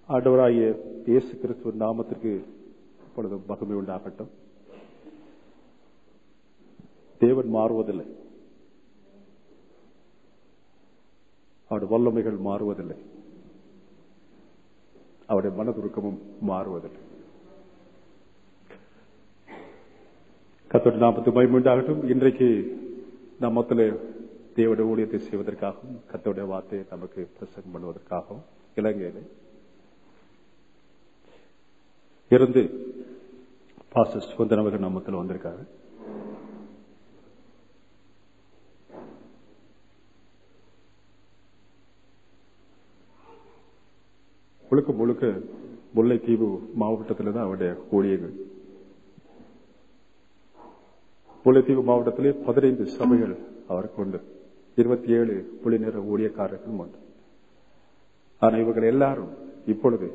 ஆண்டவராகிய இயேசு கிறிஸ்துவின் நாமத்திற்கு இப்பொழுது மகிமை உண்டாகட்டும் தேவன் மாறுவதில்லை அவருடைய வல்லமைகள் மாறுவதில்லை அவருடைய மனதுருக்கமும் மாறுவதில்லை கத்தோட நாற்பத்தி மகிமுண்டாகட்டும் இன்றைக்கு நம் மத்திலே தேவடைய ஊழியத்தை செய்வதற்காகவும் கத்தோடைய வார்த்தையை நமக்கு பிரசங்கம் பண்ணுவதற்காகவும் இலங்கையில இருந்து பாஸ்டர் சுதந்திர அவர்கள் நம்மத்தில் வந்திருக்காரு முழுக்க முழுக்க முல்லைத்தீவு மாவட்டத்தில் தான் அவருடைய ஊழியர்கள் முல்லைத்தீவு மாவட்டத்திலே பதினைந்து சபைகள் அவருக்கு உண்டு இருபத்தி ஏழு புள்ளி நேர ஊழியக்காரர்களும் உண்டு ஆனா இவர்கள் எல்லாரும் இப்பொழுது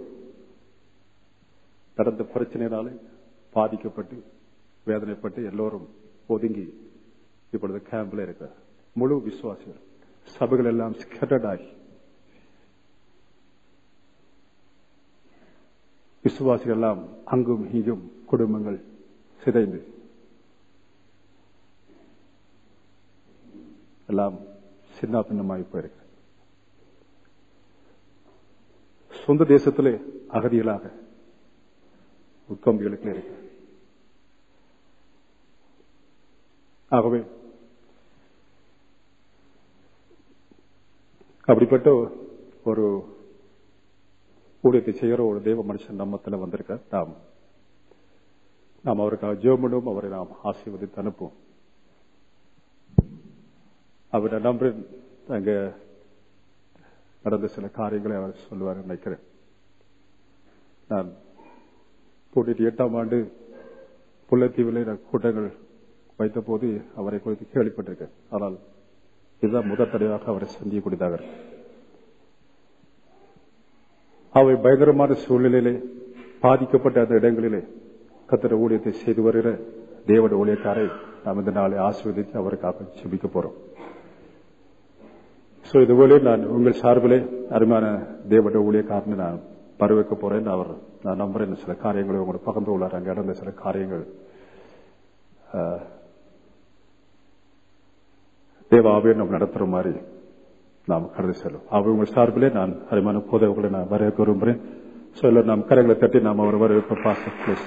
நடந்த பிரச்சனையினாலே பாதிக்கப்பட்டு வேதனைப்பட்டு எல்லோரும் ஒதுங்கி இப்பொழுது கேம்ப்ல இருக்கிற முழு விசுவாசிகள் சபைகள் எல்லாம் ஸ்கேட்டர்ட் ஆகி விசுவாசிகள் எல்லாம் அங்கும் இங்கும் குடும்பங்கள் சிதைந்து எல்லாம் சின்ன பின்னமாகி போயிருக்கு சொந்த தேசத்திலே அகதிகளாக உட்கம்பிகளுக்கு இருக்கு ஆகவே அப்படிப்பட்ட ஒரு ஊழியத்தை செய்கிற ஒரு தெய்வ மனுஷன் நம்மத்தில் வந்திருக்க நாம் நாம் அவருக்காக ஜோமனும் அவரை நாம் ஆசீர்வதித்து அனுப்புவோம் அவருடைய நம்பரின் அங்க நடந்த சில காரியங்களை அவர் சொல்லுவார் நினைக்கிறேன் நான் தொண்ணூற்றி எட்டாம் ஆண்டு புள்ளத்தீவில் கூட்டங்கள் வைத்த போது அவரை குறித்து கேள்விப்பட்டிருக்கேன் ஆனால் இதுதான் முதல் தடவையாக அவரை சந்திக்கக்கூடியதாக அவை பயங்கரமான சூழ்நிலையிலே பாதிக்கப்பட்ட அந்த இடங்களிலே கத்திர ஊழியத்தை செய்து வருகிற தேவட ஊழியக்காரை நாம் இந்த நாளை ஆசிர்வதித்து அவருக்காக செபிக்க போறோம் சோ இதுபோல நான் உங்கள் சார்பிலே அருமையான தேவட ஊழியக்காரன் நான் வரவேற்க போறேன் அவர் நான் நம்புறேன் சில காரியங்களை உங்களோட பகிர்ந்து உள்ளார் அங்கே நடந்த சில காரியங்கள் தேவாவே நம்ம நடத்துற மாதிரி நாம் கடந்து செல்லும் அவர் உங்கள் சார்பிலே நான் அருமையான போதவர்களை நான் வரவேற்க விரும்புகிறேன் சோ எல்லாம் நாம் கரங்களை தட்டி நாம் அவர் வரவேற்ப பாச பிளீஸ்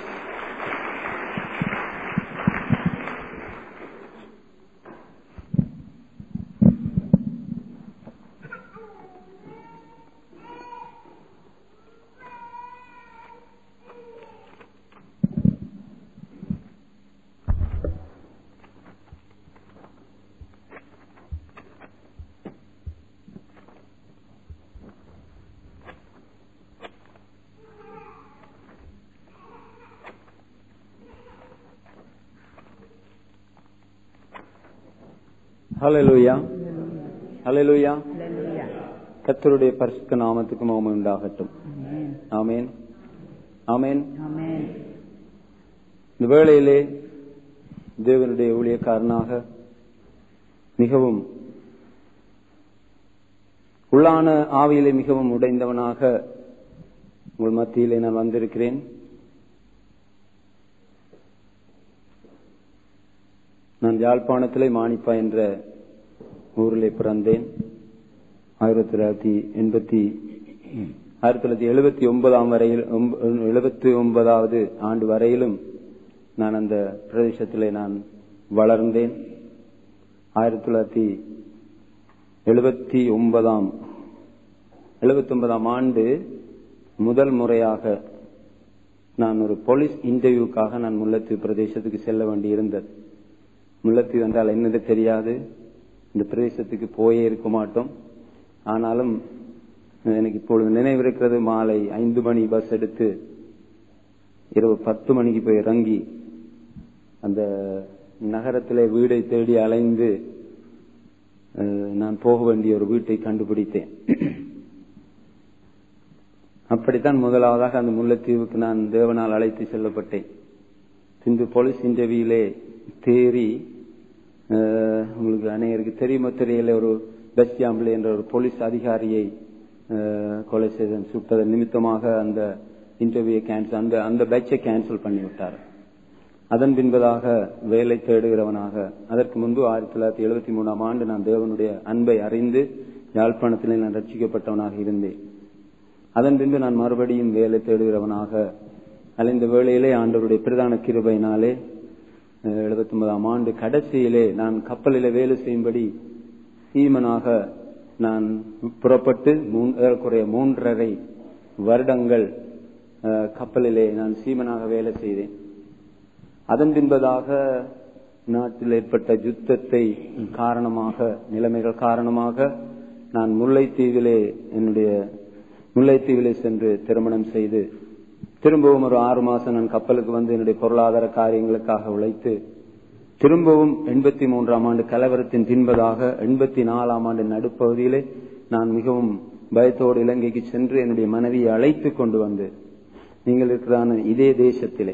ஹalleluya ஹalleluya கர்த்தருடைய பரிசுத்த நாமத்துக்கு மகிமை உண்டாகட்டும் ஆமென் ஆமென் இந்த வேளையிலே தேவனுடைய ஊழியக்காரனாக மிகவும் உள்ளான ஆவியிலே மிகவும் உடைந்தவனாக உங்கள் மத்தியிலே நான் வந்திருக்கிறேன் நான் யாழ்ப்பாணத்திலே மாணிப்பா என்ற ஊரிலே பிறந்தேன் ஆயிரத்தி தொள்ளாயிரத்தி எண்பத்தி ஆயிரத்தி தொள்ளாயிரத்தி எழுபத்தி ஒன்பதாம் வரையில் எழுபத்தி ஒன்பதாவது ஆண்டு வரையிலும் நான் அந்த பிரதேசத்திலே நான் வளர்ந்தேன் ஆயிரத்தி தொள்ளாயிரத்தி எழுபத்தி ஒன்பதாம் எழுபத்தி ஒன்பதாம் ஆண்டு முதல் முறையாக நான் ஒரு போலீஸ் இன்டர்வியூக்காக நான் முல்லத்தீவு பிரதேசத்துக்கு செல்ல வேண்டியிருந்தது முல்லத்தீவு என்றால் என்னது தெரியாது இந்த பிரதேசத்துக்கு போயே இருக்க மாட்டோம் ஆனாலும் எனக்கு இப்பொழுது நினைவிருக்கிறது மாலை ஐந்து மணி பஸ் எடுத்து இரவு பத்து மணிக்கு போய் இறங்கி அந்த நகரத்திலே வீடை தேடி அலைந்து நான் போக வேண்டிய ஒரு வீட்டை கண்டுபிடித்தேன் அப்படித்தான் முதலாவதாக அந்த முல்லைத்தீவுக்கு நான் தேவனால் அழைத்து செல்லப்பட்டேன் பின்பு போலீஸ் இன்டர்வியூலே தேறி உங்களுக்கு அநேகருக்கு தெரியுமோ தெரியல ஒரு பெஸ்டியாம்பிள் என்ற ஒரு போலீஸ் அதிகாரியை அஹ், கொலை செய்த சுட்டதன் நிமித்தமாக அந்த இன்டர்வியூ கேன்சல் அந்த அந்த பேட்சை கேன்சல் பண்ணி விட்டார் அதன் பின்பதாக வேலை தேடுகிறவனாக அதற்கு முன்பு ஆயிரத்தி தொள்ளாயிரத்தி எழுபத்தி மூணாம் ஆண்டு நான் தேவனுடைய அன்பை அறிந்து யாழ்ப்பாணத்திலே நான் ரட்சிக்கப்பட்டவனாக இருந்தேன் அதன் பின்பு நான் மறுபடியும் வேலை தேடுகிறவனாக அலைந்த வேளையிலே ஆண்டவருடைய பிரதான கிருபையினாலே எழுபத்தி ஒன்பதாம் ஆண்டு கடைசியிலே நான் கப்பலிலே வேலை செய்யும்படி சீமனாக நான் புறப்பட்டு மூன்- ஏறக்குறைய மூன்றரை வருடங்கள் அஹ், கப்பலிலே நான் சீமனாக வேலை செய்தேன் அதன் பின்பதாக நாட்டில் ஏற்பட்ட யுத்தத்தை காரணமாக நிலைமைகள் காரணமாக நான் முல்லைத்தீவிலே என்னுடைய முல்லைத்தீவிலே சென்று திருமணம் செய்து திரும்பவும் ஒரு ஆறு மாசம் நான் கப்பலுக்கு வந்து என்னுடைய பொருளாதார காரியங்களுக்காக உழைத்து திரும்பவும் எண்பத்தி மூன்றாம் ஆண்டு கலவரத்தின் பின்பதாக எண்பத்தி நாலாம் ஆண்டு நடுப்பகுதியிலே நான் மிகவும் பயத்தோடு இலங்கைக்கு சென்று என்னுடைய மனைவியை அழைத்துக் கொண்டு வந்து நீங்கள் இருக்கிறான இதே தேசத்திலே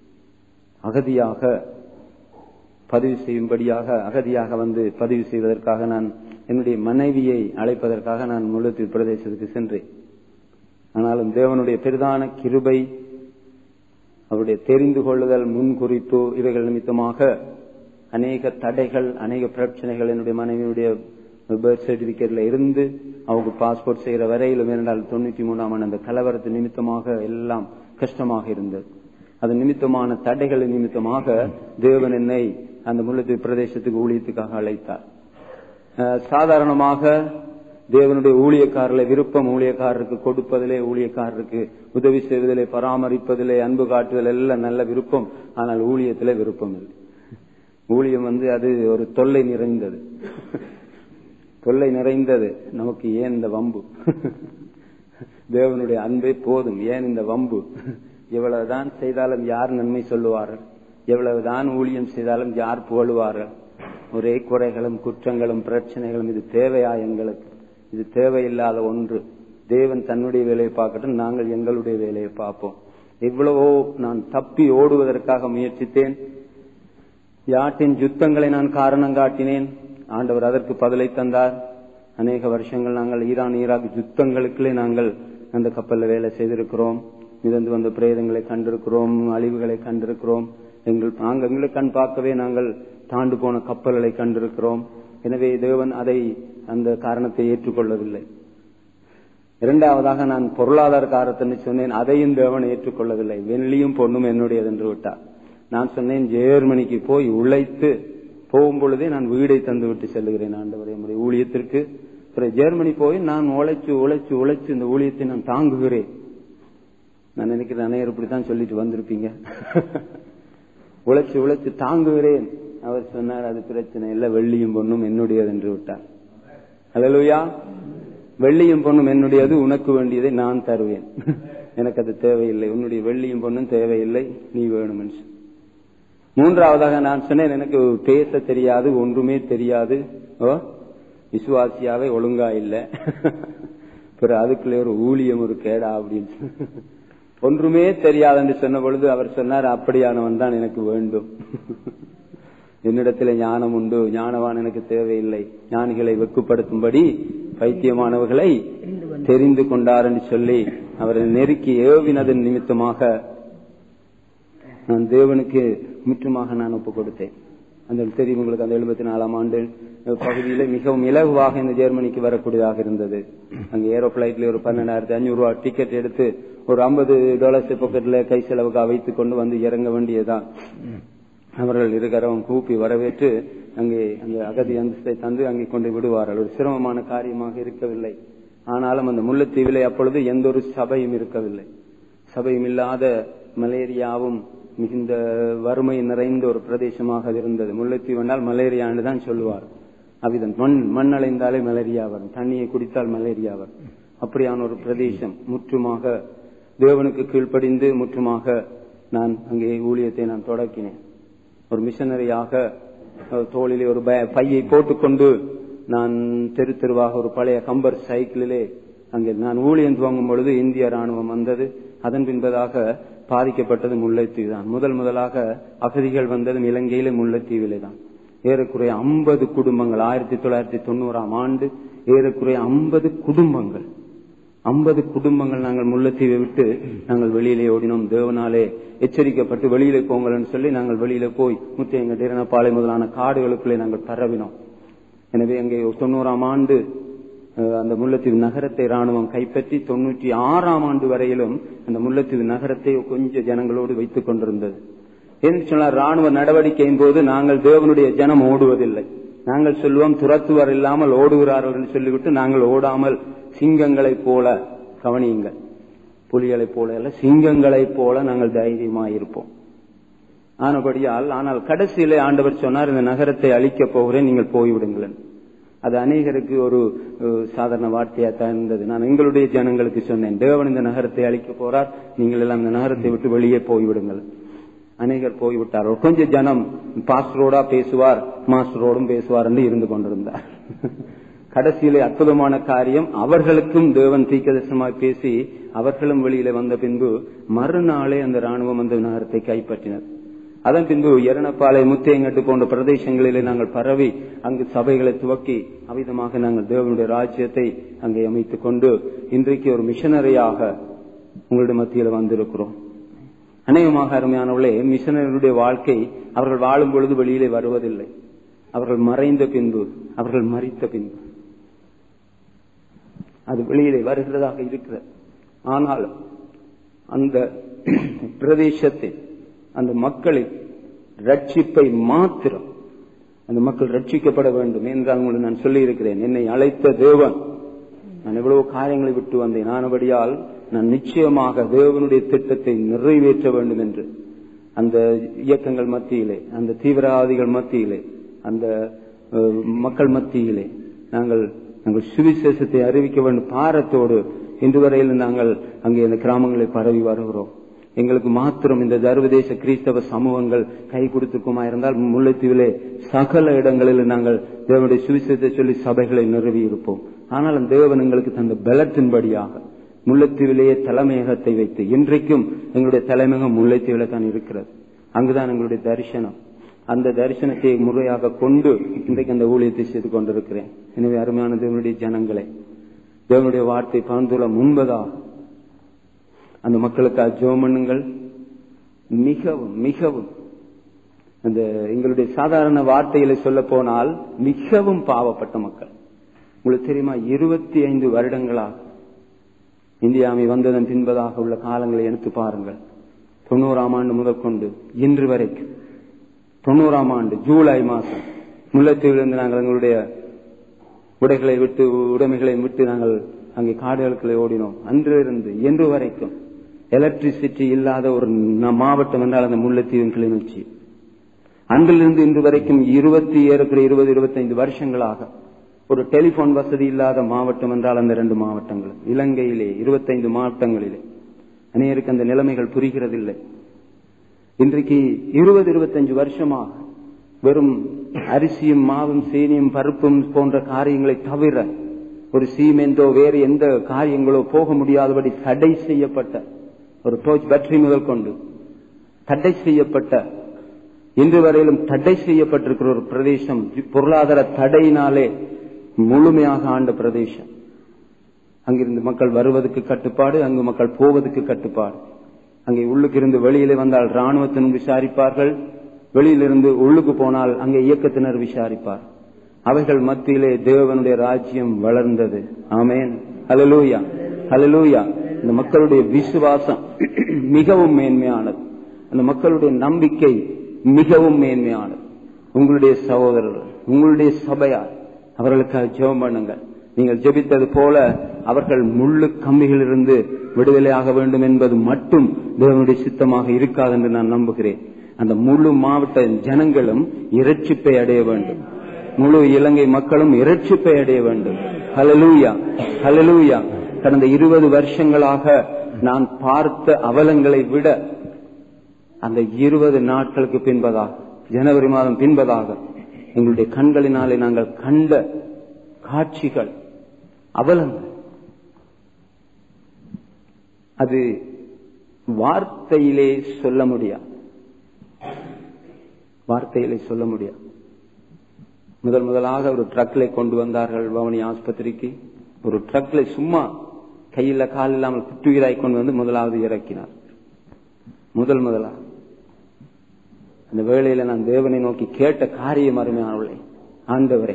அகதியாக பதிவு செய்யும்படியாக அகதியாக வந்து பதிவு செய்வதற்காக நான் என்னுடைய மனைவியை அழைப்பதற்காக நான் முழுத்தீவு பிரதேசத்துக்கு சென்றேன் ஆனாலும் தேவனுடைய பெரிதான கிருபை அவருடைய தெரிந்து கொள்ளுதல் முன்குறிப்பு இவைகள் நிமித்தமாக அநேக தடைகள் அநேக பிரச்சனைகள் என்னுடைய மனைவியுடைய பர்த் சர்டிபிகேட்ல இருந்து அவங்க பாஸ்போர்ட் செய்கிற வரையிலும் இரண்டால் தொண்ணூத்தி மூணாம் ஆண்டு அந்த கலவரத்து நிமித்தமாக எல்லாம் கஷ்டமாக இருந்தது அது நிமித்தமான தடைகள் நிமித்தமாக தேவன் என்னை அந்த முல்லைத்தீவு பிரதேசத்துக்கு ஊழியத்துக்காக அழைத்தார் அஹ், சாதாரணமாக தேவனுடைய ஊழியக்காரர்களை விருப்பம் ஊழியக்காரருக்கு கொடுப்பதிலே ஊழியக்காரருக்கு உதவி செய்வதிலே பராமரிப்பதிலே அன்பு காட்டுதல் எல்லாம் நல்ல விருப்பம் ஆனால் ஊழியத்திலே விருப்பம் இல்லை ஊழியம் வந்து அது ஒரு தொல்லை நிறைந்தது தொல்லை நிறைந்தது நமக்கு ஏன் இந்த வம்பு தேவனுடைய அன்பே போதும் ஏன் இந்த வம்பு எவ்வளவுதான் செய்தாலும் யார் நன்மை சொல்லுவார்கள் எவ்வளவுதான் ஊழியம் செய்தாலும் யார் புகழுவார்கள் ஒரே குறைகளும் குற்றங்களும் பிரச்சனைகளும் இது தேவையா எங்களுக்கு இது தேவையில்லாத ஒன்று தேவன் தன்னுடைய வேலையை பார்க்கட்டும் நாங்கள் எங்களுடைய வேலையை பார்ப்போம் எவ்வளவோ நான் தப்பி ஓடுவதற்காக முயற்சித்தேன் யாட்டின் யுத்தங்களை நான் காரணம் காட்டினேன் ஆண்டவர் அதற்கு பதிலை தந்தார் அநேக வருஷங்கள் நாங்கள் ஈரான் ஈராக் யுத்தங்களுக்குள்ளே நாங்கள் அந்த கப்பல்ல வேலை செய்திருக்கிறோம் மிதந்து வந்த பிரேதங்களை கண்டிருக்கிறோம் அழிவுகளை கண்டிருக்கிறோம் எங்கள் நாங்கள் எங்களை கண் பார்க்கவே நாங்கள் தாண்டு போன கப்பல்களை கண்டிருக்கிறோம் எனவே தேவன் அதை அந்த காரணத்தை ஏற்றுக்கொள்ளவில்லை இரண்டாவதாக நான் பொருளாதார காரத்தை சொன்னேன் அதையும் தேவன் ஏற்றுக்கொள்ளவில்லை வெள்ளியும் பொண்ணும் என்னுடையது என்று விட்டார் நான் சொன்னேன் ஜெர்மனிக்கு போய் உழைத்து போகும் பொழுதே நான் வீடை தந்து விட்டு செல்லுகிறேன் ஆண்டவரே நம்முடைய ஊழியத்திற்கு அப்புறம் ஜெர்மனி போய் நான் உழைச்சு உழைச்சு உழைச்சு இந்த ஊழியத்தை நான் தாங்குகிறேன் நான் நினைக்கிறேன் அனைவரும் இப்படித்தான் சொல்லிட்டு வந்திருப்பீங்க உழைச்சு உழைச்சு தாங்குகிறேன் அவர் சொன்னார் அது பிரச்சனை இல்லை வெள்ளியும் பொண்ணும் என்னுடையது என்று விட்டார் அல்லலுயா வெள்ளியும் பொண்ணும் என்னுடையது உனக்கு வேண்டியதை நான் தருவேன் எனக்கு அது தேவையில்லை உன்னுடைய வெள்ளியும் பொண்ணும் தேவையில்லை நீ வேணும் என்று மூன்றாவதாக நான் சொன்னேன் எனக்கு பேச தெரியாது ஒன்றுமே தெரியாது ஓ விசுவாசியாவே ஒழுங்கா இல்ல பிற அதுக்குள்ளே ஒரு ஊழியம் ஒரு கேடா அப்படின்னு ஒன்றுமே தெரியாது என்று சொன்ன பொழுது அவர் சொன்னார் அப்படியானவன் தான் எனக்கு வேண்டும் என்னிடத்தில் ஞானம் உண்டு ஞானவான் எனக்கு தேவையில்லை ஞானிகளை வெக்குப்படுத்தும்படி பைத்தியமானவர்களை தெரிந்து கொண்டார் என்று சொல்லி அவரை நெருக்கி ஏவினதன் நிமித்தமாக நான் தேவனுக்கு முற்றுமாக நான் ஒப்புக் கொடுத்தேன் அந்த தெரியும் உங்களுக்கு அந்த எழுபத்தி நாலாம் ஆண்டு பகுதியில மிகவும் இலகுவாக இந்த ஜெர்மனிக்கு வரக்கூடியதாக இருந்தது அங்க ஏரோ பிளைட்ல ஒரு பன்னெண்டாயிரத்தி அஞ்சூறு ரூபாய் டிக்கெட் எடுத்து ஒரு ஐம்பது டாலர்ஸ் பாக்கெட்ல கை செலவுக்கு வைத்துக் கொண்டு வந்து இறங்க வேண்டியதுதான் அவர்கள் இருக்கிறவன் கூப்பி வரவேற்று அங்கே அந்த அகதி அந்தஸ்தை தந்து அங்கே கொண்டு விடுவார்கள் ஒரு சிரமமான காரியமாக இருக்கவில்லை ஆனாலும் அந்த முல்லைத்தீவிலே அப்பொழுது எந்த ஒரு சபையும் இருக்கவில்லை சபையும் இல்லாத மலேரியாவும் மிகுந்த வறுமை நிறைந்த ஒரு பிரதேசமாக அது இருந்தது முல்லைத்தீவு என்றால் மலேரியான்னு தான் சொல்லுவார் அவ்விதம் மண் மண் அலைந்தாலே மலேரியா வரும் தண்ணியை குடித்தால் மலேரியா வரும் அப்படியான ஒரு பிரதேசம் முற்றுமாக தேவனுக்கு கீழ்ப்படிந்து முற்றுமாக நான் அங்கே ஊழியத்தை நான் தொடக்கினேன் ஒரு மிஷனரியாக தோளிலே ஒரு பையை போட்டுக்கொண்டு நான் தெரு தெருவாக ஒரு பழைய கம்பர் சைக்கிளிலே அங்கே நான் ஊழியம் துவங்கும் பொழுது இந்திய ராணுவம் வந்தது அதன் பின்பதாக பாதிக்கப்பட்டது முல்லைத்தீவு தான் முதல் முதலாக அகதிகள் வந்ததும் இலங்கையிலே முல்லைத்தீவிலே தான் ஏறக்குறைய ஐம்பது குடும்பங்கள் ஆயிரத்தி தொள்ளாயிரத்தி தொண்ணூறாம் ஆண்டு ஏறக்குறைய ஐம்பது குடும்பங்கள் ஐம்பது குடும்பங்கள் நாங்கள் முல்லைத்தீவை விட்டு நாங்கள் வெளியிலே ஓடினோம் தேவனாலே எச்சரிக்கப்பட்டு வெளியிலே போங்கள்னு சொல்லி நாங்கள் வெளியில போய் முத்தியங்க டீரணப்பாலை முதலான காடுகளுக்குள்ளே நாங்கள் பரவினோம் எனவே அங்கே தொண்ணூறாம் ஆண்டு அஹ், அந்த முல்லைத்தீவு நகரத்தை ராணுவம் கைப்பற்றி தொண்ணூற்றி ஆறாம் ஆண்டு வரையிலும் அந்த முல்லைத்தீவு நகரத்தை கொஞ்சம் ஜனங்களோடு வைத்துக் கொண்டிருந்தது என்று சொன்னால் ராணுவ நடவடிக்கையின் போது நாங்கள் தேவனுடைய ஜனம் ஓடுவதில்லை நாங்கள் சொல்லுவோம் துரத்துவர் இல்லாமல் ஓடுகிறார்கள் என்று சொல்லிவிட்டு நாங்கள் ஓடாமல் சிங்கங்களைப் போல கவனியுங்கள் புலிகளைப் போல அல்ல சிங்கங்களைப் போல நாங்கள் தைரியமாயிருப்போம் ஆனபடியால் ஆனால் கடைசியிலே ஆண்டவர் சொன்னார் இந்த நகரத்தை அழிக்கப் போகிறேன் நீங்கள் போய்விடுங்கள் அது அநேகருக்கு ஒரு அஹ், சாதாரண வார்த்தையா தான் இருந்தது நான் எங்களுடைய ஜனங்களுக்கு சொன்னேன் தேவன் இந்த நகரத்தை அழிக்க போறார் நீங்கள் எல்லாம் இந்த நகரத்தை விட்டு வெளியே போய்விடுங்கள் அநேகர் போய்விட்டார்கள் கொஞ்சம் ஜனம் பாஸ்டரோடா பேசுவார் மாஸ்டரோடும் பேசுவார் என்று இருந்து கொண்டிருந்தார் கடைசியிலே அற்புதமான காரியம் அவர்களுக்கும் தேவன் தீக்கதர்சனமாய் பேசி அவர்களும் வெளியில வந்த பின்பு மறுநாளே அந்த ராணுவம் அந்த நகரத்தை கைப்பற்றினர் அதன் பின்பு எரணப்பாலை முத்தையங்கட்டு போன்ற பிரதேசங்களிலே நாங்கள் பரவி அங்கு சபைகளை துவக்கி அவ்விதமாக நாங்கள் தேவனுடைய ராஜ்யத்தை அங்கே அமைத்துக் கொண்டு இன்றைக்கு ஒரு மிஷனரியாக உங்களுடைய மத்தியில் வந்திருக்கிறோம் அநேகமாக அருமையானவர்களே மிஷனரியுடைய வாழ்க்கை அவர்கள் வாழும் பொழுது வெளியிலே வருவதில்லை அவர்கள் மறைந்த பின்பு அவர்கள் மறித்த பின்பு அது வெளியிலே வருகிறதாக இருக்கிறது ஆனால் அந்த பிரதேசத்தில் அந்த மக்களின் ரட்சிப்பை மாத்திரம் அந்த மக்கள் ரட்சிக்கப்பட வேண்டும் என்றால் உங்களுக்கு நான் சொல்லி இருக்கிறேன் என்னை அழைத்த தேவன் நான் எவ்வளவு காரியங்களை விட்டு வந்தேன் ஆனபடியால் நான் நிச்சயமாக தேவனுடைய திட்டத்தை நிறைவேற்ற வேண்டும் என்று அந்த இயக்கங்கள் மத்தியிலே அந்த தீவிரவாதிகள் மத்தியிலே அந்த அஹ், மக்கள் மத்தியிலே நாங்கள் நாங்கள் சுவிசேஷத்தை அறிவிக்க வேண்டும் பாரத்தோடு இன்று வரையில் நாங்கள் அங்கே இந்த கிராமங்களை பரவி வருகிறோம் எங்களுக்கு மாத்திரம் இந்த சர்வதேச கிறிஸ்தவ சமூகங்கள் கை கொடுத்துக்குமா இருந்தால் முல்லைத்தீவிலே சகல இடங்களில் நாங்கள் தேவனுடைய சுவிசேஷத்தை சொல்லி சபைகளை நிறுவி இருப்போம் ஆனால் அந்த தேவன் எங்களுக்கு தந்த பலத்தின்படியாக முல்லைத்தீவிலேயே தலைமையகத்தை வைத்து இன்றைக்கும் எங்களுடைய தலைமையகம் முல்லைத்தீவில தான் இருக்கிறது அங்குதான் எங்களுடைய தரிசனம் அந்த தரிசனத்தை முறையாக கொண்டு இன்றைக்கு அந்த ஊழியத்தை செய்து கொண்டிருக்கிறேன் எனவே அருமையான தேவனுடைய ஜனங்களே தேவனுடைய வார்த்தை பகிர்ந்துள்ள முன்பதாக அந்த மக்களுக்காக ஜெபம் பண்ணுங்கள் மிகவும் மிகவும் அந்த எங்களுடைய சாதாரண வார்த்தைகளை சொல்ல போனால் மிகவும் பாவப்பட்ட மக்கள் உங்களுக்கு தெரியுமா இருபத்தி ஐந்து வருடங்களாக இந்தியாவை வந்ததன் பின்பதாக உள்ள காலங்களை எடுத்து பாருங்கள் தொண்ணூறாம் ஆண்டு முதற்கொண்டு இன்று வரைக்கும் தொண்ணூறாம் ஆண்டு ஜூலை மாசம் முல்லைத்தீவிலிருந்து நாங்கள் எங்களுடைய உடைகளை விட்டு உடைமைகளை விட்டு நாங்கள் அங்கே காடுகளுக்குள்ளே ஓடினோம் அன்றிலிருந்து இன்று வரைக்கும் எலக்ட்ரிசிட்டி இல்லாத ஒரு ந- மாவட்டம் என்றால் அந்த முல்லைத்தீவின் கிளிநொச்சி அன்றிலிருந்து இன்று வரைக்கும் இருபத்தி ஏறக்குறைய இருபது இருபத்தைந்து வருஷங்களாக ஒரு டெலிபோன் வசதி இல்லாத மாவட்டம் என்றால் அந்த ரெண்டு மாவட்டங்கள் இலங்கையிலே இருபத்தைந்து மாவட்டங்களிலே அநேகருக்கு அந்த நிலைமைகள் புரிகிறதில்லை இன்றைக்கு இருபது இருபத்தஞ்சு வருஷமாக வெறும் அரிசியும் மாவும் சீனியும் பருப்பும் போன்ற காரியங்களை தவிர ஒரு சீமெந்தோ வேறு எந்த காரியங்களோ போக முடியாதபடி தடை செய்யப்பட்ட ஒரு டோச் பேட்டரி முதல் கொண்டு தடை செய்யப்பட்ட இன்று வரையிலும் தடை செய்யப்பட்டிருக்கிற ஒரு பிரதேசம் பொருளாதார தடையினாலே முழுமையாக ஆண்ட பிரதேசம் அங்கிருந்து மக்கள் வருவதற்கு கட்டுப்பாடு அங்கு மக்கள் போவதற்கு கட்டுப்பாடு அங்கே உள்ளுக்கு இருந்து வெளியிலே வந்தால் ராணுவத்தினர் விசாரிப்பார்கள் வெளியிலிருந்து உள்ளுக்கு போனால் அங்கே இயக்கத்தினர் விசாரிப்பார் அவைகள் மத்தியிலே தேவனுடைய ராஜ்யம் வளர்ந்தது ஆமேன் ஹalleluya ஹalleluya இந்த மக்களுடைய விசுவாசம் மிகவும் மேன்மையானது அந்த மக்களுடைய நம்பிக்கை மிகவும் மேன்மையானது உங்களுடைய சகோதரர்கள் உங்களுடைய சபையார் அவர்களுக்காக ஜெபம் பண்ணுங்கள் நீங்கள் ஜெபித்தது போல அவர்கள் முள்ளு கம்பிகளிலிருந்து விடுதலையாக வேண்டும் என்பது மட்டும் தேவனுடைய சித்தமாக இருக்காது என்று நான் நம்புகிறேன் அந்த முழு மாவட்ட ஜனங்களும் இரட்சிப்பை அடைய வேண்டும் முழு இலங்கை மக்களும் இரட்சிப்பை அடைய வேண்டும் ஹalleluya ஹalleluya கடந்த இருபது வருஷங்களாக நான் பார்த்த அவலங்களை விட அந்த இருபது நாட்களுக்கு பின்பதாக ஜனவரி மாதம் பின்பதாக எங்களுடைய கண்களினாலே நாங்கள் கண்ட காட்சிகள் அவலங்கள் அது வார்த்தையிலே சொல்ல முடியாது வார்த்தையிலே சொல்ல முடியாது முதல் முதலாக ஒரு ட்ரக்ல கொண்டு வந்தார்கள் பவனி ஆஸ்பத்திரிக்கு ஒரு ட்ரக்ல சும்மா கையில கால் இல்லாமல் குற்றுயிராய் கொண்டு வந்து முதலாவது இறக்கினார் முதல் முதலா அந்த வேளையில நான் தேவனை நோக்கி கேட்ட காரியம் அருமையானவளே ஆண்டவரே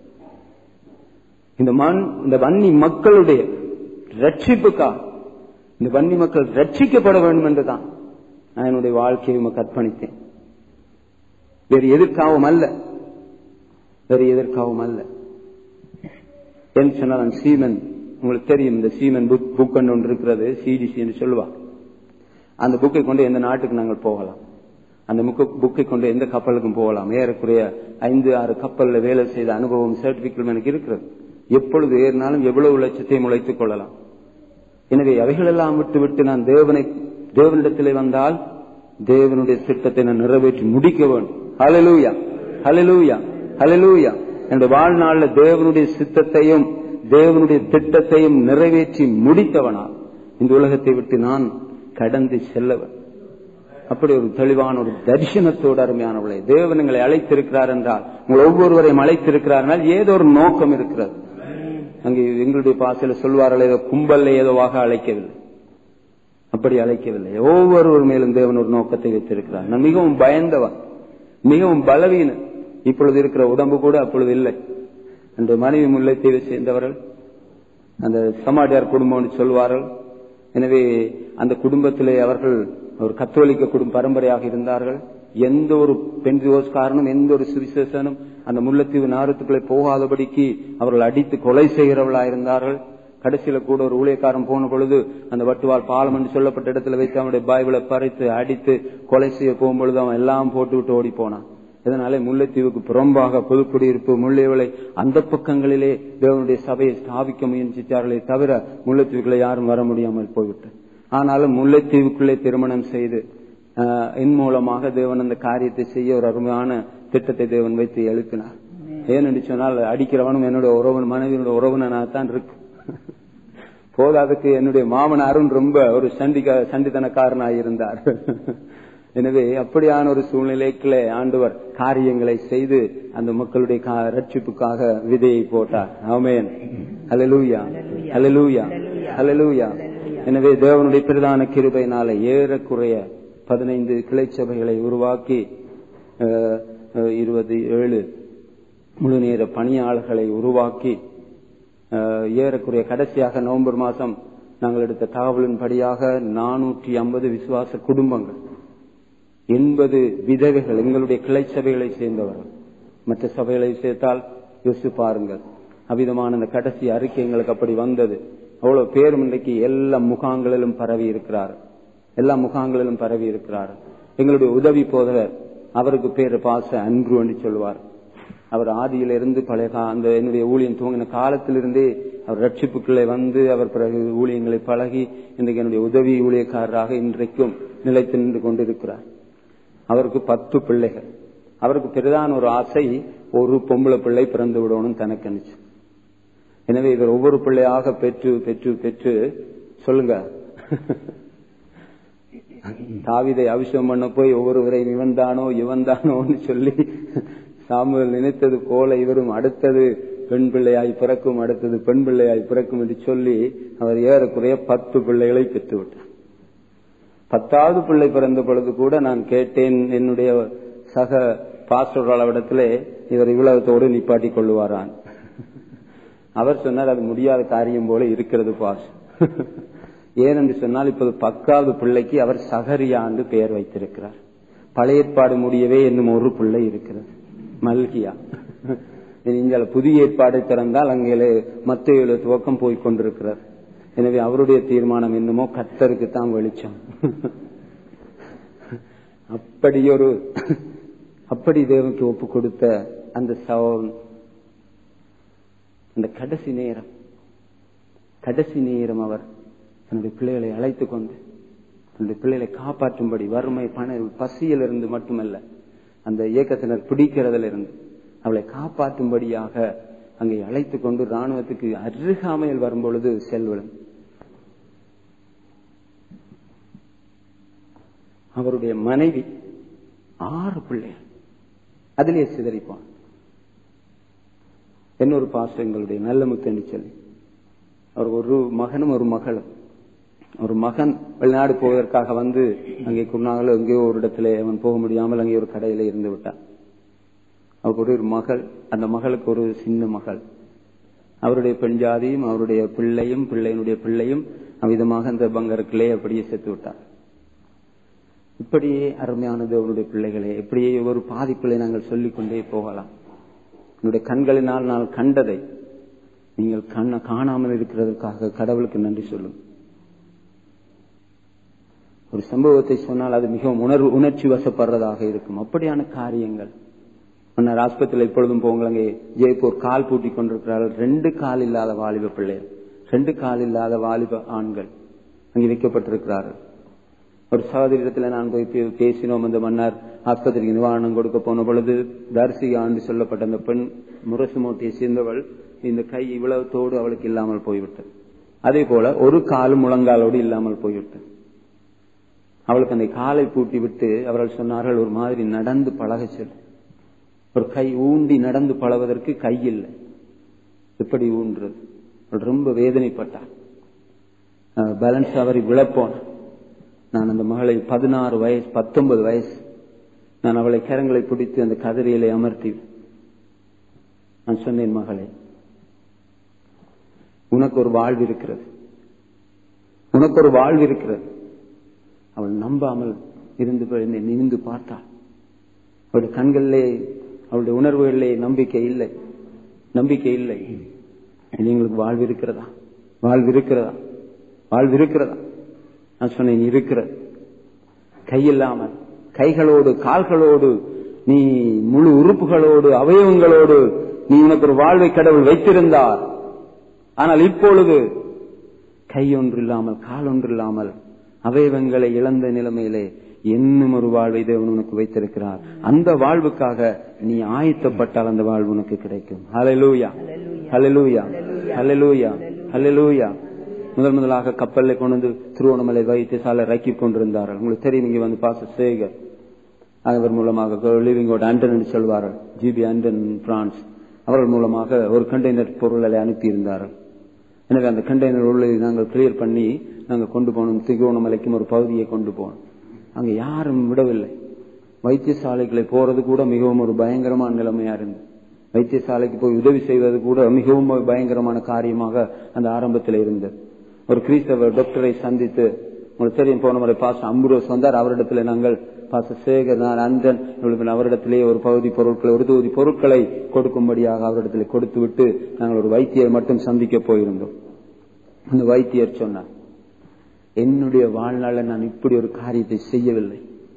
இந்த மண் இந்த வன்னி மக்களுடைய ரட்சிப்புக்கா இந்த வன்னி மக்கள் ரட்சிக்கப்பட வேண்டும் என்றுதான் நான் என்னுடைய வாழ்க்கையை உமக்கு அர்ப்பணித்தேன் வேறு எதற்காகவும் அல்ல வேறு எதற்காகவும் அல்ல என்று சொன்னால் சீமன் உங்களுக்கு தெரியும் இந்த சீமன் புக் புக் ஒன்று இருக்கிறது சிடிசி என்று சொல்லுவா அந்த புக்கை கொண்டு எந்த நாட்டுக்கு நாங்கள் போகலாம் அந்த புக்கை கொண்டு எந்த கப்பலுக்கும் போகலாம் ஏறக்குறைய ஐந்து ஆறு கப்பல்ல வேலை செய்த அனுபவம் சர்டிபிகேட் எனக்கு இருக்கிறது எப்பொழுது ஏறினாலும் எவ்வளவு லட்சத்தை முளைத்துக் கொள்ளலாம் எனவே அவைகளெல்லாம் விட்டு விட்டு நான் தேவனை தேவனிடத்திலே வந்தால் தேவனுடைய திட்டத்தை நான் நிறைவேற்றி முடிக்க வேண்டும் ஹலலூயா ஹலலூயா ஹலலூயா என்னுடைய வாழ்நாள்ல தேவனுடைய சித்தத்தையும் தேவனுடைய திட்டத்தையும் நிறைவேற்றி முடித்தவனா இந்த உலகத்தை விட்டு நான் கடந்து செல்லவன் அப்படி ஒரு தெளிவான ஒரு தரிசனத்தோடு அருமையானவளை தேவன் எங்களை அழைத்திருக்கிறார் என்றால் உங்கள் ஒவ்வொருவரையும் அழைத்திருக்கிறார் என்றால் ஏதோ ஒரு நோக்கம் இருக்கிறது அங்கே எங்களுடைய பாசையில சொல்வார்கள் ஏதோ கும்பல்ல ஏதோவாக அழைக்கவில்லை அப்படி அழைக்கவில்லை ஒவ்வொருவர் மேலும் தேவன் ஒரு நோக்கத்தை வைத்திருக்கிறார் நான் மிகவும் பயந்தவன் மிகவும் பலவீன இப்பொழுது இருக்கிற உடம்பு கூட அப்பொழுது இல்லை அந்த மனைவி முல்லைத்தீவை சேர்ந்தவர்கள் அந்த சமாடியார் குடும்பம் சொல்வார்கள் எனவே அந்த குடும்பத்திலே அவர்கள் ஒரு கத்தோலிக்க குடும்ப பரம்பரையாக இருந்தார்கள் எந்த ஒரு பெண்தியோஸ்காரனும் எந்த ஒரு சுவிசேஷனும் அந்த முல்லைத்தீவு நாரத்துக்களை போகாதபடிக்கு அவர்கள் அடித்து கொலை செய்கிறவர்களா இருந்தார்கள் கடைசியில கூட ஒரு ஊழியக்காரன் போன பொழுது அந்த வட்டுவால் பாலம் என்று சொல்லப்பட்ட இடத்துல வைத்து அவனுடைய பைபிளை பறித்து அடித்து கொலை செய்ய போகும்பொழுது அவன் எல்லாம் போட்டு விட்டு ஓடி போனான் இதனாலே முல்லைத்தீவுக்கு புறம்பாக பொதுக்குடியிருப்பு முள்ளைவளை அந்த பக்கங்களிலே தேவனுடைய சபையை ஸ்தாபிக்க முயற்சித்தார்களே தவிர முல்லைத்தீவுக்குள்ள யாரும் வர முடியாமல் போய்விட்டு ஆனாலும் முல்லைத்தீவுக்குள்ளே திருமணம் செய்து என் மூலமாக தேவன் அந்த காரியத்தை செய்ய ஒரு அருமையான திட்டத்தை தேவன் வைத்து எழுப்பினார் ஏனென்று சொன்னால் அடிக்கிறவனும் என்னுடைய உறவன் மனைவியினுடைய உறவினனாகத்தான் இருக்கு போதாதுக்கு என்னுடைய மாமனாரும் ரொம்ப ஒரு சண்டிக சண்டித்தனக்காரனாக இருந்தார் எனவே அப்படியான ஒரு சூழ்நிலைக்குள்ளே ஆண்டவர் காரியங்களை செய்து அந்த மக்களுடைய ரட்சிப்புக்காக விதையை போட்டார் ஆமேன் ஹலலூயா ஹலலூயா ஹலலூயா எனவே தேவனுடைய பிரதான கிருபையினால ஏறக்குறைய பதினைந்து கிளை சபைகளை உருவாக்கி இருபது ஏழு முழு நேர பணியாளர்களை உருவாக்கி ஏறக்குறைய கடைசியாக நவம்பர் மாதம் நாங்கள் எடுத்த தகவலின்படியாக நானூற்றி ஐம்பது விசுவாச குடும்பங்கள் எண்பது விதவைகள் எங்களுடைய கிளை சபைகளை சேர்ந்தவர்கள் மற்ற சபைகளை சேர்த்தால் யோசித்து பாருங்கள் அவ்விதமான அந்த கடைசி அறிக்கை எங்களுக்கு அப்படி வந்தது அவ்வளவு பேரும் இன்றைக்கு எல்லா முகாங்களிலும் பரவி இருக்கிறார் எல்லா முகாங்களிலும் பரவி இருக்கிறார் எங்களுடைய உதவி போதவர் அவருக்கு பேரு பாச அன்பு என்று சொல்வார் அவர் ஆதியிலிருந்து பழைய அந்த என்னுடைய ஊழியம் துவங்கின காலத்திலிருந்தே அவர் ரட்சிப்புக்குள்ளே வந்து அவர் பிறகு ஊழியங்களை பழகி இன்றைக்கு என்னுடைய உதவி ஊழியக்காரராக இன்றைக்கும் நிலைத்து நின்று கொண்டிருக்கிறார் அவருக்கு பத்து பிள்ளைகள் அவருக்கு பெரிதான ஒரு ஆசை ஒரு பொம்பளை பிள்ளை பிறந்து விடணும் தனக்கு அனுச்சு எனவே இவர் ஒவ்வொரு பிள்ளையாக பெற்று பெற்று பெற்று சொல்லுங்க தாவிதை அபிஷேகம் பண்ண போய் ஒவ்வொருவரையும் இவன் தானோ இவன் தானோன்னு சொல்லி சாமுவேல் நினைத்தது போல இவரும் அடுத்தது பெண் பிள்ளையாய் பிறக்கும் அடுத்தது பெண் பிள்ளையாய் பிறக்கும் என்று சொல்லி அவர் ஏறக்குறைய பத்து பிள்ளைகளை பெற்று விட்டார் பத்தாவது பிள்ளை பிறந்த பொழுது கூட நான் கேட்டேன் என்னுடைய சக பாஸ்டர் அளவிடத்திலே இவர் இவ்வளவத்தோடு நிப்பாட்டி கொள்ளுவாரான் அவர் சொன்னார் அது முடியாத காரியம் போல இருக்கிறது பாஸ் ஏனென்று சொன்னால் இப்போது பத்தாவது பிள்ளைக்கு அவர் சகரியாண்டு பெயர் வைத்திருக்கிறார் பழைய ஏற்பாடு முடியவே என்னும் ஒரு பிள்ளை இருக்கிறது மல்கியா நீங்கள் புதிய ஏற்பாடை திறந்தால் அங்கே மத்திய துவக்கம் போய் கொண்டிருக்கிறார் எனவே அவருடைய தீர்மானம் என்னமோ கத்தருக்கு தான் வெளிச்சம் அப்படி ஒரு அப்படி தேவனுக்கு ஒப்பு கொடுத்த அந்த சவன் அந்த கடைசி நேரம் கடைசி நேரம் அவர் தன்னுடைய பிள்ளைகளை அழைத்துக் கொண்டு தன்னுடைய பிள்ளைகளை காப்பாற்றும்படி வறுமை பண பசியிலிருந்து மட்டுமல்ல அந்த இயக்கத்தினர் பிடிக்கிறதுல இருந்து அவளை காப்பாற்றும்படியாக அங்கே அழைத்துக் கொண்டு ராணுவத்துக்கு அருகாமையில் வரும்பொழுது செல்வலும் அவருடைய மனைவி ஆறு பிள்ளைகள் அதிலே சிதறிப்பான் இன்னொரு பாஸ்டர் எங்களுடைய நல்ல முத்தன்னு சொல்லி அவர் ஒரு மகனும் ஒரு மகளும் ஒரு மகன் வெளிநாடு போவதற்காக வந்து அங்கே குருநாகல எங்கேயோ ஒரு இடத்துல அவன் போக முடியாமல் அங்கே ஒரு கடையில இருந்து விட்டான் அவருக்கு ஒரு மகள் அந்த மகளுக்கு ஒரு சின்ன மகள் அவருடைய பெண் ஜாதியும் அவருடைய பிள்ளையும் பிள்ளையினுடைய பிள்ளையும் அவ்விதமாக அந்த பங்கருக்குள்ளே அப்படியே செத்து விட்டார் இப்படியே அருமையானது அவருடைய பிள்ளைகளே இப்படியே ஒரு பாதிப்புகளை நாங்கள் சொல்லிக் கொண்டே போகலாம் என்னுடைய கண்களினால் நான் கண்டதை நீங்கள் கண்ண காணாமல் இருக்கிறதற்காக கடவுளுக்கு நன்றி சொல்லும் ஒரு சம்பவத்தை சொன்னால் அது மிகவும் உணர்வு உணர்ச்சி வசப்படுறதாக இருக்கும் அப்படியான காரியங்கள் மன்னர் ஆஸ்பத்திரியில் எப்பொழுதும் போங்கள் அங்கே ஜெய்ப்பூர் கால் பூட்டி கொண்டிருக்கிறார்கள் ரெண்டு கால் இல்லாத வாலிப பிள்ளைகள் ரெண்டு கால் இல்லாத வாலிப ஆண்கள் அங்கே வைக்கப்பட்டிருக்கிறார்கள் ஒரு சகோதரத்தில் நான் போய் பே- பேசினோம் அந்த மன்னர் ஆஸ்பத்திரிக்கு நிவாரணம் கொடுக்க போன பொழுது தரிசிக ஆண்டு சொல்லப்பட்ட அந்த பெண் முரசு மூட்டையை சேர்ந்தவள் இந்த கை இவ்வளவு தோடு அவளுக்கு இல்லாமல் போய்விட்டது அதே போல ஒரு காலும் முழங்காலோடு இல்லாமல் போய்விட்டது அவளுக்கு அந்த காலை பூட்டி விட்டு அவர்கள் சொன்னார்கள் ஒரு மாதிரி நடந்து பழக சொல் ஒரு கை ஊண்டி நடந்து பழவதற்கு கை இல்லை எப்படி ஊன்றது அவள் ரொம்ப வேதனைப்பட்டார் பேலன்ஸ் அவரை விழப்போன நான் அந்த மகளை பதினாறு வயசு பத்தொன்பது வயசு நான் அவளை கரங்களை பிடித்து அந்த கதிரையிலே அமர்த்தி நான் சொன்னேன் மகளே உனக்கு ஒரு வாழ்வு இருக்கிறது உனக்கு ஒரு வாழ்வு இருக்கிறது அவள் நம்பாமல் இருந்து போய் என்னை நிமிந்து பார்த்தாள் அவளுடைய கண்களிலே அவளுடைய உணர்வுகளிலே நம்பிக்கை இல்லை நம்பிக்கை இல்லை எங்களுக்கு வாழ்வு இருக்கிறதா வாழ்வு இருக்கிறதா வாழ்வு இருக்கிறதா நான் சொன்னேன் இருக்கிறது கையில்லாமல் கைகளோடு கால்களோடு நீ முழு உறுப்புகளோடு அவயவங்களோடு நீ உனக்கு ஒரு வாழ்வை கடவுள் வைத்திருந்தார் ஆனால் இப்பொழுது கை ஒன்று இல்லாமல் கால் ஒன்று இல்லாமல் அவயவங்களை இழந்த நிலைமையிலே இன்னும் ஒரு வாழ்வை தேவன் உனக்கு வைத்திருக்கிறார் அந்த வாழ்வுக்காக நீ ஆயத்தப்பட்டால் அந்த வாழ்வு உனக்கு கிடைக்கும் ஹalleluya ஹalleluya ஹalleluya ஹalleluya முதல் முதலாக கப்பல்ல கொண்டு வந்து திருவோணமலை வைத்தியசாலை இறக்கி கொண்டிருந்தார்கள் உங்களுக்கு தெரியும் இங்க வந்து பாச சேகர் அவர் மூலமாக லிவிங்கோட ஆண்டன் என்று சொல்வார்கள் ஜிபி ஆண்டன் பிரான்ஸ் அவர்கள் மூலமாக ஒரு கண்டெய்னர் பொருள்களை அனுப்பியிருந்தார்கள் எனவே அந்த கண்டெய்னர் உள்ளே நாங்கள் கிளியர் பண்ணி நாங்கள் கொண்டு போனோம் திருகோணமலைக்கும் ஒரு பகுதியை கொண்டு போனோம் அங்க யாரும் விடவில்லை வைத்தியசாலைகளை போறது கூட மிகவும் ஒரு பயங்கரமான நிலைமையா இருந்தது வைத்தியசாலைக்கு போய் உதவி செய்வது கூட மிகவும் ஒரு பயங்கரமான காரியமாக அந்த ஆரம்பத்தில் இருந்தது ஒரு கிறிஸ்தவ டாக்டரை சந்தித்து உங்களுக்கு தெரியும் போன முறை பாச அம்புரோஸ் வந்தார் அவரிடத்துல நாங்கள் பாச சேகர் நான் அந்தன் இவளுக்கு அவரிடத்திலே ஒரு பகுதி பொருட்களை ஒரு தொகுதி பொருட்களை கொடுக்கும்படியாக அவரிடத்தில் கொடுத்து விட்டு நாங்கள் ஒரு வைத்தியரை மட்டும் சந்திக்க போயிருந்தோம் அந்த வைத்தியர் சொன்னார் என்னுடைய வாழ்நாளில் நான் இப்படி ஒரு காரியத்தை செய்யவில்லை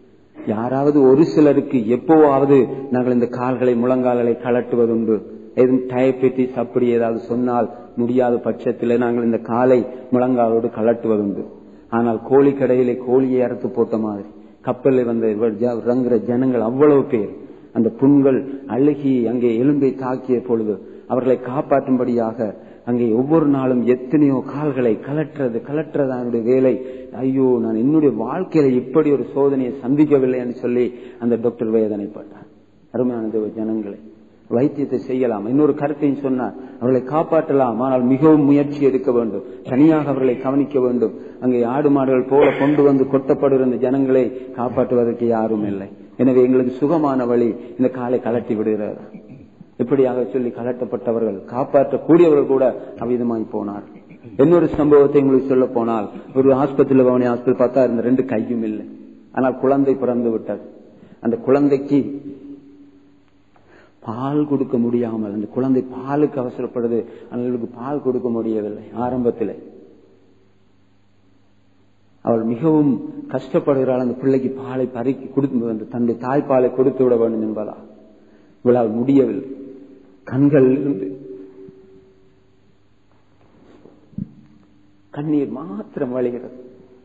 யாராவது ஒரு சிலருக்கு எப்போவாவது நாங்கள் இந்த கால்களை முழங்கால்களை கலட்டுவதுண்டு எதுவும் டயபெட்டிஸ் அப்படி ஏதாவது சொன்னால் முடியாத பட்சத்தில் நாங்கள் இந்த காலை முழங்காலோடு கலட்டுவதுண்டு ஆனால் கோழி கடையிலே கோழியை அறுத்து போட்ட மாதிரி கப்பலில் வந்த ரங்குற ஜனங்கள் அவ்வளவு பேர் அந்த புண்கள் அழுகி அங்கே எலும்பை தாக்கிய பொழுது அவர்களை காப்பாற்றும்படியாக அங்கே ஒவ்வொரு நாளும் எத்தனையோ கால்களை கலட்டுறது கலட்டுறது அவனுடைய வேலை ஐயோ நான் என்னுடைய வாழ்க்கையில இப்படி ஒரு சோதனையை சந்திக்கவில்லை என்று சொல்லி அந்த டாக்டர் வேதனைப்பட்டார் அருமையான தேவ ஜனங்களை வைத்தியத்தை செய்யலாம் இன்னொரு கருத்தையும் சொன்னார் அவர்களை காப்பாற்றலாம் ஆனால் மிகவும் முயற்சி எடுக்க வேண்டும் தனியாக அவர்களை கவனிக்க வேண்டும் அங்கே ஆடு மாடுகள் போல கொண்டு வந்து கொட்டப்படுகிற இந்த ஜனங்களை காப்பாற்றுவதற்கு யாரும் இல்லை எனவே எங்களுக்கு சுகமான வழி இந்த காலை கலட்டி விடுகிறது இப்படியாக சொல்லி கலட்டப்பட்டவர்கள் காப்பாற்றக்கூடியவர்கள் கூட அவ்விதமாய் போனார் இன்னொரு சம்பவத்தை உங்களுக்கு சொல்ல போனால் ஒரு ஆஸ்பத்திரியில் பவனி ஆஸ்பத்திரி பார்த்தா இருந்த ரெண்டு கையும் இல்லை ஆனால் குழந்தை பிறந்து விட்டது அந்த குழந்தைக்கு பால் கொடுக்க முடியாமல் அந்த குழந்தை பாலுக்கு அவசரப்படுது அவர்களுக்கு பால் கொடுக்க முடியவில்லை ஆரம்பத்தில் அவள் மிகவும் கஷ்டப்படுகிறாள் அந்த பிள்ளைக்கு பாலை பறிக்கி கொடுத்து அந்த தன்னுடைய தாய்ப்பாலை கொடுத்து விட வேண்டும் என்பதா இவளால் முடியவில்லை கண்கள் இருந்து கண்ணீர் மாத்திரம் வழிகிறது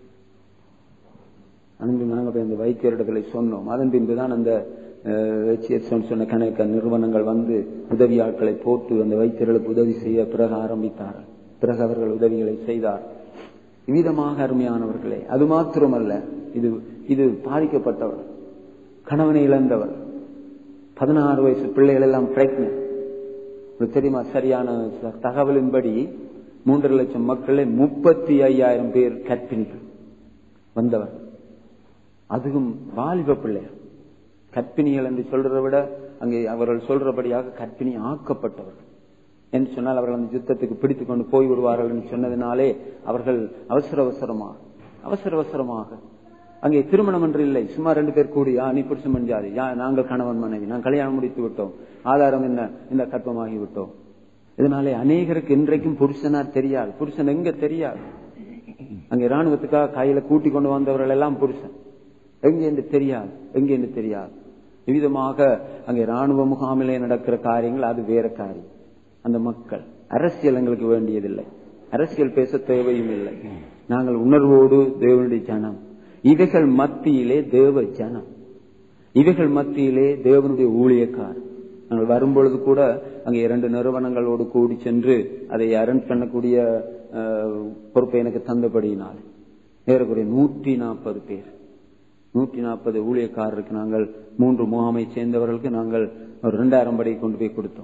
அன்பு நாங்கள் போய் அந்த வைத்தியரிடத்துல சொன்னோம் அதன் பின்புதான் அந்த சொன்ன கணக்க நிறுவனங்கள் வந்து உதவி ஆட்களை போட்டு அந்த வைத்தியர்களுக்கு உதவி செய்ய பிறகு ஆரம்பித்தார்கள் பிறகு அவர்கள் உதவிகளை செய்தார் விதமாக அருமையானவர்களே அது மாத்திரமல்ல இது இது பாதிக்கப்பட்டவர் கணவனை இழந்தவர் பதினாறு வயசு பிள்ளைகள் எல்லாம் பிரெக்னன்ட் தெரியுமா சரியான தகவலின்படி மூன்றரை லட்சம் மக்களே முப்பத்தி ஐயாயிரம் பேர் கற்பிணிகள் வந்தவர் அதுவும் வாலிப பிள்ளைகள் கற்பிணிகள் என்று சொல்றதை விட அங்கே அவர்கள் சொல்றபடியாக கற்பிணி ஆக்கப்பட்டவர்கள் என்று சொன்னால் அவர்கள் அந்த யுத்தத்துக்கு பிடித்துக் கொண்டு போய் விடுவார்கள் என்று சொன்னதினாலே அவர்கள் அவசர அவசரமாக அவசர அவசரமாக அங்கே திருமணம் என்று இல்லை சும்மா ரெண்டு பேர் கூடி ஆ, நீ புருஷன் மஞ்சாதி யா நாங்கள் கணவன் மனைவி நான் கல்யாணம் முடித்து விட்டோம் ஆதாரம் என்ன இந்த கற்பமாகி விட்டோம் இதனாலே அநேகருக்கு இன்றைக்கும் புருஷனார் தெரியாது புருஷன் எங்க தெரியாது அங்கே ராணுவத்துக்காக கையில கூட்டி கொண்டு வந்தவர்கள் எல்லாம் புருஷன் எங்கே என்று தெரியாது எங்கே என்று தெரியாது விவிதமாக அங்கே ராணுவ முகாமிலே நடக்கிற காரியங்கள் அது வேற காரியம் அந்த மக்கள் அரசியல் எங்களுக்கு வேண்டியதில்லை அரசியல் பேச தேவையும் இல்லை நாங்கள் உணர்வோடு தேவனுடைய ஜனம் இவைகள் மத்தியிலே தேவ ஜனம் இவைகள் மத்தியிலே தேவனுடைய ஊழியக்கார் நாங்கள் வரும்பொழுது கூட அங்கே இரண்டு நிறுவனங்களோடு கூடி சென்று அதை அரேஞ்ச் பண்ணக்கூடிய அஹ், பொறுப்பை எனக்கு தந்தபடியினால் ஏறக்குறைய நூற்றி நாற்பது பேர் நூற்றி நாற்பது ஊழியக்காரருக்கு நாங்கள் மூன்று முகாமை சேர்ந்தவர்களுக்கு நாங்கள் ஒரு இரண்டாயிரம் படி கொண்டு போய் கொடுத்தோம்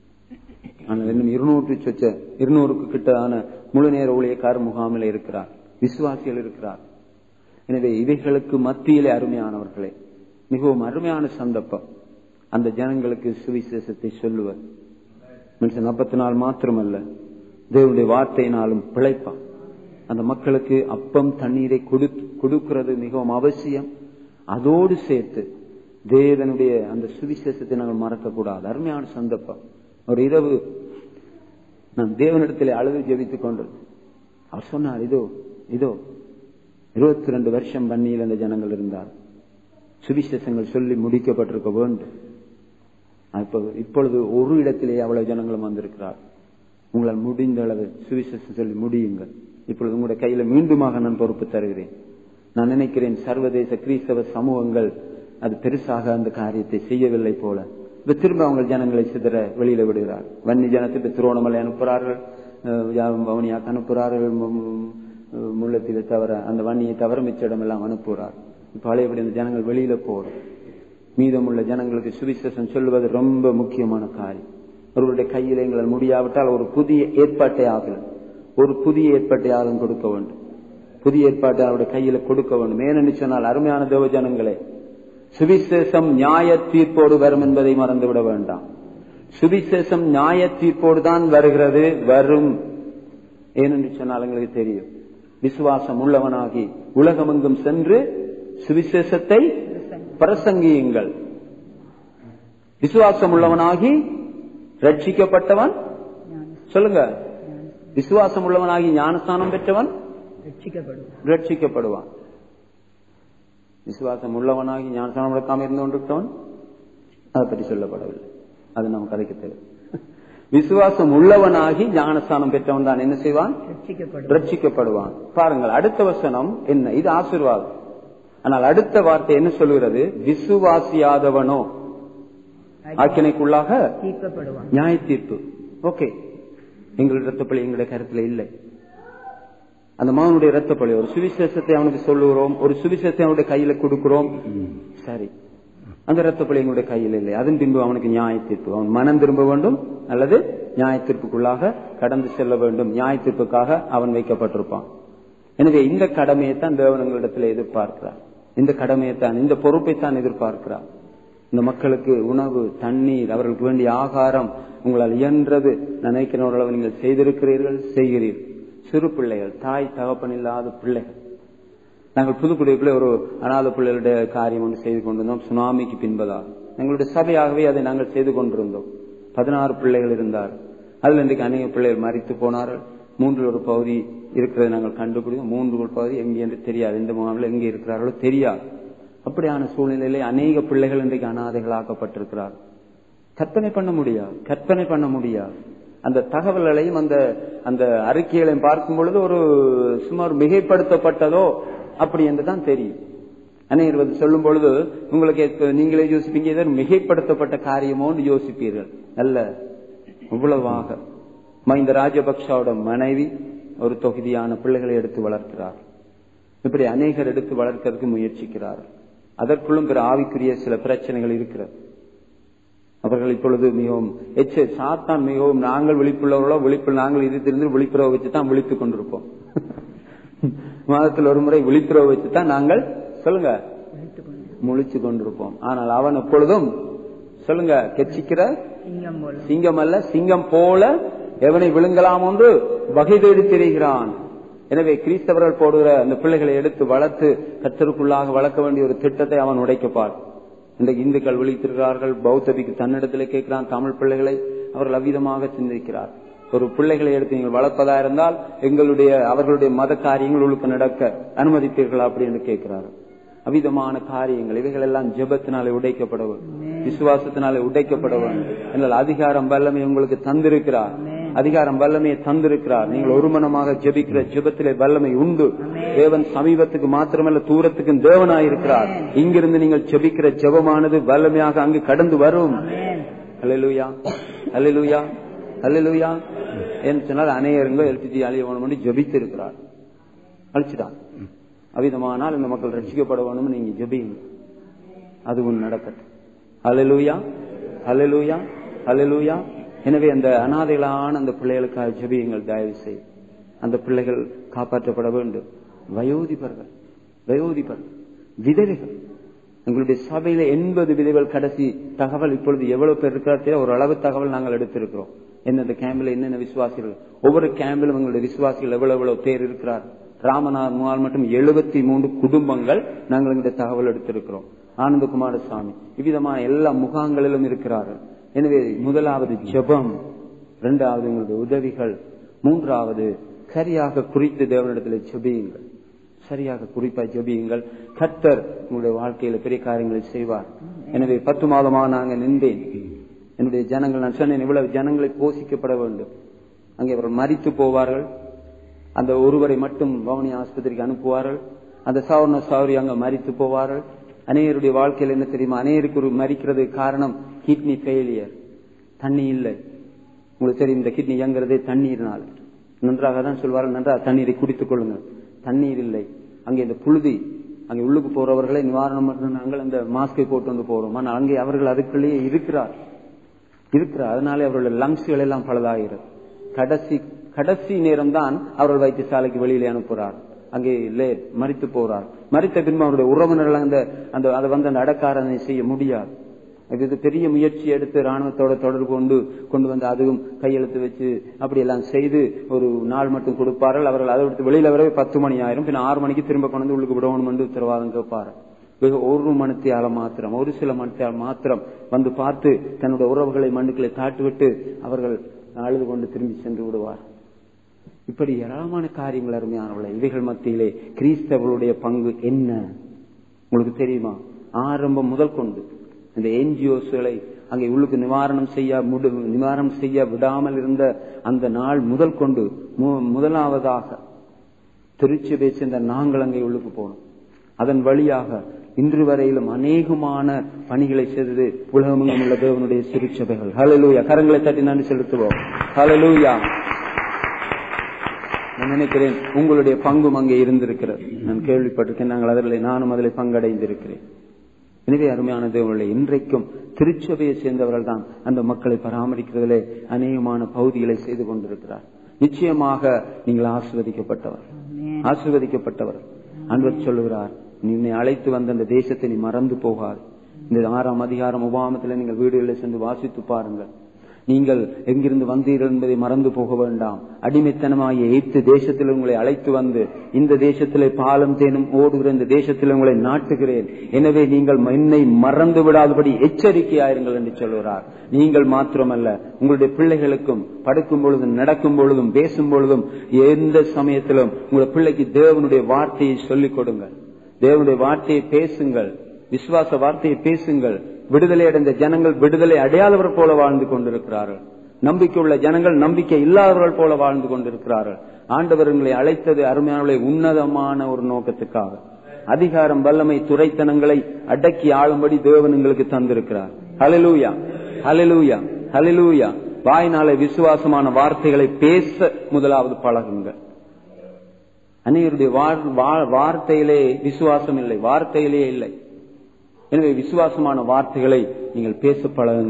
ஆனால் இன்னும் இருநூற்று சொச்ச இருநூறுக்கு கிட்டதான முழு நேர ஊழியக்காரர் முகாமில் இருக்கிறார் விசுவாசிகள் இருக்கிறார் எனவே இவைகளுக்கு மத்தியிலே அருமையானவர்களே மிகவும் அருமையான சந்தர்ப்பம் அந்த ஜனங்களுக்கு சுவிசேஷத்தை சொல்லுவர் மனுஷன் அப்பத்தினால் மாத்திரமல்ல தேவனுடைய வார்த்தையினாலும் பிழைப்பான் அந்த மக்களுக்கு அப்பம் தண்ணீரை கொடுத்து- கொடுக்கிறது மிகவும் அவசியம் அதோடு சேர்த்து தேவனுடைய அந்த சுவிசேஷத்தை நாங்கள் மறக்க கூடாது அருமையான சந்தர்ப்பம் ஒரு இரவு நான் தேவனிடத்தில் அழுது ஜெபித்துக் கொண்டு அவர் சொன்னார் இதோ இதோ இருபத்தி ரெண்டு வருஷம் வன்னியில் அந்த ஜனங்கள் இருந்தார் சுவிசேஷங்கள் சொல்லி முடிக்கப்பட்டிருக்க வேண்டும் இப்ப இப்பொழுது ஒரு இடத்திலே அவ்வளவு ஜனங்களும் வந்திருக்கிறார் உங்களால் முடிந்த அளவு சுவிசேஷம் சொல்லி முடியுங்கள் இப்பொழுது உங்களுடைய கையில மீண்டுமாக நான் பொறுப்பு தருகிறேன் நான் நினைக்கிறேன் சர்வதேச கிறிஸ்தவ சமூகங்கள் அது பெருசாக அந்த காரியத்தை செய்யவில்லை போல இப்ப திரும்ப அவங்க ஜனங்களை சிதற வெளியில விடுகிறார் வன்னி ஜனத்தை இப்ப திருவோணமலை அனுப்புகிறார்கள் அஹ் யாரும் வவுனியாக்கு அனுப்புகிறார்கள் மு- மு- முள்ளத்திலே தவிர அந்த வன்னியை தவிர மிச்ச இடமெல்லாம் அனுப்புகிறார் இப்ப பழையபடி அந்த ஜனங்கள் வெளியில போடும் மீதமுள்ள ஜனங்களுக்கு சுவிசேஷம் சொல்லுவது ரொம்ப முக்கியமான காரியம் ஒருவருடைய கையில் எங்களால் முடியாவிட்டால் ஒரு புதிய ஏற்பாட்டை ஆகலாம் ஒரு புதிய ஏற்பாட்டை ஆகும் கொடுக்க வேண்டும் புதிய ஏற்பாட்டை அவருடைய கையில கொடுக்க வேண்டும் ஏனென்று சொன்னால் அருமையான தேவ ஜனங்களே சுவிசேஷம் நியாய தீர்ப்போடு வரும் என்பதை மறந்துவிட வேண்டாம் சுவிசேஷம் நியாய தீர்ப்போடு தான் வருகிறது வரும் ஏனென்று சொன்னால் எங்களுக்கு தெரியும் விசுவாசம் உள்ளவனாகி உலகமெங்கும் சென்று சுவிசேஷத்தை பிரசங்கியுங்கள் விசுவாசம் உள்ளவனாகி ரட்சிக்கப்பட்டவன் சொல்லுங்க விசுவாசம் உள்ளவனாகி ஞானஸ்தானம் பெற்றவன் ரட்சிக்கப்படும் ரட்சிக்கப்படுவான் விசுவாசம் உள்ளவனாகி ஞானஸ்தானம் எடுக்காம இருந்து கொண்டிருக்கிறவன் அதை பற்றி சொல்லப்படவில்லை அது நம்ம கதைக்கு தெரியும் விசுவாசம் உள்ளவனாகி ஞானஸ்தானம் பெற்றவன் தான் என்ன செய்வான் ரட்சிக்கப்படும் ரட்சிக்கப்படுவான் பாருங்கள் அடுத்த வசனம் என்ன இது ஆசீர்வாதம் ஆனால் அடுத்த வார்த்தை என்ன சொல்கிறது விசுவாசியாதவனோ ஆக்கினைக்குள்ளாக தீர்க்கப்படுவான் நியாய தீர்ப்பு ஓகே எங்கள் ரத்தப்பழி எங்களுடைய கருத்துல இல்லை அந்த மகனுடைய ரத்தப்பழி ஒரு சுவிசேஷத்தை அவனுக்கு சொல்லுகிறோம் ஒரு சுவிசேஷத்தை அவனுடைய கையில கொடுக்கிறோம் சரி அந்த ரத்தப்பழி எங்களுடைய கையில் இல்லை அதன் பின்பு அவனுக்கு நியாய தீர்ப்பு அவன் மனம் திரும்ப வேண்டும் அல்லது நியாய தீர்ப்புக்குள்ளாக கடந்து செல்ல வேண்டும் நியாய தீர்ப்புக்காக அவன் வைக்கப்பட்டிருப்பான் எனவே இந்த கடமையை தான் தேவன் எங்களிடத்தில் எதிர்பார்க்கிறார் இந்த கடமையை தான் இந்த பொறுப்பை தான் எதிர்பார்க்கிறார் இந்த மக்களுக்கு உணவு தண்ணீர் அவர்களுக்கு வேண்டிய ஆகாரம் உங்களால் இயன்றது நினைக்கிற அளவு நீங்கள் செய்திருக்கிறீர்கள் செய்கிறீர்கள் சிறு பிள்ளைகள் தாய் தகப்பன் இல்லாத பிள்ளைகள் நாங்கள் புதுக்குடியிருப்பில் ஒரு அநாத பிள்ளைகளுடைய காரியம் ஒன்று செய்து கொண்டிருந்தோம் சுனாமிக்கு பின்பதாக எங்களுடைய சபையாகவே அதை நாங்கள் செய்து கொண்டிருந்தோம் பதினாறு பிள்ளைகள் இருந்தார் அதில் இன்றைக்கு அநேக பிள்ளைகள் மறித்து போனார்கள் மூன்றில் ஒரு பகுதி இருக்கிறதை நாங்கள் கண்டுபிடித்தோம் மூன்று ஒரு பகுதி எங்கே என்று தெரியாது இந்த முகாமில் எங்கே இருக்கிறார்களோ தெரியாது அப்படியான சூழ்நிலையிலே அநேக பிள்ளைகள் இன்றைக்கு அனாதைகளாக்கப்பட்டிருக்கிறார் கற்பனை பண்ண முடியாது கற்பனை பண்ண முடியாது அந்த தகவல்களையும் அந்த அந்த அறிக்கைகளையும் பார்க்கும் பொழுது ஒரு சுமார் மிகைப்படுத்தப்பட்டதோ அப்படி என்று தான் தெரியும் அநேகர் வந்து சொல்லும் பொழுது உங்களுக்கு இப்ப நீங்களே யோசிப்பீங்க ஏதோ மிகைப்படுத்தப்பட்ட காரியமோன்னு யோசிப்பீர்கள் அல்ல இவ்வளவாக மஹிந்த ராஜபக்ஷாவோட மனைவி ஒரு தொகுதியான பிள்ளைகளை எடுத்து வளர்க்கிறார் இப்படி அநேகர் எடுத்து வளர்க்கறதுக்கு முயற்சிக்கிறார் அதற்குள்ளும் பிற ஆவிக்குரிய சில பிரச்சனைகள் இருக்கிறது அவர்கள் இப்பொழுது மிகவும் எச்ச சாத்தான் மிகவும் நாங்கள் விழிப்புள்ளவர்களோ விழிப்பு நாங்கள் இது தெரிந்து விழிப்புறவை வச்சு தான் விழித்துக் கொண்டிருப்போம் மாதத்தில் ஒரு முறை விழிப்புறவை வச்சு தான் நாங்கள் சொல்லுங்க முழிச்சு கொண்டிருப்போம் ஆனால் அவன் எப்பொழுதும் சொல்லுங்க கெச்சிக்கிற சிங்கம் போல சிங்கம் அல்ல சிங்கம் போல எவனை விழுங்கலாம் என்று வகை தேடி திரிகிறான் எனவே கிறிஸ்தவர்கள் போடுகிற அந்த பிள்ளைகளை எடுத்து வளர்த்து கத்தருக்குள்ளாக வளர்க்க வேண்டிய ஒரு திட்டத்தை அவன் உடைக்கப்பார் இன்றைக்கு இந்துக்கள் விழித்திருக்கிறார்கள் பௌத்தபிக்கு தன்னிடத்தில் கேட்கிறான் தமிழ் பிள்ளைகளை அவர்கள் அவ்விதமாக சிந்திக்கிறார் ஒரு பிள்ளைகளை எடுத்து நீங்கள் வளர்ப்பதா இருந்தால் எங்களுடைய அவர்களுடைய மத காரியங்கள் உங்களுக்கு நடக்க அனுமதிப்பீர்களா அப்படின்னு கேட்கிறார்கள் அவிதமான காரியங்கள் இவைகள் எல்லாம் ஜெபத்தினாலே உடைக்கப்பட வேண்டும் விசுவாசத்தினாலே உடைக்கப்பட வேண்டும் என்றால் அதிகாரம் வல்லமை உங்களுக்கு தந்திருக்கிறார் அதிகாரம் வல்லமையை தந்திருக்கிறார் நீங்கள் ஒருமனமாக ஜெபிக்கிற ஜெபத்திலே வல்லமை உண்டு தேவன் சமீபத்துக்கு மாத்திரமல்ல தூரத்துக்கும் தேவனாயிருக்கிறார் இங்கிருந்து நீங்கள் ஜெபிக்கிற ஜெபமானது வல்லமையாக அங்கு கடந்து வரும் அல்லேலூயா அல்லேலூயா அல்லேலூயா என்று சொன்னால் அநேகருங்க எல்பிஜி அழியவனம் பண்ணி ஜெபித்து இருக்கிறார் அழிச்சுட்டான் அவிதமானால் இந்த மக்கள் ரட்சிக்கப்பட வேணும் நீங்க ஜெபியுங்க அதுவும் நடக்கட்டும் அல்லேலூயா அல்லேலூயா அல்லேலூயா எனவே அந்த அனாதைகளான அந்த பிள்ளைகளுக்காக ஜெபியுங்கள் தயவு செய்து அந்த பிள்ளைகள் காப்பாற்றப்பட வேண்டும் வயோதிபர்கள் வயோதிபர்கள் விதவைகள் எங்களுடைய சபையில எண்பது விதவைகள் கடைசி தகவல் இப்பொழுது எவ்வளவு பேர் இருக்கிறார் ஒரு அளவு தகவல் நாங்கள் எடுத்திருக்கிறோம் எந்தெந்த கேம்பில் என்னென்ன விசுவாசிகள் ஒவ்வொரு கேம்பிலும் எங்களுடைய விசுவாசிகள் எவ்வளவு எவ்வளவு பேர் இருக்கிறார் ராமநாத் முகால் மட்டும் எழுபத்தி மூன்று குடும்பங்கள் நாங்கள் எங்களுடைய தகவல் எடுத்திருக்கிறோம் ஆனந்தகுமார சாமி இவ்விதமான எல்லா முகாங்களிலும் இருக்கிறார்கள் எனவே முதலாவது ஜெபம் இரண்டாவது எங்களுடைய உதவிகள் மூன்றாவது சரியாக குறித்து தேவனிடத்தில் ஜெபியுங்கள் சரியாக குறிப்பாய் ஜெபியுங்கள் கர்த்தர் உங்களுடைய வாழ்க்கையில பெரிய காரியங்களை செய்வார் எனவே பத்து மாதமா நாங்க நின்றேன் என்னுடைய ஜனங்கள் நான் சொன்னேன் இவ்வளவு ஜனங்களை போஷிக்கப்பட வேண்டும் அங்கே அவர்கள் மறித்து போவார்கள் அந்த ஒருவரை மட்டும் பவனி ஆஸ்பத்திரிக்கு அனுப்புவார்கள் அந்த சௌர்ண சௌரி அங்க மறித்து போவார்கள் அநேகருடைய வாழ்க்கையில் என்ன தெரியுமா அநேகருக்கு ஒரு மறிக்கிறது காரணம் கிட்னி ஃபெயிலியர் தண்ணி இல்லை உங்களுக்கு தெரியும் இந்த கிட்னி இயங்குறதே தண்ணீர்னால நன்றாக தான் சொல்வார்கள் நன்றாக தண்ணீரை குடித்துக் கொள்ளுங்கள் தண்ணீர் இல்லை அங்கே இந்த புழுதி அங்கே உள்ளுக்கு போறவர்களை நிவாரணம் பண்ண நாங்கள் அந்த மாஸ்கை போட்டு வந்து போறோம் ஆனால் அங்கே அவர்கள் அதுக்குள்ளேயே இருக்கிறார் இருக்கிறார் அதனாலே அவர்களுடைய லங்ஸ்கள் எல்லாம் பலதாகிறது கடைசி கடைசி நேரம் தான் அவர்கள் வைத்தியசாலைக்கு வெளியிலே அனுப்புறார் அங்கே லேட் மறித்து போறார் மறித்த பின்பு அவருடைய உறவினர்கள் அந்த அந்த அதை வந்து அந்த அடக்காரனை செய்ய முடியாது இது பெரிய முயற்சி எடுத்து ராணுவத்தோட தொடர்பு கொண்டு கொண்டு வந்து அதுவும் கையெழுத்து வச்சு அப்படி எல்லாம் செய்து ஒரு நாள் மட்டும் கொடுப்பார்கள் அவர்கள் அதை விட்டு வெளியில வரவே பத்து மணி ஆயிரும் பின்ன ஆறு மணிக்கு திரும்ப கொண்டு வந்து உள்ளுக்கு விடணும் என்று உத்தரவாதம் கேட்பாரு வெகு ஒரு மணித்தியால மாத்திரம் ஒரு சில மணித்தியால் மாத்திரம் வந்து பார்த்து தன்னுடைய உறவுகளை மண்ணுக்களை தாட்டுவிட்டு அவர்கள் அழுது கொண்டு திரும்பி சென்று விடுவார் இப்படி ஏராளமான காரியங்கள் அருமையானவளை இவைகள் மத்தியிலே கிறிஸ்தவர்களுடைய பங்கு என்ன உங்களுக்கு தெரியுமா ஆரம்பம் முதல் கொண்டு இந்த என்ஜிஓஸ்களை அங்கே உள்ளுக்கு நிவாரணம் செய்ய முடு நிவாரணம் செய்ய விடாமல் இருந்த அந்த நாள் முதல் கொண்டு முதலாவதாக திருச்சியை சேர்ந்த நாங்கள் அங்கே உள்ளுக்கு போனோம் அதன் வழியாக இன்று வரையிலும் அநேகமான பணிகளை செய்தது உலகமெங்கும் உள்ள தேவனுடைய சிறுச்சபைகள் ஹலலூயா கரங்களை தட்டி நன்றி செலுத்துவோம் ஹலலூயா நான் நினைக்கிறேன் உங்களுடைய பங்கும் அங்கே இருந்திருக்கிறது நான் கேள்விப்பட்டிருக்கேன் நாங்கள் அதில் நானும் அதில் பங்கடைந்திருக்கிறேன் எனவே அருமையான தேவனுடைய இன்றைக்கும் திருச்சபையை சேர்ந்தவர்கள் தான் அந்த மக்களை பராமரிக்கிறதிலே அநேகமான பகுதிகளை செய்து கொண்டிருக்கிறார் நிச்சயமாக நீங்கள் ஆசிர்வதிக்கப்பட்டவர் ஆசிர்வதிக்கப்பட்டவர் அன்பர் சொல்லுகிறார் நீ உன்னை அழைத்து வந்த அந்த தேசத்தை நீ மறந்து போகாது இந்த ஆறாம் அதிகாரம் உபாமத்தில் நீங்கள் வீடுகளில் சென்று வாசித்து பாருங்கள் நீங்கள் எங்கிருந்து வந்தீர்கள் என்பதை மறந்து போக வேண்டாம் அடிமைத்தனமாகிய எய்த்து தேசத்தில் உங்களை அழைத்து வந்து இந்த தேசத்திலே பாலம் தேனும் ஓடுகிற இந்த தேசத்தில் உங்களை நாட்டுகிறேன் எனவே நீங்கள் என்னை மறந்து விடாதபடி எச்சரிக்கையாயிருங்கள் என்று சொல்கிறார் நீங்கள் மாத்திரமல்ல உங்களுடைய பிள்ளைகளுக்கும் படுக்கும் பொழுதும் நடக்கும் பொழுதும் பேசும் பொழுதும் எந்த சமயத்திலும் உங்களுடைய பிள்ளைக்கு தேவனுடைய வார்த்தையை சொல்லிக் கொடுங்கள் தேவனுடைய வார்த்தையை பேசுங்கள் விசுவாச வார்த்தையை பேசுங்கள் விடுதலை அடைந்த ஜனங்கள் விடுதலை அடையாதவர் போல வாழ்ந்து கொண்டிருக்கிறார்கள் நம்பிக்கை உள்ள ஜனங்கள் நம்பிக்கை இல்லாதவர்கள் போல வாழ்ந்து கொண்டிருக்கிறார்கள் ஆண்டவர்களை அழைத்தது அருமையானவர்களை உன்னதமான ஒரு நோக்கத்துக்காக அதிகாரம் வல்லமை துறைத்தனங்களை அடக்கி ஆளும்படி தேவன் எங்களுக்கு தந்திருக்கிறார் ஹலலூயா ஹலலூயா ஹலலூயா வாய்னாலே விசுவாசமான வார்த்தைகளை பேச முதலாவது பழகுங்கள் அநேகருடைய வார்த்தையிலே விசுவாசம் இல்லை வார்த்தையிலே இல்லை எனவே விசுவாசமான வார்த்தைகளை நீங்கள் பேச பழகுங்கள்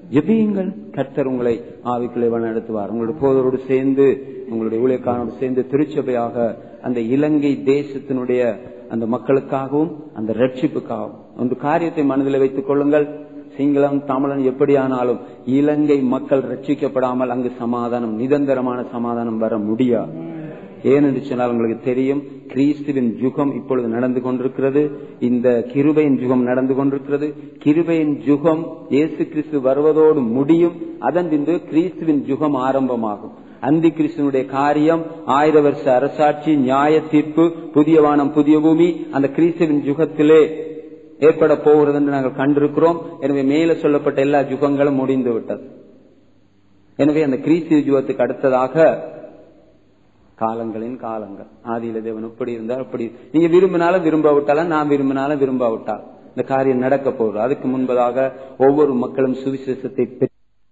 ஜெபியுங்கள் கர்த்தர் உங்களை ஆவிக்குள்ளே நடத்துவார் உங்களுடைய போதரோடு சேர்ந்து உங்களுடைய ஊழியக்காரனோடு சேர்ந்து திருச்சபையாக அந்த இலங்கை தேசத்தினுடைய அந்த மக்களுக்காகவும் அந்த ரட்சிப்புக்காகவும் ஒரு காரியத்தை மனதில் வைத்துக் கொள்ளுங்கள் சிங்களம் தமிழன் எப்படியானாலும் இலங்கை மக்கள் ரட்சிக்கப்படாமல் அங்கு சமாதானம் நிரந்தரமான சமாதானம் வர முடியாது ஏனென்று சொன்னால் உங்களுக்கு தெரியும் கிறிஸ்துவின் யுகம் இப்பொழுது நடந்து கொண்டிருக்கிறது இந்த கிருபையின் யுகம் நடந்து கொண்டிருக்கிறது கிருபையின் யுகம் இயேசு கிறிஸ்து வருவதோடு முடியும் அதன் பின்பு கிறிஸ்துவின் யுகம் ஆரம்பமாகும் அந்தி கிறிஸ்துவனுடைய காரியம் ஆயிர வருஷ அரசாட்சி நியாய தீர்ப்பு புதிய வானம் புதிய பூமி அந்த கிறிஸ்துவின் யுகத்திலே ஏற்பட போகிறது என்று நாங்கள் கண்டிருக்கிறோம் எனவே மேலே சொல்லப்பட்ட எல்லா யுகங்களும் முடிந்து விட்டது எனவே அந்த கிறிஸ்து யுகத்துக்கு அடுத்ததாக காலங்களின் காலங்கள் ஆதியில தேவன் எப்படி இருந்தால் அப்படி நீங்க விரும்பினாலும் விரும்பாவிட்டாலும் நான் விரும்பினாலும் விரும்பாவிட்டால் இந்த காரியம் நடக்க போகுது அதுக்கு முன்பதாக ஒவ்வொரு மக்களும் சுவிசேஷத்தை பெற்று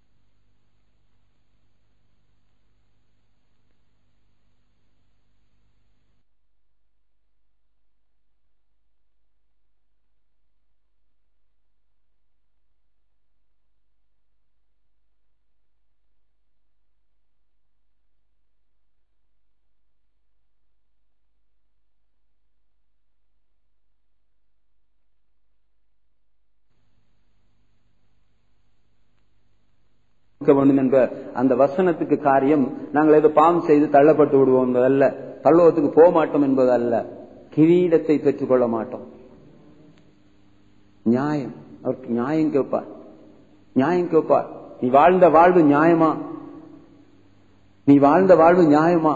இருக்க வேண்டும் என்ற அந்த வசனத்துக்கு காரியம் நாங்கள் ஏதோ பாவம் செய்து தள்ளப்பட்டு விடுவோம் என்பதல்ல தள்ளுவத்துக்கு போக மாட்டோம் என்பதல்ல கிரீடத்தை பெற்றுக் கொள்ள மாட்டோம் நியாயம் அவருக்கு நியாயம் கேட்பார் நியாயம் கேட்பார் நீ வாழ்ந்த வாழ்வு நியாயமா நீ வாழ்ந்த வாழ்வு நியாயமா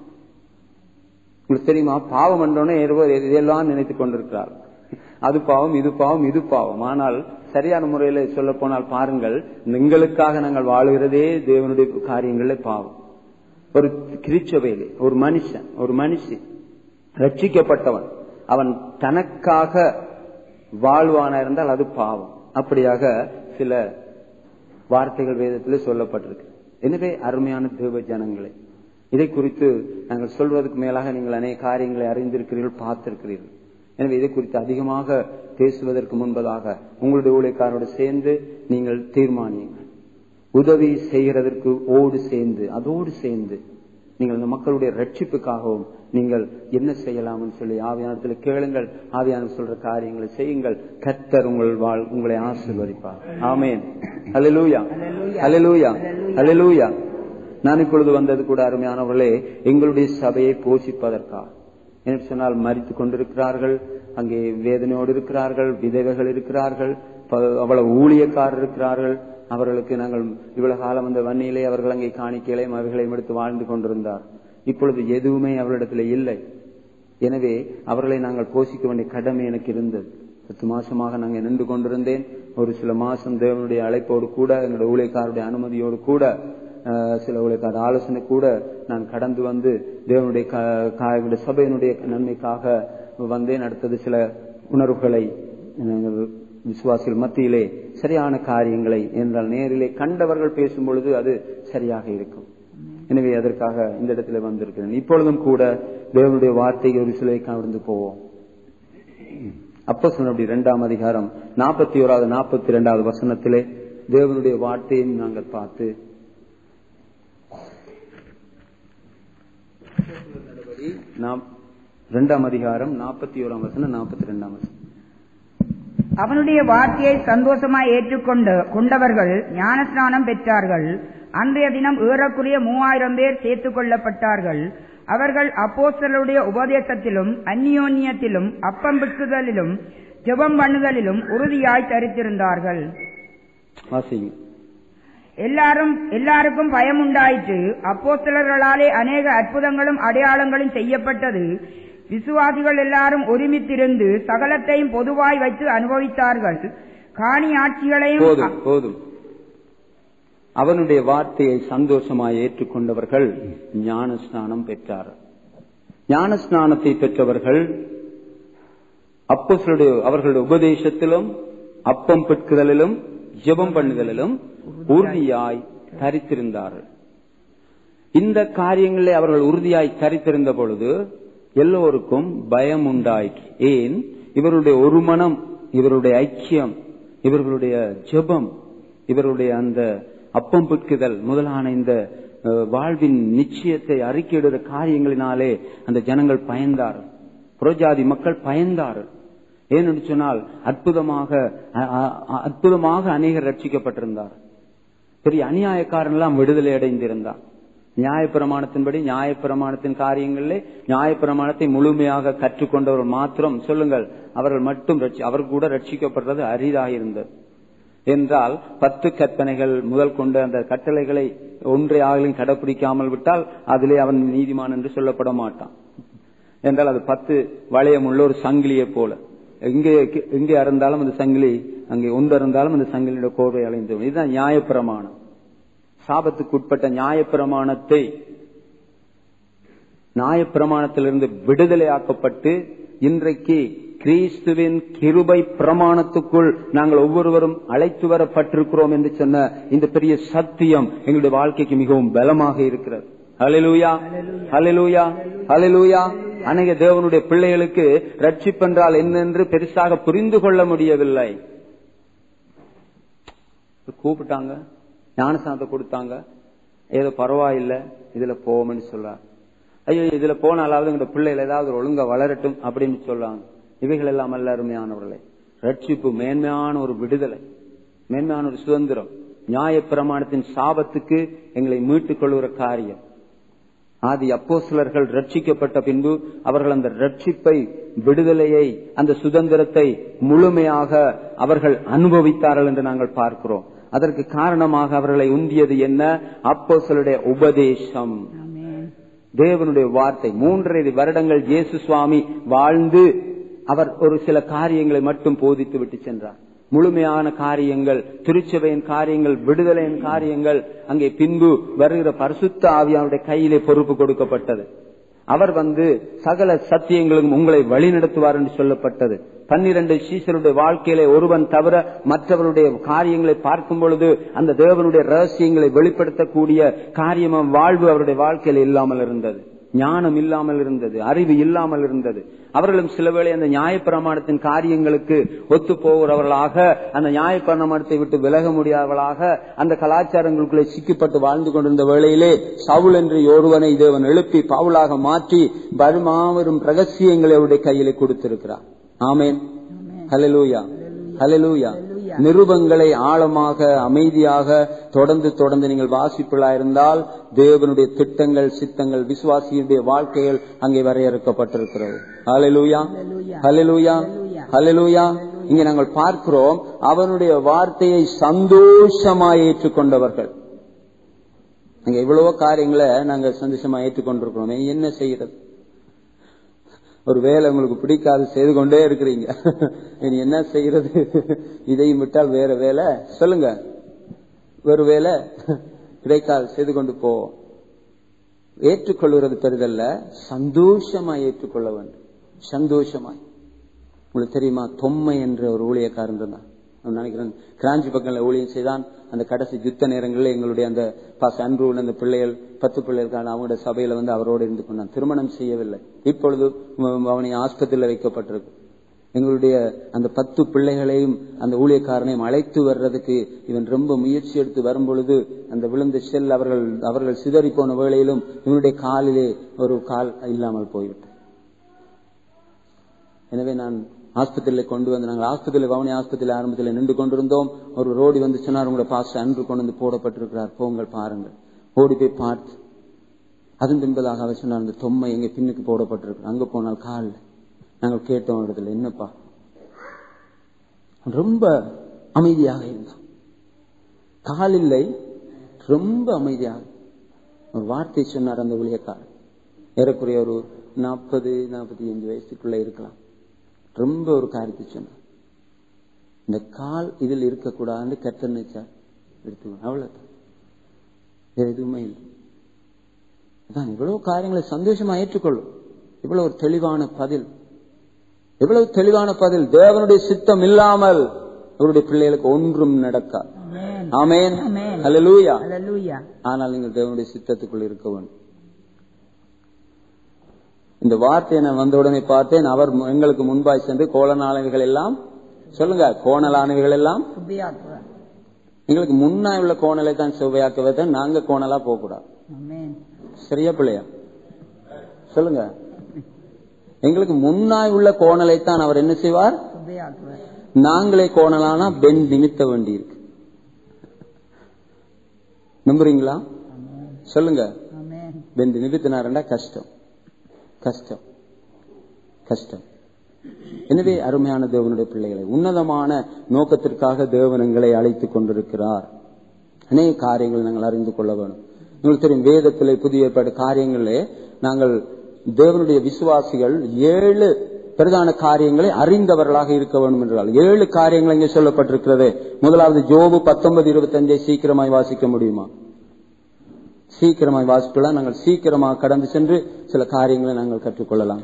உங்களுக்கு தெரியுமா பாவம் என்றோன்னே இருவர் இதெல்லாம் நினைத்துக் கொண்டிருக்கிறார் அது பாவம் இது பாவம் இது பாவம் ஆனால் சரியான முறையில சொல்ல போனால் பாருங்கள் எங்களுக்காக நாங்கள் வாழுகிறதே தேவனுடைய காரியங்களே பாவம் ஒரு கிரிச்சபையிலே ஒரு மனுஷன் ஒரு மனுஷி ரட்சிக்கப்பட்டவன் அவன் தனக்காக வாழ்வானா இருந்தால் அது பாவம் அப்படியாக சில வார்த்தைகள் வேதத்தில் சொல்லப்பட்டிருக்கு எனவே அருமையான தேவ ஜனங்களே இதை குறித்து நாங்கள் சொல்வதற்கு மேலாக நீங்கள் அநேக காரியங்களை அறிந்திருக்கிறீர்கள் பார்த்திருக்கிறீர்கள் எனவே இதை குறித்து அதிகமாக பேசுவதற்கு முன்பதாக உங்களுடைய ஊழியக்காரோடு சேர்ந்து நீங்கள் தீர்மானியுங்கள் உதவி செய்கிறதற்கு ஓடு சேர்ந்து அதோடு சேர்ந்து நீங்கள் இந்த மக்களுடைய ரட்சிப்புக்காகவும் நீங்கள் என்ன செய்யலாம்னு சொல்லி ஆவியானத்தில் கேளுங்கள் ஆவியான சொல்ற காரியங்களை செய்யுங்கள் கத்தர் உங்கள் வாழ் உங்களை ஆசிர்வதிப்பார் ஆமேன் அலலூயா அலலூயா அலலூயா நான் இப்பொழுது வந்தது கூட அருமையானவர்களே எங்களுடைய சபையை போஷிப்பதற்காக என்று சொன்னால் மறித்துக் கொண்டிருக்கிறார்கள் அங்கே வேதனையோடு இருக்கிறார்கள் விதவைகள் இருக்கிறார்கள் அவ்வளவு ஊழியக்காரர் இருக்கிறார்கள் அவர்களுக்கு நாங்கள் இவ்வளவு காலம் அந்த வன்னியிலே அவர்கள் அங்கே காணிக்கைகளையும் அவைகளையும் எடுத்து வாழ்ந்து கொண்டிருந்தார் இப்பொழுது எதுவுமே அவர்களிடத்தில் இல்லை எனவே அவர்களை நாங்கள் போஷிக்க வேண்டிய கடமை எனக்கு இருந்தது பத்து மாசமாக நாங்கள் நின்று கொண்டிருந்தேன் ஒரு சில மாசம் தேவனுடைய அழைப்போடு கூட எங்களுடைய ஊழியக்காருடைய அனுமதியோடு கூட சில ஊழியக்கார ஆலோசனை கூட நான் கடந்து வந்து தேவனுடைய சபையினுடைய நன்மைக்காக வந்தேன் அடுத்தது சில உணர்வுகளை விசுவாசிகள் மத்தியிலே சரியான காரியங்களை என்றால் நேரிலே கண்டவர்கள் பேசும் பொழுது அது சரியாக இருக்கும் எனவே அதற்காக இந்த இடத்துல வந்திருக்கிறேன் இப்பொழுதும் கூட தேவனுடைய வார்த்தை ஒரு சிலை கவர்ந்து போவோம் அப்ப சொன்ன இரண்டாம் அதிகாரம் நாற்பத்தி ஓராவது நாற்பத்தி இரண்டாவது வசனத்திலே தேவனுடைய வார்த்தையும் நாங்கள் பார்த்து இரண்டாம் அதிகாரம் நாற்பத்தி ஓராம் வசனம் நாற்பத்தி ரெண்டாம் வசனம் அவனுடைய வார்த்தையை சந்தோஷமாய் ஏற்றுக்கொண்டு கொண்டவர்கள் ஞானஸ்நானம் பெற்றார்கள் அன்றைய தினம் ஏறக்குறைய மூவாயிரம் பேர் சேர்த்துக் கொள்ளப்பட்டார்கள் அவர்கள் அப்போஸ்தலருடைய உபதேசத்திலும் அந்நியோன்யத்திலும் அப்பம் பிக்குதலிலும் ஜெபம் பண்ணுதலிலும் உறுதியாய் தரித்திருந்தார்கள் எல்லாரும் எல்லாருக்கும் பயம் உண்டாயிற்று அப்போஸ்தலர்களாலே அநேக அற்புதங்களும் அடையாளங்களும் செய்யப்பட்டது விசுவாசிகள் எல்லாரும் ஒருமித்திருந்து சகலத்தையும் பொதுவாய் வைத்து அனுபவித்தார்கள் காணி ஆட்சிகளையும் போதும் போதும் அவனுடைய வார்த்தையை சந்தோஷமாய் ஏற்றுக்கொண்டவர்கள் ஞான ஸ்நானம் பெற்றார்கள் ஞான ஸ்நானத்தை பெற்றவர்கள் அப்போஸ்தலருடைய அவர்களுடைய உபதேசத்திலும் அப்பம் பெட்குதலிலும் ஜெபம் பண்ணுதலிலும் உறுதியாய் தரித்திருந்தார்கள் இந்த காரியங்களில் அவர்கள் உறுதியாய் தரித்திருந்த பொழுது எல்லோருக்கும் பயம் உண்டாயிற்று ஏன் இவருடைய ஒரு மனம் இவருடைய ஐக்கியம் இவர்களுடைய ஜெபம் இவருடைய அந்த அப்பம் பிற்குதல் முதலான இந்த அஹ், வாழ்வின் நிச்சயத்தை அறிக்கையிடுற காரியங்களினாலே அந்த ஜனங்கள் பயந்தார்கள் புறஜாதி மக்கள் பயந்தார்கள் ஏனென்று சொன்னால் அற்புதமாக அ- அ- அற்புதமாக அநேகர் ரட்சிக்கப்பட்டிருந்தார் பெரிய அநியாயக்காரன் எல்லாம் விடுதலை அடைந்திருந்தார் நியாயப்பிரமாணத்தின்படி நியாயப்பிரமாணத்தின் காரியங்களிலே நியாயப்பிரமாணத்தை முழுமையாக கற்றுக்கொண்டவர்கள் மாத்திரம் சொல்லுங்கள் அவர்கள் மட்டும் ரட்சி- அவர் கூட ரட்சிக்கப்படுறது அரிதாக இருந்தது என்றால் பத்து கற்பனைகள் முதல் கொண்ட அந்த கட்டளைகளை ஒன்றை ஆகலும் கடைபிடிக்காமல் விட்டால் அதிலே அவன் நீதிமான் என்று சொல்லப்பட மாட்டான் என்றால் அது பத்து வளையம் உள்ள ஒரு சங்கிலியை போல எங்கே எங்கே அறந்தாலும் அந்த சங்கிலி அங்கே ஒன்று அறந்தாலும் அந்த சங்கிலியோட கோர்வை அலைந்து விடும். இதுதான் நியாயப்பிரமாணம் சாபத்துக்கு உட்பட்ட நியாயப்பிரமாணத்தை நியாயப்பிரமாணத்திலிருந்து விடுதலையாக்கப்பட்டு இன்றைக்கு கிறிஸ்துவின் கிருபை பிரமாணத்துக்குள் நாங்கள் ஒவ்வொருவரும் அழைத்து வரப்பட்டிருக்கிறோம் என்று சொன்ன இந்த பெரிய சத்தியம் எங்களுடைய வாழ்க்கைக்கு மிகவும் பலமாக இருக்கிறது ஹalleluya ஹalleluya ஹalleluya அநேக தேவனுடைய பிள்ளைகளுக்கு ரட்சிப்பென்றால் என்னென்று பெருசாக புரிந்து கொள்ள முடியவில்லை கூப்பிட்டாங்க ஞானசானத்தை கொடுத்தாங்க ஏதோ பரவாயில்லை இதுல போவோம்னு சொல்றாங்க ஐயோ இதுல போனாலாவது எங்க பிள்ளைகள் ஏதாவது ஒழுங்கா வளரட்டும் அப்படின்னு சொல்லாங்க இவைகள் எல்லாம் அல்ல அருமையானவர்களே ரட்சிப்பு மேன்மையான ஒரு விடுதலை மேன்மையான ஒரு சுதந்திரம் நியாய பிரமாணத்தின் சாபத்துக்கு எங்களை மீட்டுக் கொள்கிற காரியம் ஆதி அப்போஸ்தலர்கள் ரட்சிக்கப்பட்ட பின்பு அவர்கள் அந்த ரட்சிப்பை விடுதலையை அந்த சுதந்திரத்தை முழுமையாக அவர்கள் அனுபவித்தார்கள் என்று நாங்கள் பார்க்கிறோம் அதற்கு காரணமாக அவர்களை உந்தியது என்ன அப்போஸ்தலருடைய உபதேசம் ஆமென். தேவனுடைய வார்த்தை மூன்றரை வருடங்கள் இயேசு சுவாமி வாழ்ந்து அவர் ஒரு சில காரியங்களை மட்டும் போதித்து விட்டு சென்றார் முழுமையான காரியங்கள் திருச்சபையின் காரியங்கள் விடுதலையின் காரியங்கள் அங்கே பின்பு வருகிற பரிசுத்த ஆவியானுடைய கையிலே பொறுப்பு கொடுக்கப்பட்டது அவர் வந்து சகல சத்தியங்களும் உங்களை வழிநடத்துவார் என்று சொல்லப்பட்டது பன்னிரண்டு சீசருடைய வாழ்க்கையிலே ஒருவன் தவிர மற்றவருடைய காரியங்களை பார்க்கும் பொழுது அந்த தேவனுடைய ரகசியங்களை வெளிப்படுத்தக்கூடிய காரியமும் வாழ்வு அவருடைய வாழ்க்கையில இல்லாமல் இருந்தது ஞானம் இல்லாமல் இருந்தது அறிவு இல்லாமல் இருந்தது அவர்களும் சில வேளை அந்த நியாயப்பிரமாணத்தின் காரியங்களுக்கு ஒத்து போகிறவர்களாக அந்த நியாயப்பிரமாணத்தை விட்டு விலக முடியாதவர்களாக அந்த கலாச்சாரங்களுக்குள்ளே சிக்கப்பட்டு வாழ்ந்து கொண்டிருந்த வேளையிலே சவுல் என்று ஒருவனை தேவன் எழுப்பி பவுலாக மாற்றி வருமாவரும் ரகசியங்களை அவருடைய கையிலே கொடுத்திருக்கிறார் ஆமேன் ஹalleluya ஹalleluya நிருபங்களை ஆழமாக அமைதியாக தொடர்ந்து தொடர்ந்து நீங்கள் வாசிப்பிலாயிருந்தால் தேவனுடைய திட்டங்கள் சித்தங்கள் விசுவாசியுடைய வாழ்க்கைகள் அங்கே வரையறுக்கப்பட்டிருக்கிறது ஹalleluya ஹalleluya ஹalleluya இங்கே நாங்கள் பார்க்கிறோம் அவனுடைய வார்த்தையை சந்தோஷமாய் ஏற்றுக்கொண்டவர்கள் அங்க எவ்வளவோ காரியங்களை நாங்க சந்தோஷமா ஏற்றுக்கொண்டிருக்கிறோம் என்ன செய்யறது ஒரு வேலை உங்களுக்கு பிடிக்காது செய்து கொண்டே இருக்கிறீங்க இனி என்ன செய்யறது இதையும் விட்டால் வேற வேலை சொல்லுங்க ஒரு வேலை கிடைக்காது செய்து கொண்டு போ ஏற்றுக்கொள்கிறது பெரிதல்ல சந்தோஷமா ஏற்றுக்கொள்ள வேண்டும் சந்தோஷமாய் உங்களுக்கு தெரியுமா தொம்மை என்ற ஒரு ஊழியக்காரன் இருந்தான் நான் நினைக்கிறேன் கிராஞ்சி பக்கம்ல ஊழியம் செய்தான் அந்த கடைசி யுத்த நேரங்களில் எங்களுடைய அந்த பாஸ் அன்றுவன் அந்த பிள்ளைகள் பத்து பிள்ளைகளுக்கான அவங்களுடைய சபையில வந்து அவரோடு இருந்து கொண்டான் திருமணம் செய்யவில்லை இப்பொழுது உம், அவனை ஆஸ்பத்திரியில் வைக்கப்பட்டிருக்கு எங்களுடைய அந்த பத்து பிள்ளைகளையும் அந்த ஊழியக்காரனையும் அழைத்து வர்றதுக்கு இவன் ரொம்ப முயற்சி எடுத்து வரும் பொழுது அந்த விழுந்த செல் அவர்கள் அவர்கள் சிதறி போன வேளையிலும் இவனுடைய காலிலே ஒரு கால் இல்லாமல் போய்விட்டது எனவே நான் ஆஸ்பத்திரியில கொண்டு வந்து நாங்கள் ஆஸ்பத்திரியில் பவனி ஆஸ்பத்திரியில் ஆரம்பத்தில் நின்று கொண்டிருந்தோம் ஒரு ரோடி வந்து சொன்னார் உங்களோட பாஸ்டர் அன்று கொண்டு வந்து போடப்பட்டிருக்கிறார் போங்கள் பாருங்கள் ஓடி போய் பார்த்து அதன் பின்பதாக அவர் சொன்னார் அந்த தொம்மை எங்க பின்னுக்கு போடப்பட்டிருக்கு அங்க போனால் கால் நாங்கள் கேட்டோம் இடத்துல என்னப்பா ரொம்ப அமைதியாக இருந்தான் கால் இல்லை ரொம்ப அமைதியாக ஒரு வார்த்தை சொன்னார் அந்த ஊழியக்காரர் ஏறக்குறைய ஒரு நாற்பது நாற்பத்தி அஞ்சு வயசுக்குள்ள இருக்கலாம் ரொம்ப ஒரு காரியத்தை சொன்னார் இந்த கால் இதில் இருக்கக்கூடாதுன்னு கத்தர் நினைச்சார் எடுத்து அவ்வளவுதான் வேற எதுவுமே இல்லை அதான் இவ்வளவு காரியங்களை சந்தோஷமா ஏற்றுக்கொள்ளும் இவ்வளவு ஒரு தெளிவான பதில் எவ்வளவு தெளிவான பதில் தேவனுடைய சித்தம் இல்லாமல் அவருடைய பிள்ளைகளுக்கு ஒன்றும் நடக்காது Amen. ஆமேன் Amen. ஹalleluya Hallelujah. ஆனால் நீங்கள் தேவனுடைய சித்தத்துக்குள் இருக்க வேண்டும் இந்த வார்த்தையை நான் வந்த உடனே பார்த்தேன் அவர் மு- எங்களுக்கு முன்பாய் சென்று கோலனானவைகள் எல்லாம் சொல்லுங்க கோணலானவைகள் எல்லாம் சுபியாக்குற எங்களுக்கு முன்னாய் உள்ள கோணலை தான் செவ்வையாக்குவதை நாங்க கோணலா போக கூடாது ஆமென் சரியா பிள்ளையா சொல்லுங்க எங்களுக்கு முன்னாய் உள்ள கோணலை தான் அவர் என்ன செய்வார் சுபையாக்குவார் நாங்களே கோணலானா பெண் நிமித்த வேண்டி இருக்கு நம்புறீங்களா சொல்லுங்க ஆமென் பெண் நிமித்தினாருண்டா கஷ்டம் கஷ்டம் கஷ்டம் எனவே அருமையான தேவனுடைய பிள்ளைகளை உன்னதமான நோக்கத்திற்காக தேவன் எங்களை அழைத்துக் கொண்டிருக்கிறார் அநேக காரியங்களை நாங்கள் அறிந்து கொள்ள வேணும் உங்களுக்கு தெரியும் வேதத்திலே புதிய ஏற்பாடு காரியங்களே நாங்கள் தேவனுடைய விசுவாசிகள் ஏழு பிரதான காரியங்களை அறிந்தவர்களாக இருக்க வேண்டும் என்றால் ஏழு காரியங்கள் இங்கே சொல்லப்பட்டிருக்கிறது முதலாவது ஜோபு பத்தொன்பது இருபத்தஞ்சை சீக்கிரமாய் வாசிக்க முடியுமா சீக்கிரமாய் வாசிக்கலாம் நாங்கள் சீக்கிரமாக கடந்து சென்று சில காரியங்களை நாங்கள் கற்றுக்கொள்ளலாம்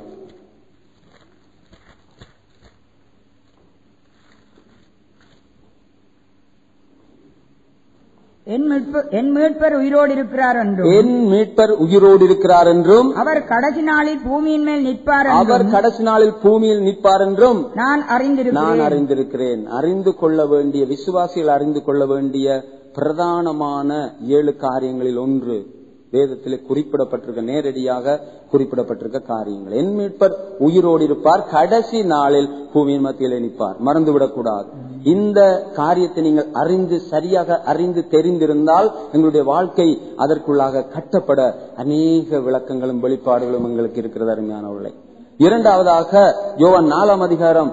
என் மீட்பு- என் மீட்பர் உயிரோடு இருக்கிறார் என்றும் என் மீட்பர் உயிரோடு இருக்கிறார் என்றும் அவர் கடைசி நாளில் பூமியின் மேல் நிற்பார் அவர் என்றும் கடைசி நாளில் பூமியில் நிற்பார் என்றும் நான் நான் அறிந்திருக்கிறேன் அறிந்திருக்கிறேன் அறிந்து கொள்ள வேண்டிய விசுவாசிகள் அறிந்து கொள்ள வேண்டிய பிரதானமான ஏழு காரியங்களில் ஒன்று வேதத்திலே குறிப்பிடப்பட்டிருக்க நேரடியாக குறிப்பிடப்பட்டிருக்க காரியங்கள் என் மீட்பர் உயிரோடு இருப்பார் கடைசி நாளில் பூமியின் மத்தியிலே நிற்பார் மறந்துவிடக் கூடாது இந்த காரியத்தை நீங்கள் அறிந்து சரியாக அறிந்து தெரிந்திருந்தால் எங்களுடைய வாழ்க்கை அதற்குள்ளாக கட்டப்பட அநேக விளக்கங்களும் வெளிப்பாடுகளும் எங்களுக்கு இருக்கிறது அருமையானவர்களே இரண்டாவதாக யோவான் நாலாம் அதிகாரம்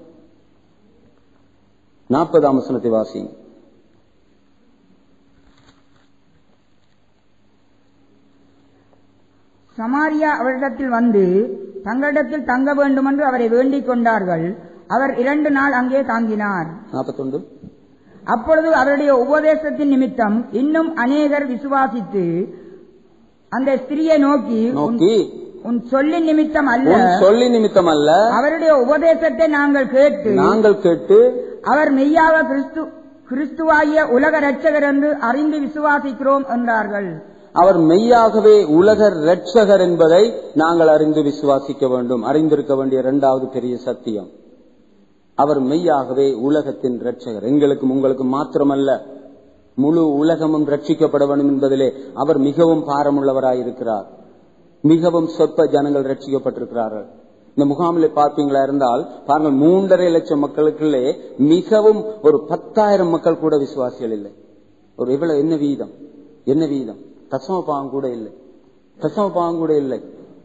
நாற்பதாம் வசனத்தை வாசிங்க சமாரியா அவரிடத்தில் வந்து தங்களிடத்தில் தங்க வேண்டும் என்று அவரை வேண்டிக் கொண்டார்கள் அவர் இரண்டு நாள் அங்கே தாங்கினார் நாற்பத்தொன்று அப்பொழுது அவருடைய உபதேசத்தின் நிமித்தம் இன்னும் அநேகர் விசுவாசித்து அந்த ஸ்திரியை நோக்கி உன்- நோக்கி உன் சொல்லின் நிமித்தம் அல்ல உன் சொல்லி நிமித்தம் அல்ல அவருடைய உபதேசத்தை நாங்கள் கேட்டு நாங்கள் கேட்டு அவர் மெய்யாக கிறிஸ்து கிறிஸ்துவாகிய உலக இரட்சகர் என்று அறிந்து விசுவாசிக்கிறோம் என்றார்கள் அவர் மெய்யாகவே உலக ரட்சகர் என்பதை நாங்கள் அறிந்து விசுவாசிக்க வேண்டும் அறிந்திருக்க வேண்டிய இரண்டாவது பெரிய சத்தியம் அவர் மெய்யாகவே உலகத்தின் ரட்சகர் எங்களுக்கும் உங்களுக்கும் மாத்திரமல்ல முழு உலகமும் ரட்சிக்கப்பட வேண்டும் என்பதிலே அவர் மிகவும் பாரமுள்ளவராயிருக்கிறார் மிகவும் சொற்ப ஜனங்கள் ரட்சிக்கப்பட்டிருக்கிறார்கள் இந்த முகாமில் பார்ப்பீங்களா இருந்தால் பாருங்கள் மூன்றரை லட்சம் மக்களுக்குள்ளே மிகவும் ஒரு பத்தாயிரம் மக்கள் கூட விசுவாசிகள் இல்லை ஒரு எவ்வளவு என்ன வீதம் என்ன வீதம் தசம பாவம் கூட இல்லை தசம பாவம் கூட இல்லை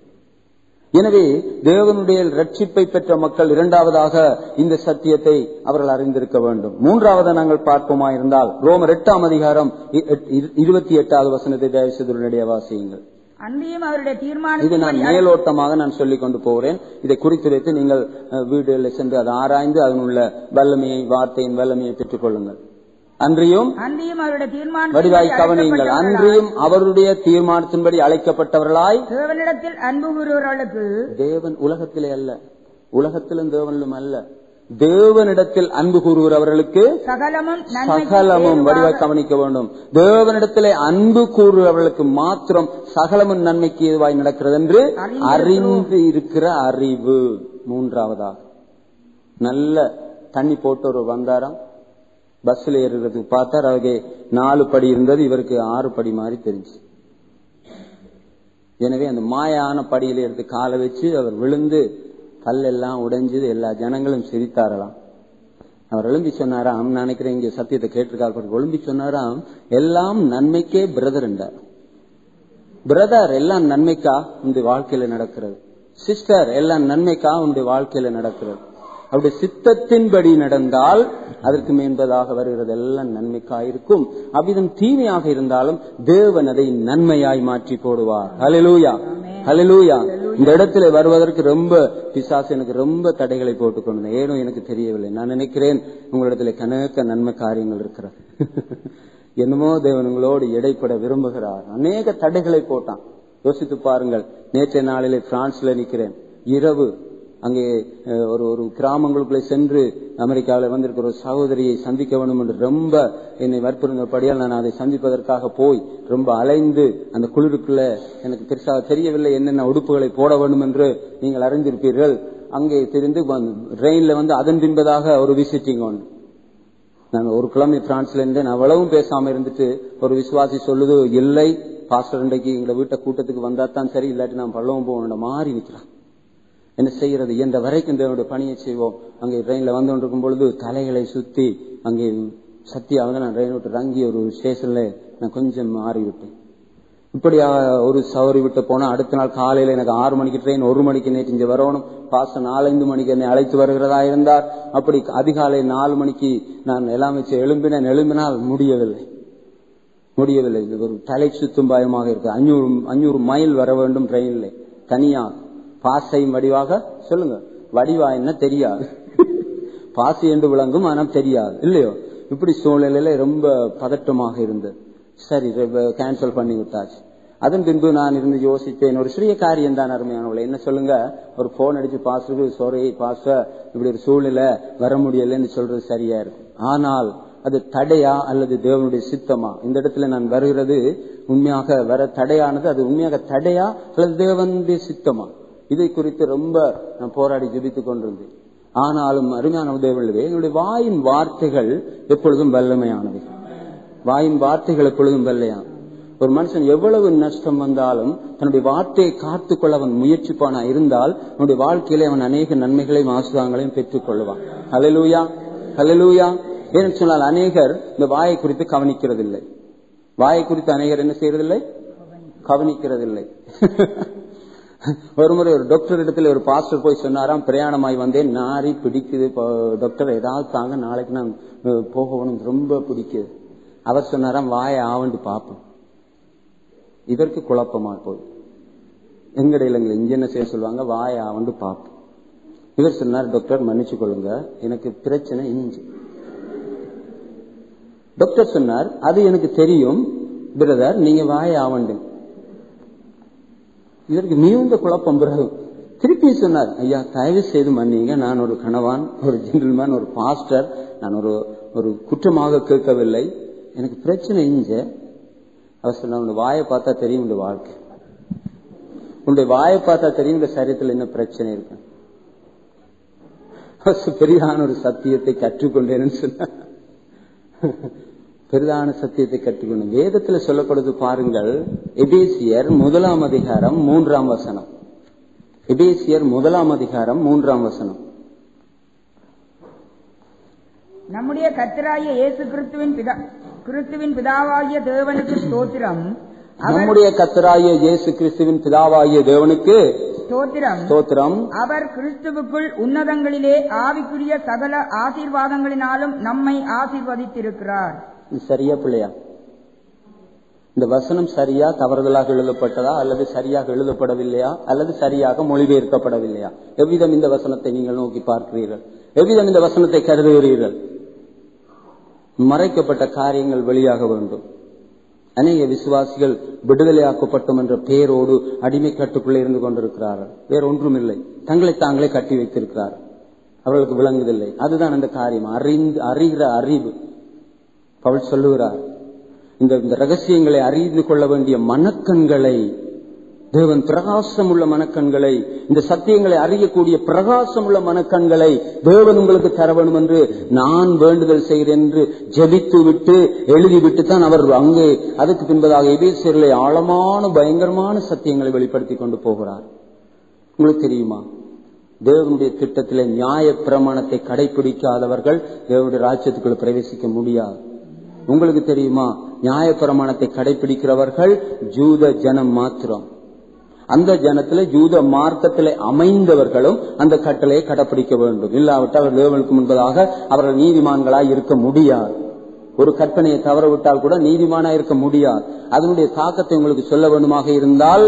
எனவே தேவனுடைய ரட்சிப்பை பெற்ற மக்கள் இரண்டாவதாக இந்த சத்தியத்தை அவர்கள் அறிந்திருக்க வேண்டும் மூன்றாவது நாங்கள் பார்ப்போமா இருந்தால் ரோமர் எட்டாம் அதிகாரம் இ- இ- இருபத்தி எட்டாவது வசனத்தை தயவு செய்து உடனடியாக வாசியுங்கள் அன்றியும் அவருடைய இது நான் தீர்மானத்தின்படி மேலோட்டமாக நான் சொல்லிக் கொண்டு போகிறேன் இதை குறித்து வைத்து நீங்கள் அஹ், வீடுகளில் சென்று அதை ஆராய்ந்து அதனுள்ள வல்லமையை வார்த்தையின் வல்லமையை பெற்றுக் கொள்ளுங்கள் அன்றியும் அன்றியும் அவருடைய வடிவாய் தீர்மானத்தின்படி கவனியுங்கள் அழைக்கப்பட்டவர்களாய் அன்றியும் அவருடைய தீர்மானத்தின்படி அழைக்கப்பட்டவர்களாய் தேவனிடத்தில் அன்பு கூறுகிறவர்களுக்கு தேவன் உலகத்திலே அல்ல உலகத்திலும் தேவனிலும் அல்ல தேவனிடத்தில் அன்பு கூறுகிறவர்களுக்கு சகலமும் நன்மைக்கு சகலமும் வடிவாய் ஏதுவாக- கவனிக்க வேண்டும் தேவனிடத்திலே அன்பு கூறுகிறவர்களுக்கு மாத்திரம் சகலமும் நன்மைக்கு ஏதுவாய் நடக்கிறது என்று அறிந்திருக்கிறோம். அறிந்து இருக்கிற அறிவு மூன்றாவதாக நல்ல தண்ணி போட்டு ஒரு வந்தாராம் பஸ்ல ஏறுறதுக்கு பார்த்தார் அவருக்கு நாலு படி இருந்தது இவருக்கு ஆறு படி மாதிரி தெரிஞ்சு எனவே அந்த மாயான படியில எடுத்து காலை வச்சு அவர் விழுந்து கல்லெல்லாம் உடைஞ்சது எல்லா ஜனங்களும் சிரித்தாரலாம் அவர் எழும்பி சொன்னாராம் நான் நினைக்கிறேன் இங்க சத்தியத்தை கேட்டிருக்காரு எழும்பி சொன்னாராம் எல்லாம் நன்மைக்கே பிரதர் என்றார் பிரதர் எல்லாம் நன்மைக்கா உங்களுடைய வாழ்க்கையில நடக்கிறது சிஸ்டர் எல்லாம் நன்மைக்கா உங்களுடைய வாழ்க்கையில நடக்கிறது அவருடைய சித்தத்தின்படி நடந்தால் அதற்கு மேன்பதாக வருகிறது எல்லாம் நன்மைக்காயிருக்கும் அவ்விதம் தீமையாக இருந்தாலும் தேவன் அதை நன்மையாய் மாற்றி போடுவார் ஹalleluya ஹalleluya இந்த இடத்துல வருவதற்கு ரொம்ப பிசாசு எனக்கு ரொம்ப தடைகளை போட்டுக் கொண்டு ஏனோ எனக்கு தெரியவில்லை நான் நினைக்கிறேன் உங்களிடத்துல கணக்க நன்மை காரியங்கள் இருக்கிறது என்னமோ தேவன் உங்களோடு இடைப்பட விரும்புகிறார் அநேக தடைகளை போட்டான் யோசித்து பாருங்கள் நேற்றைய நாளிலே பிரான்ஸ்ல நிக்கிறேன் இரவு அங்கே அஹ், ஒரு ஒரு கிராமங்களுக்குள்ளே சென்று அமெரிக்காவில் வந்திருக்கிற ஒரு சகோதரியை சந்திக்க வேண்டும் என்று ரொம்ப என்னை வற்புறுந்தபடியால் நான் அதை சந்திப்பதற்காக போய் ரொம்ப அலைந்து அந்த குளிருக்குள்ள எனக்கு பெருசாக தெரியவில்லை என்னென்ன உடுப்புகளை போட வேண்டும் என்று நீங்கள் அறிந்திருப்பீர்கள் அங்கே தெரிந்து ரெயின்ல வந்து அதன் பின்பதாக ஒரு விசிட்டிங் ஒன்று நான் ஒரு கிழமை பிரான்ஸ்ல இருந்தேன் அவ்வளவும் பேசாம இருந்துட்டு ஒரு விசுவாசி சொல்லுது இல்லை பாஸ்டர் இன்றைக்கு எங்க வீட்டை கூட்டத்துக்கு வந்தா தான் சரி இல்லாட்டி நான் பள்ளவும் போகணும் மாறி நிக்கிறான் என்ன செய்யறது என்ற வரைக்கும் தேவனுடைய பணியை செய்வோம் அங்கே ட்ரெயின்ல வந்து கொண்டிருக்கும் பொழுது தலைகளை சுத்தி அங்கே சத்தியாக நான் ட்ரெயின் விட்டு இறங்கி ஒரு ஸ்டேஷன்ல நான் கொஞ்சம் மாறி விட்டேன் இப்படி ஒரு சவரி விட்டு போனா அடுத்த நாள் காலையில எனக்கு ஆறு மணிக்கு ட்ரெயின் ஒரு மணிக்கு நேற்று இங்க வரணும் பாச நாலஞ்சு மணிக்கு என்னை அழைத்து வருகிறதா இருந்தார் அப்படி அதிகாலை நாலு மணிக்கு நான் எல்லாம் வச்சு எழும்பினேன் எழும்பினால் முடியவில்லை முடியவில்லை இது ஒரு தலை சுத்தும் பயமாக இருக்கு அஞ்சூறு அஞ்சூறு மைல் வர வேண்டும் ட்ரெயின்ல தனியா பாசையும் வடிவாக சொல்லுங்க வடிவா என்ன தெரியாது பாசி என்று விளங்கும் ஆனால் தெரியாது இல்லையோ இப்படி சூழ்நிலையில ரொம்ப பதட்டமாக இருந்தது சரி கேன்சல் பண்ணி விட்டாச்சு அதன் பின்பு நான் இருந்து யோசித்தேன் ஒரு சிறிய காரியம் தான் அருமையானவளை என்ன சொல்லுங்க ஒரு போன் அடிச்சு பாஸ்டருக்கு சாரி பாஸ்டர் இப்படி ஒரு சூழ்நிலை வர முடியலன்னு சொல்றது சரியா இருக்கும் ஆனால் அது தடையா அல்லது தேவனுடைய சித்தமா இந்த இடத்துல நான் வருகிறது உண்மையாக வர தடையானது அது உண்மையாக தடையா அல்லது தேவனுடைய சித்தமா இதை குறித்து ரொம்ப நான் போராடி ஜெபித்துக் கொண்டிருந்தேன் ஆனாலும் அருமையான தேவனுடைய என்னுடைய வாயின் வார்த்தைகள் எப்பொழுதும் வல்லமையானவை வாயின் வார்த்தைகள் எப்பொழுதும் வெள்ளையான் ஒரு மனுஷன் எவ்வளவு நஷ்டம் வந்தாலும் தன்னுடைய வார்த்தையை காத்துக்கொள்ள அவன் முயற்சிப்பானா இருந்தால் அவனுடைய வாழ்க்கையில அவன் அநேக நன்மைகளையும் ஆசுதாங்களையும் பெற்றுக் கொள்வான் ஹலலூயா ஹலலூயா ஏன்னு சொன்னால் அநேகர் இந்த வாயை குறித்து கவனிக்கிறதில்லை வாயை குறித்து அநேகர் என்ன செய்யறதில்லை கவனிக்கிறதில்லை ஒரு முறை ஒரு டாக்டர் இடத்துல ஒரு பாஸ்டர் போய் சொன்னாராம் பிரயாணமாய் வந்தேன் நாரி பிடிக்குது டாக்டர் ஏதாவது தாங்க நாளைக்கு நான் போகணும் ரொம்ப பிடிக்குது அவர் சொன்னாராம் வாய ஆவண்டு பார்ப்போம் இதற்கு குழப்பமா போய் எங்கட இல்லைங்க இங்க என்ன செய்ய சொல்லுவாங்க வாய ஆவண்டு பார்ப்போம் இவர் சொன்னார் டாக்டர் மன்னிச்சு கொள்ளுங்க எனக்கு பிரச்சனை இஞ்சி டாக்டர் சொன்னார் அது எனக்கு தெரியும் பிரதர் நீங்க வாய ஆவண்டு இதற்கு மிகுந்த குழப்பம் பிறகு திருப்பி சொன்னார் ஐயா தயவு செய்து மன்னிங்க நான் ஒரு கணவான் ஒரு ஜென்டில்மேன் ஒரு பாஸ்டர் நான் ஒரு ஒரு குற்றமாக கேட்கவில்லை எனக்கு பிரச்சனை இஞ்ச அவர் சொன்ன உன் வாயை பார்த்தா தெரியும் உன் வாழ்க்கை உன்னுடைய வாயை பார்த்தா தெரியும் இந்த சரீரத்தில் என்ன பிரச்சனை இருக்கு பெரிதான ஒரு சத்தியத்தை கற்றுக்கொண்டேன்னு சொன்ன பெரிதான சத்தியத்தை கற்றுக்கொண்டேன் வேதத்துல சொல்லப்படுது பாருங்கள் எபேசியர் முதலாம் அதிகாரம் மூன்றாம் வசனம் எபேசியர் முதலாம் அதிகாரம் மூன்றாம் வசனம் நம்முடைய கத்தராகிய இயேசு கிறிஸ்துவின் பிதா கிறிஸ்துவின் பிதாவாகிய தேவனுக்கு ஸ்தோத்திரம் அவர் நம்முடைய கத்தராகிய இயேசு கிறிஸ்துவின் பிதாவாகிய தேவனுக்கு ஸ்தோத்திரம் ஸ்தோத்திரம் அவர் கிறிஸ்துவுக்குள் உன்னதங்களிலே ஆவிக்குரிய சகல ஆசீர்வாதங்களினாலும் நம்மை ஆசீர்வதித்திருக்கிறார் இது சரியா பிள்ளையா இந்த வசனம் சரியா தவறுதலாக எழுதப்பட்டதா அல்லது சரியாக எழுதப்படவில்லையா அல்லது சரியாக மொழிபெயர்க்கப்படவில்லையா எவ்விதம் இந்த வசனத்தை நீங்கள் நோக்கி பார்க்கிறீர்கள் எவ்விதம் இந்த வசனத்தை கருதுகிறீர்கள் மறைக்கப்பட்ட காரியங்கள் வெளியாக வேண்டும் அநேக விசுவாசிகள் விடுதலையாக்கப்பட்டோம் என்ற பெயரோடு அடிமை கட்டுக்குள்ளே இருந்து கொண்டிருக்கிறார்கள் வேற ஒன்றுமில்லை தங்களை தாங்களே கட்டி வைத்திருக்கிறார்கள் அவர்களுக்கு விளங்குதில்லை அதுதான் அந்த காரியம் அறிந்து அறிகிற அறிவு பவுல் சொல்லுகிறார் இந்த இந்த ரகசியங்களை அறிந்து கொள்ள வேண்டிய மனக்கண்களை தேவன் பிரகாசம் உள்ள மனக்கண்களை இந்த சத்தியங்களை அறியக்கூடிய பிரகாசம் உள்ள மனக்கண்களை தேவன் உங்களுக்கு தர வேண்டும் என்று நான் வேண்டுதல் செய்கிறேன் என்று ஜபித்து விட்டு எழுதிவிட்டு தான் அவர் அங்கே அதுக்கு பின்பதாக எபேசியர்களை ஆழமான பயங்கரமான சத்தியங்களை வெளிப்படுத்தி கொண்டு போகிறார் உங்களுக்கு தெரியுமா தேவனுடைய திட்டத்திலே நியாய பிரமாணத்தை கடைபிடிக்காதவர்கள் தேவனுடைய ராஜ்யத்துக்குள்ள பிரவேசிக்க முடியாது உங்களுக்கு தெரியுமா நியாய பிரமாணத்தை கடைபிடிக்கிறவர்கள் ஜூத ஜனம் மாத்திரம் அந்த ஜனத்திலே ஜூத மார்க்கத்திலே அமைந்தவர்களும் அந்த கட்டளையை கடைபிடிக்க வேண்டும் இல்லாவிட்டால் அவர் தேவனுக்கு முன்பதாக அவர்கள் நீதிமான்களாய் இருக்க முடியாது ஒரு கற்பனையை தவற விட்டால் கூட நீதிமானா இருக்க முடியாது அதனுடைய தாக்கத்தை உங்களுக்கு சொல்ல வேண்டுமாக இருந்தால்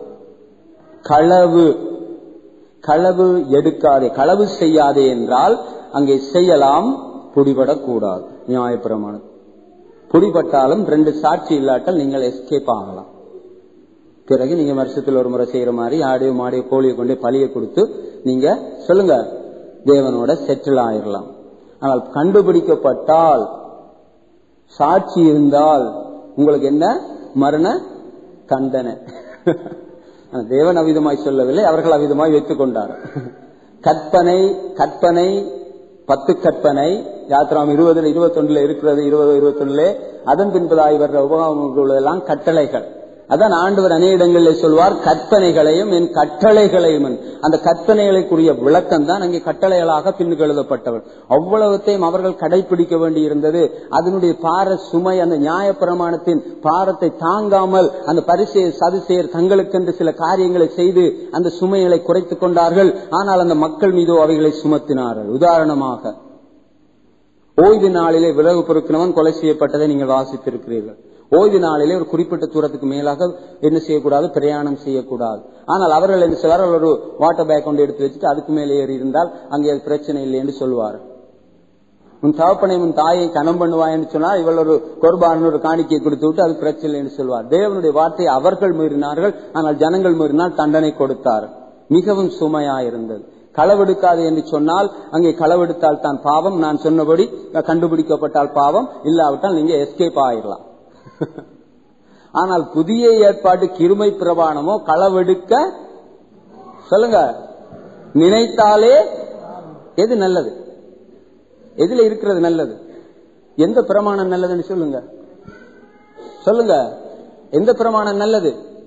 களவு களவு எடுக்காதே களவு செய்யாதே என்றால் அங்கே செய்யலாம் பிடிபடக்கூடாது நியாயப்பிரமாணம் பிடிபட்டாலும் ரெண்டு சாட்சி இல்லாட்டால் நீங்கள் எஸ்கேப் ஆகலாம் பிறகு நீங்க வருஷத்துல ஒரு முறை செய்யற மாதிரி ஆடியோ மாடியோ கோழியை கொண்டு பழிய கொடுத்து நீங்க சொல்லுங்க தேவனோட செட்டில் ஆயிரலாம் ஆனால் கண்டுபிடிக்கப்பட்டால் சாட்சி இருந்தால் உங்களுக்கு என்ன மரண தண்டனை தேவன் அவிதமாய் சொல்லவில்லை அவர்கள் அவிதமாய் வைத்துக் கொண்டார் கற்பனை கற்பனை பத்து கற்பனை யாத்திராம் இருபதுல இருபத்தொன்னுல இருக்கிறது இருபது இருபத்தொன்னுல அதன் பின்பதாய் வர்ற உபகாமங்கள் எல்லாம் கட்டளைகள் அதான் ஆண்டவர் அநேக இடங்களில் சொல்வார் கற்பனைகளையும் என் கட்டளைகளையும் என். அந்த கற்பனைகளுக்குரிய விளக்கம் தான் அங்கே கட்டளைகளாக பின்னுக்கு எழுதப்பட்டவர் அவ்வளவுத்தையும் அவர்கள் கடைபிடிக்க வேண்டி இருந்தது அதனுடைய பார சுமை அந்த நியாயப்பிரமாணத்தின் பாரத்தை தாங்காமல் அந்த பரிசெய சதுசேர் தங்களுக்கென்று சில காரியங்களை செய்து அந்த சுமைகளை குறைத்துக் கொண்டார்கள் ஆனால் அந்த மக்கள் மீதோ அவைகளை சுமத்தினார்கள் உதாரணமாக ஓய்வு நாளிலே விறகு பொறுக்கினவன் கொலை செய்யப்பட்டதை நீங்கள் வாசித்திருக்கிறீர்கள் ஓய்வு நாளிலே ஒரு குறிப்பிட்ட தூரத்துக்கு மேலாக என்ன செய்யக்கூடாது பிரயாணம் செய்யக்கூடாது ஆனால் அவர்கள் என்ன செய்வார்கள் ஒரு வாட்டர் பேக் கொண்டு எடுத்து வச்சுட்டு அதுக்கு மேலே ஏறி இருந்தால் அங்கே அது பிரச்சனை இல்லை என்று சொல்வார் உன் தகப்பனை உன் தாயை கனம் பண்ணுவாய் என்று சொன்னால் இவள் ஒரு கொர்பான் ஒரு காணிக்கையை கொடுத்து விட்டு அது பிரச்சனை இல்லை என்று சொல்வார் தேவனுடைய வார்த்தையை அவர்கள் மீறினார்கள் ஆனால் ஜனங்கள் மீறினால் தண்டனை கொடுத்தார் மிகவும் சுமையாயிருந்தது களவெடுக்காது என்று சொன்னால் அங்கே களவெடுத்தால் தான் பாவம் நான் சொன்னபடி கண்டுபிடிக்கப்பட்டால் பாவம் இல்லாவிட்டால் நீங்க எஸ்கேப் ஆயிடலாம் ஆனால் புதிய ஏற்பாட்டு கிருமை பிரமாணமோ களவெடுக்க சொல்லுங்க நினைத்தாலே எது நல்லது எதுல இருக்கிறது நல்லது எந்த பிரமாணம் நல்லதுன்னு சொல்லுங்க சொல்லுங்க எந்த பிரமாணம் நல்லது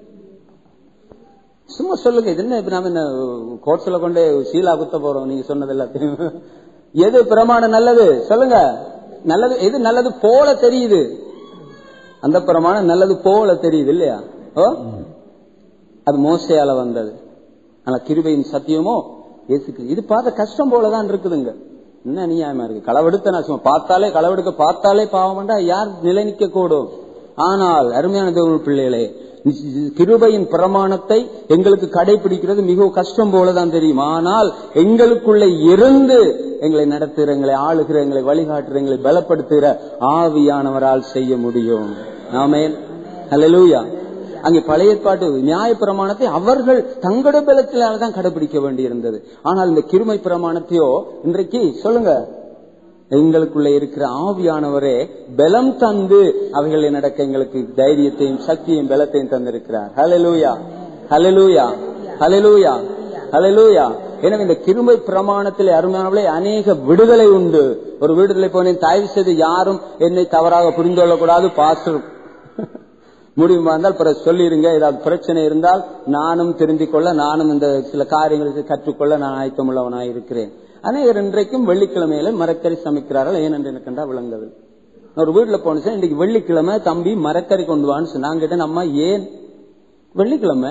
சும்மா சொல்லுங்க இது என்ன இப்ப நாம என்ன கோட்ஸ்ல கொண்டு சீலா குத்த போறோம் நீங்க சொன்னது எல்லாத்தையும் எது பிரமாணம் நல்லது சொல்லுங்க நல்லது எது நல்லது போல தெரியுது அந்த பிரமாணம் நல்லது போல தெரியுது இல்லையா ஓ அது மோசையால வந்தது ஆனா கிருபையின் சத்தியமோ இயேசுக்கு இது பார்த்த கஷ்டம் போலதான் இருக்குதுங்க என்ன நியாயமா இருக்கு களவெடுத்த நான் சும்மா பார்த்தாலே களவெடுக்க பார்த்தாலே பாவம்டா யார் நிலை நிக்க கூடும் ஆனால் அருமையான தேவ பிள்ளைகளே கிருபையின் பிரமாணத்தை எங்களுக்கு கடைபிடிக்கிறது மிகவும் கஷ்டம் போலதான் தெரியும் ஆனால் எங்களுக்குள்ள இருந்து எங்களை நடத்துகிற எங்களை ஆளுகிற எங்களை வழிகாட்டுற எங்களை பலப்படுத்துகிற ஆவியானவரால் செய்ய முடியும் ஆமேன் ஹalleluya அங்கே பழைய ஏற்பாட்டு நியாய பிரமாணத்தை அவர்கள் தங்களோட பலத்திலால தான் கடைபிடிக்க வேண்டியிருந்தது ஆனால் இந்த கிருமை பிரமாணத்தையோ இன்றைக்கு சொல்லுங்க எங்களுக்குள்ள இருக்கிற ஆவியானவரே பலம் தந்து அவைகளை நடக்க எங்களுக்கு தைரியத்தையும் சக்தியையும் பலத்தையும் தந்திருக்கிறார் ஹalleluya ஹalleluya ஹalleluya ஹalleluya எனவே இந்த கிருமை பிரமாணத்தில் அருமையானவர்களே அநேக விடுதலை உண்டு ஒரு விடுதலை போனேன் தயவு செய்து யாரும் என்னை தவறாக புரிந்து கொள்ளக்கூடாது பாஸ்டர் முடியுமா இருந்தால் பிறகு சொல்லிருங்க ஏதாவது பிரச்சனை இருந்தால் நானும் தெரிந்து கொள்ள நானும் இந்த சில காரியங்களுக்கு கற்றுக்கொள்ள நான் ஆயத்தமுள்ளவனாய் இருக்கிறேன் அநேகர் இன்றைக்கும் வெள்ளிக்கிழமையில மரக்கறி சமைக்கிறார்கள் ஏனென்று எனக்கு கண்டா விளங்கவில்லை ஒரு வீட்டுல போனேன் இன்னைக்கு வெள்ளிக்கிழமை தம்பி மரக்கறி கொண்டு வான்னு சொன்னா நான் கேட்டேன் அம்மா ஏன் வெள்ளிக்கிழமை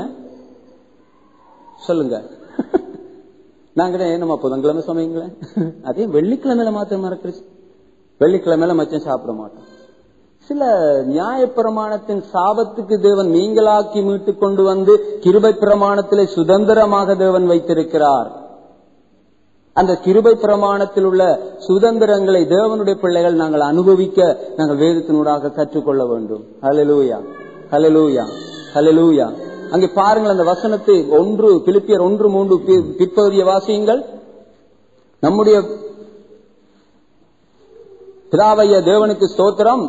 சொல்லுங்க நான் கேட்டேன் ஏன் நம்ம புதன்கிழமை சமைங்களேன் அதே வெள்ளிக்கிழமையில மாத்திரம் மரக்கறி வெள்ளிக்கிழமையில மச்சம் சாப்பிட மாட்டோம் சில நியாயப்பிரமாணத்தின் சாபத்துக்கு தேவன் நீங்களாக்கி மீட்டுக் கொண்டு வந்து கிருபை பிரமாணத்திலே சுதந்திரமாக தேவன் வைத்திருக்கிறார் அந்த கிருபை பிரமாணத்தில் உள்ள சுதந்திரங்களை தேவனுடைய பிள்ளைகள் நாங்கள் அனுபவிக்க நாங்கள் வேதத்தினூடாக கற்றுக்கொள்ள வேண்டும் ஹலலூயா ஹலலூயா ஹலலூயா அங்கே பாருங்கள் அந்த வசனத்தை ஒன்று பிலிப்பியர் ஒன்று மூன்று பிற்பகுதிய வாசியுங்கள் நம்முடைய பிதாவைய தேவனுக்கு ஸ்தோத்திரம்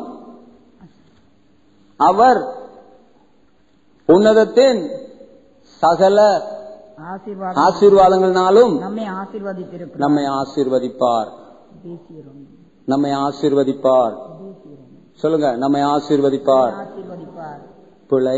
அவர் உன்னதத்தின் சகல ஆசீர்வாதம் ஆசீர்வாதங்களினாலும் நம்மை ஆசீர்வதித்திருக்கிறார் நம்மை ஆசீர்வதிப்பார் தேசியரும் நம்மை ஆசீர்வதிப்பார் சொல்லுங்க நம்மை ஆசீர்வதிப்பார் ஆசீர்வதிப்பார் பிழை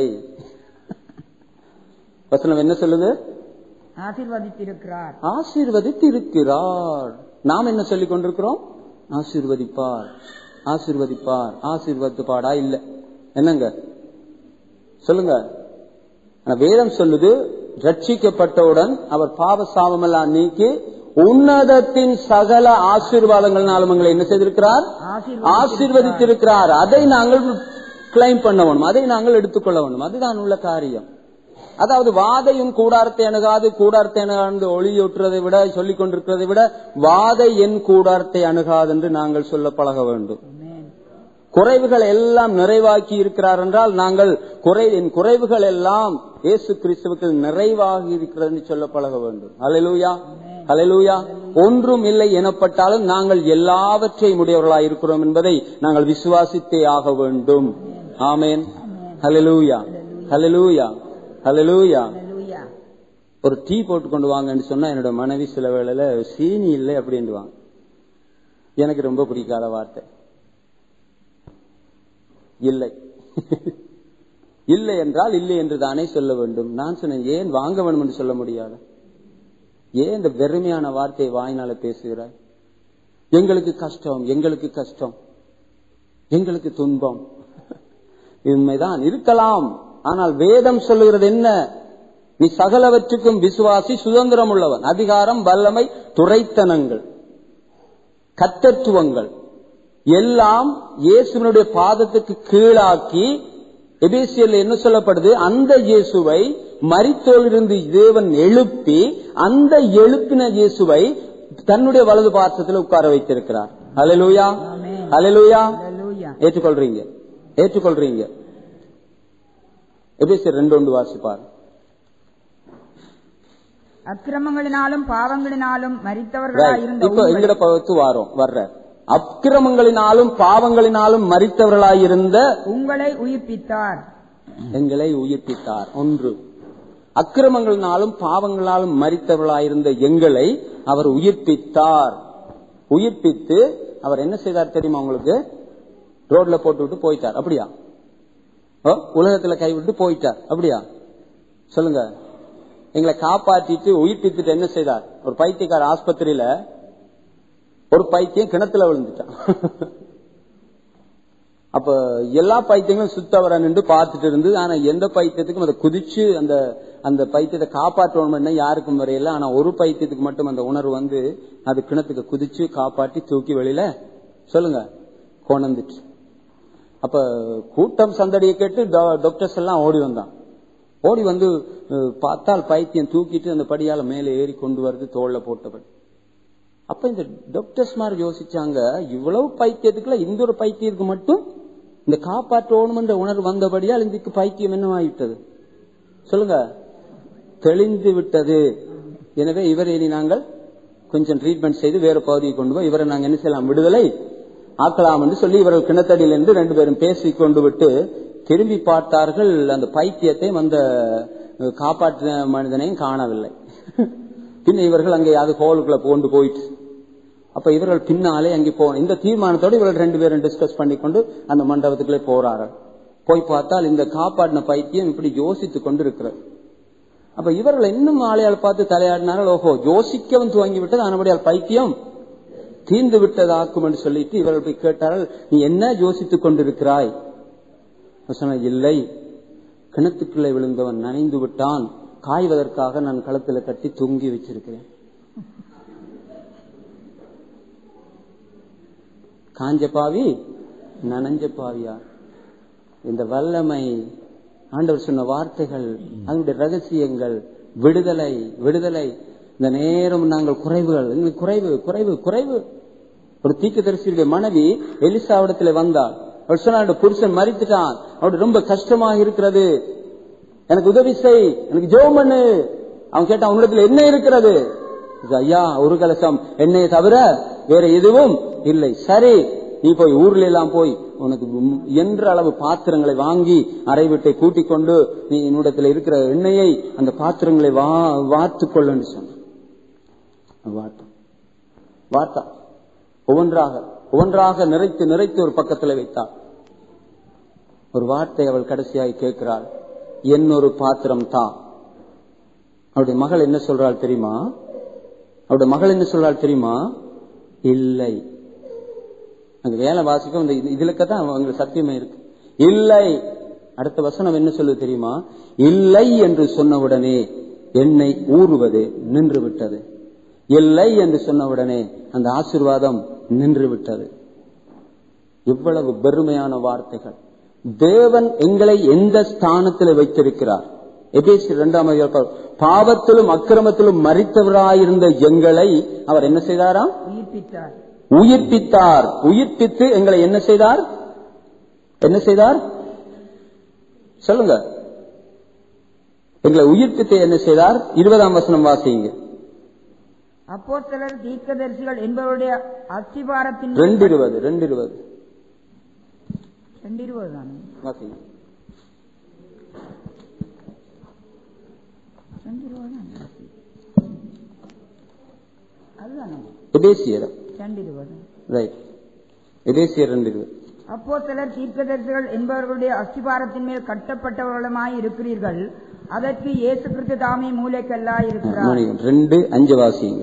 வசனம் என்ன சொல்லுது ஆசீர்வதித்திருக்கிறார் ஆசீர்வதித்திருக்கிறார் நாம் என்ன சொல்லிக் கொண்டிருக்கிறோம் ஆசீர்வதிப்பார் ஆசீர்வதிப்பார் ஆசீர்வதிப்பாடா இல்ல என்னங்க சொல்லுங்க ஆனா வேதம் சொல்லுது ரட்சிக்கப்பட்டவுடன் அவர் பாவ சாபமெல்லாம் நீக்கி உன்னதத்தின் சகல ஆசீர்வாதங்கள்னாலும் உங்களை என்ன செய்திருக்கிறார் ஆசீர்வதித்திருக்கிறார் அதை நாங்கள் கிளைம் பண்ண வேணும் அதை நாங்கள் எடுத்துக்கொள்ள வேண்டும் அதுதான் உள்ள காரியம் அதாவது வாதையும் கூடாரத்தை அணுகாது கூடாரத்தை அணுகாது ஒளியூற்றுறதை விட சொல்லிக் கொண்டிருக்கிறதை விட வாதை என் கூடாரத்தை அணுகாது என்று நாங்கள் சொல்ல பழக வேண்டும் குறைவுகள் எல்லாம் நிறைவாக்கி இருக்கிறார் என்றால் நாங்கள் குறை என் குறைவுகள் எல்லாம் இயேசு கிறிஸ்துவுக்கு நிறைவாகி இருக்கிறது என்று சொல்ல பழக வேண்டும் அலையலூயா அலையலூயா ஒன்றும் இல்லை எனப்பட்டாலும் நாங்கள் எல்லாவற்றையும் உடையவர்களாய் இருக்கிறோம் என்பதை நாங்கள் விசுவாசித்தே ஆக வேண்டும் amen hallelujah hallelujah hallelujah Hallelujah. ஒரு டீ போட்டு கொண்டு வாங்கன்னு சொன்னா என்னோட மனைவி சில வேளையில சீனி இல்லை அப்படின்ட்டு வாங்க எனக்கு ரொம்ப பிடிக்காத வார்த்தை இல்லை இல்லை என்றால் இல்லை என்று தானே சொல்ல வேண்டும் நான் சொன்னேன் ஏன் வாங்க வேண்டும் என்று சொல்ல முடியாது ஏன் இந்த வெறுமையான வார்த்தையை வாயினால பேசுகிறாய் எங்களுக்கு கஷ்டம் எங்களுக்கு கஷ்டம் எங்களுக்கு துன்பம் உண்மைதான் இருக்கலாம் ஆனால் வேதம் சொல்லுகிறது என்ன நீ சகலவற்றுக்கும் விசுவாசி சுதந்திரம் உள்ளவன் அதிகாரம் வல்லமை துறைத்தனங்கள் கத்தத்துவங்கள் எல்லாம் இயேசுவினுடைய பாதத்துக்கு கீழாக்கி எபேசியல் என்ன சொல்லப்படுது அந்த இயேசுவை மரித்தோலிருந்து தேவன் எழுப்பி அந்த எழுப்பின இயேசுவை தன்னுடைய வலது பாசத்தில் உட்கார வைத்திருக்கிறார் ஹalleluya ஆமென். ஹalleluya ஹalleluya. ஏற்றுக்கொள்றீங்க ஏற்றுக்கொள்றீங்க எபேசியர் ரெண்டு ஒன்று வாசிப்பார் அக்கிரமங்களினாலும் பாவங்களினாலும் மரித்தவர்களாய் இருந்த இப்ப உங்களை எங்கட பகுத்து வாரோம் வர்ற அக்கிரமங்களினாலும் பாவங்களினாலும் மறித்தவர்களாயிருந்த உங்களை உயிர்ப்பித்தார் எங்களை உயிர்ப்பித்தார் ஒன்று அக்கிரமங்களினாலும் பாவங்களாலும் மறித்தவர்களாயிருந்த எங்களை அவர் உயிர்ப்பித்தார் உயிர்ப்பித்து அவர் என்ன செய்தார் தெரியுமா உங்களுக்கு ரோட்ல போட்டு விட்டு போயிட்டார் அப்படியா ஓ, உலகத்துல கைவிட்டு போயிட்டார் அப்படியா சொல்லுங்க எங்களை காப்பாற்றிட்டு உயிர்ப்பித்துட்டு என்ன செய்தார் ஒரு பைத்தியக்கார ஆஸ்பத்திரியில ஒரு பைத்தியம் கிணத்துல விழுந்துட்டான் அப்ப எல்லா பைத்தியங்களும் சுத்தவர நின்று பார்த்துட்டு இருந்து ஆனா எந்த பைத்தியத்துக்கும் அதை குதிச்சு அந்த அந்த பைத்தியத்தை காப்பாற்றணும் யாருக்கும் வரையில ஆனா ஒரு பைத்தியத்துக்கு மட்டும் அந்த உணர்வு வந்து அது கிணத்துக்கு குதிச்சு காப்பாற்றி தூக்கி வெளியில சொல்லுங்க கொண்டுச்சு அப்ப கூட்டம் சந்தடியை கேட்டு டா- டாக்டர்ஸ் எல்லாம் ஓடி வந்தான் ஓடி வந்து அஹ், பார்த்தால் பைத்தியம் தூக்கிட்டு அந்த படியால மேலே ஏறி கொண்டு வருது தோல்ல போட்டபடி அப்ப இந்த டாக்டர்ஸ் மாதிரி யோசிச்சாங்க இவ்வளவு பைத்தியத்துக்குள்ள இந்த ஒரு பைத்தியத்துக்கு மட்டும் இந்த காப்பாற்றணும்ன்ற உணர்வு வந்தபடியால் இதுக்கு பைத்தியம் என்னவாயிட்டது சொல்லுங்க தெளிந்து விட்டது எனவே இவரை இனி நாங்கள் கொஞ்சம் ட்ரீட்மெண்ட் செய்து வேற பகுதியை கொண்டு போய் இவரை நாங்கள் என்ன செய்யலாம் விடுதலை ஆக்கலாம் என்று சொல்லி இவர்கள் கிணத்தடியில் இருந்து ரெண்டு பேரும் பேசிக் கொண்டு விட்டு திரும்பி பார்த்தார்கள் அந்த பைத்தியத்தையும் அந்த அஹ், காப்பாற்றின மனிதனையும் காணவில்லை பின்ன இவர்கள் அங்கே அது ஹோலுக்குள்ள கொண்டு போயிட்டு அப்ப இவர்கள் பின்னாலே அங்கே போன இந்த தீர்மானத்தோடு இவர்கள் ரெண்டு பேரும் டிஸ்கஸ் பண்ணிக்கொண்டு அந்த மண்டபத்துக்குள்ளே போறார்கள் போய் பார்த்தால் இந்த காப்பாடின பைத்தியம் இப்படி யோசித்துக் கொண்டு இருக்கிறது அப்ப இவர்கள் இன்னும் ஆளையால் பார்த்து தலையாடினார்கள் ஓஹோ யோசிக்கவும் துவங்கி விட்டது ஆனபடியால் பைத்தியம் தீர்ந்து விட்டதாக்கும் என்று சொல்லிட்டு இவர்கள் போய் கேட்டார்கள் நீ என்ன யோசித்துக் கொண்டிருக்கிறாய் அவர் சொன்னார், இல்லை கிணத்துக்குள்ளே விழுந்தவன் நனைந்து விட்டான் காய்வதற்காக நான் களத்துல கட்டி தொங்கி வச்சிருக்கிறேன் காஞ்ச பாவி நனைஞ்ச பாவியா இந்த வல்லமை ஆண்டவர் சொன்ன வார்த்தைகள் அதனுடைய ரகசியங்கள் விடுதலை விடுதலை இந்த நேரம் நாங்கள் குறைவுகள் எங்களுக்கு குறைவு குறைவு குறைவு ஒரு தீர்க்கதரிசியுடைய மனைவி எலிசாவிடத்துல வந்தாள் அவள் சொன்னாள் புருஷன் மறித்துட்டான் அவளுக்கு ரொம்ப கஷ்டமாக இருக்கிறது எனக்கு உதவி செய் எனக்கு ஜெபம் பண்ணு அவன் கேட்டான் உன்னிடத்துல என்ன இருக்கிறது இது, ஐயா ஒரு கலசம் எண்ணெயை தவிர வேற எதுவும் இல்லை சரி நீ போய் ஊர்ல எல்லாம் போய் உனக்கு உம் என்ற அளவு பாத்திரங்களை வாங்கி அறை வீட்டை கூட்டிக் கொண்டு நீ என்னிடத்துல இருக்கிற எண்ணெயை அந்த பாத்திரங்களை வா வாத்துக் கொள்ளுன்னு சொன்ன வார்த்தை வார்த்தா ஒவ்வொன்றாக ஒவ்வொன்றாக நிறைத்து நிறைத்து ஒரு பக்கத்தில் வைத்தாள் ஒரு வார்த்தை அவள் கடைசியாய் கேட்கிறாள் என் ஒரு பாத்திரம் தான் அவருடைய மகள் என்ன சொல்றாள் தெரியுமா அவருடைய மகள் என்ன சொல்றாள் தெரியுமா இல்லை அங்க வேலை வாசிக்கும் இந்த இது- இதுலக்க தான் அவங்களுக்கு சத்தியமே இருக்கு இல்லை அடுத்த வசனம் என்ன சொல்லுது தெரியுமா இல்லை என்று சொன்னவுடனே என்னை ஊறுவது நின்று விட்டது இல்லை என்று சொன்னவுடனே அந்த ஆசீர்வாதம் நின்று விட்டது இவ்வளவு பெருமையான வார்த்தைகள் தேவன் எங்களை எந்த ஸ்தானத்தில் வைத்திருக்கிறார் எபேசி இரண்டாம் அதிகாரம், பாவத்திலும் அக்கிரமத்திலும் மறித்தவராயிருந்த எங்களை அவர் என்ன செய்தாராம் உயிர்ப்பித்தார் உயிர்ப்பித்தார் உயிர்ப்பித்து எங்களை என்ன செய்தார் என்ன செய்தார் சொல்லுங்க எங்களை உயிர்ப்பித்து என்ன செய்தார் இருபதாம் வசனம் வாசிங்க அப்போஸ்தலர் தீர்க்கதரிசிகள் என்பவருடைய அஸ்திபாரத்தின் ரெண்டு இருபது ரெண்டு இருபது ரெண்டு இருபது தானே வாசிங்க ரெண்டு இருபது தானே அதுதானே எபேசியர் ரெண்டு இருபது ரைட் எபேசியர் ரெண்டு இருபது அப்போ சிலர் தீர்க்கதரிசிகள் என்பவர்களுடைய அஸ்திபாரத்தின் மேல் கட்டப்பட்டவர்களுமாய் இருக்கிறீர்கள் அதற்கு இயேசு கிறிஸ்து தாமே மூளைக்கல்லாய் இருக்கிறார் மணிகன் ரெண்டு அஞ்சு வாசிங்க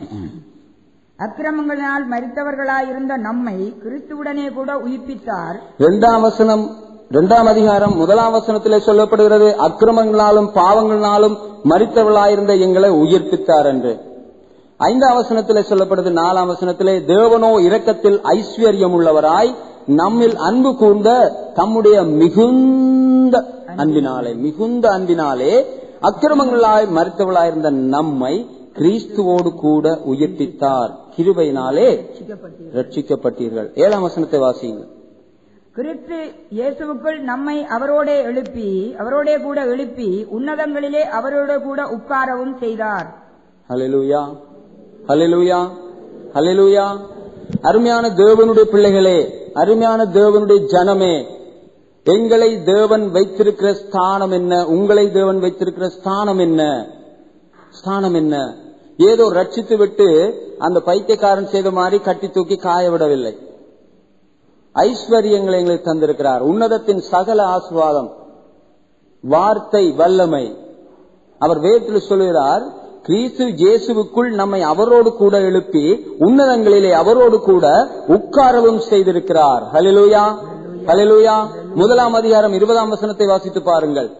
அக்கிரமங்களினால் மரித்தவர்களாய் இருந்த நம்மை கிறிஸ்துவுடனே கூட உயிர்ப்பித்தார் இரண்டாம் வசனம் இரண்டாம் அதிகாரம் முதலாம் வசனத்திலே சொல்லப்படுகிறது அக்கிரமங்களாலும் பாவங்களாலும் மறித்தவர்களாயிருந்த எங்களை உயிர்ப்பித்தார் என்று ஐந்தாம் வசனத்திலே சொல்லப்படுது நாலாம் வசனத்திலே தேவனோ இரக்கத்தில் ஐஸ்வர்யம் உள்ளவராய் நம்மில் அன்பு கூர்ந்த தம்முடைய மிகுந்த அன்பினாலே மிகுந்த அன்பினாலே அக்கிரமங்களாய் மறித்தவர்களாயிருந்த நம்மை கிறிஸ்துவோடு கூட உயிர்ப்பித்தார் கிருபையினாலே ரட்சிக்கப்பட்டீர். ரட்சிக்கப்பட்டீர்கள் ஏழாம் வசனத்தை வாசியுங்கள் கிறிஸ்து இயேசுவுக்குள் நம்மை அவரோடே எழுப்பி அவரோடே கூட எழுப்பி உன்னதங்களிலே அவரோட கூட உட்காரவும் செய்தார் ஹalleluya ஹalleluya ஹalleluya அருமையான தேவனுடைய பிள்ளைகளே அருமையான தேவனுடைய ஜனமே எங்களை தேவன் வைத்திருக்கிற ஸ்தானம் என்ன உங்களை தேவன் வைத்திருக்கிற ஸ்தானம் என்ன ஸ்தானம் என்ன ஏதோ ரட்சித்து விட்டு அந்த பைத்தியக்காரன் செய்த மாதிரி கட்டி தூக்கி காய விடவில்லை ஐஸ்வர்யங்களை எங்களுக்கு தந்திருக்கிறார் உன்னதத்தின் சகல ஆசுவாதம் வார்த்தை வல்லமை அவர் வேதத்தில் சொல்கிறார் கிறிஸ்து இயேசுவுக்குள் நம்மை அவரோடு கூட எழுப்பி உன்னதங்களிலே அவரோடு கூட உட்காரவும் செய்திருக்கிறார் ஹalleluya ஹalleluya முதலாம் அதிகாரம் இருபதாம் வசனத்தை வாசித்து பாருங்கள்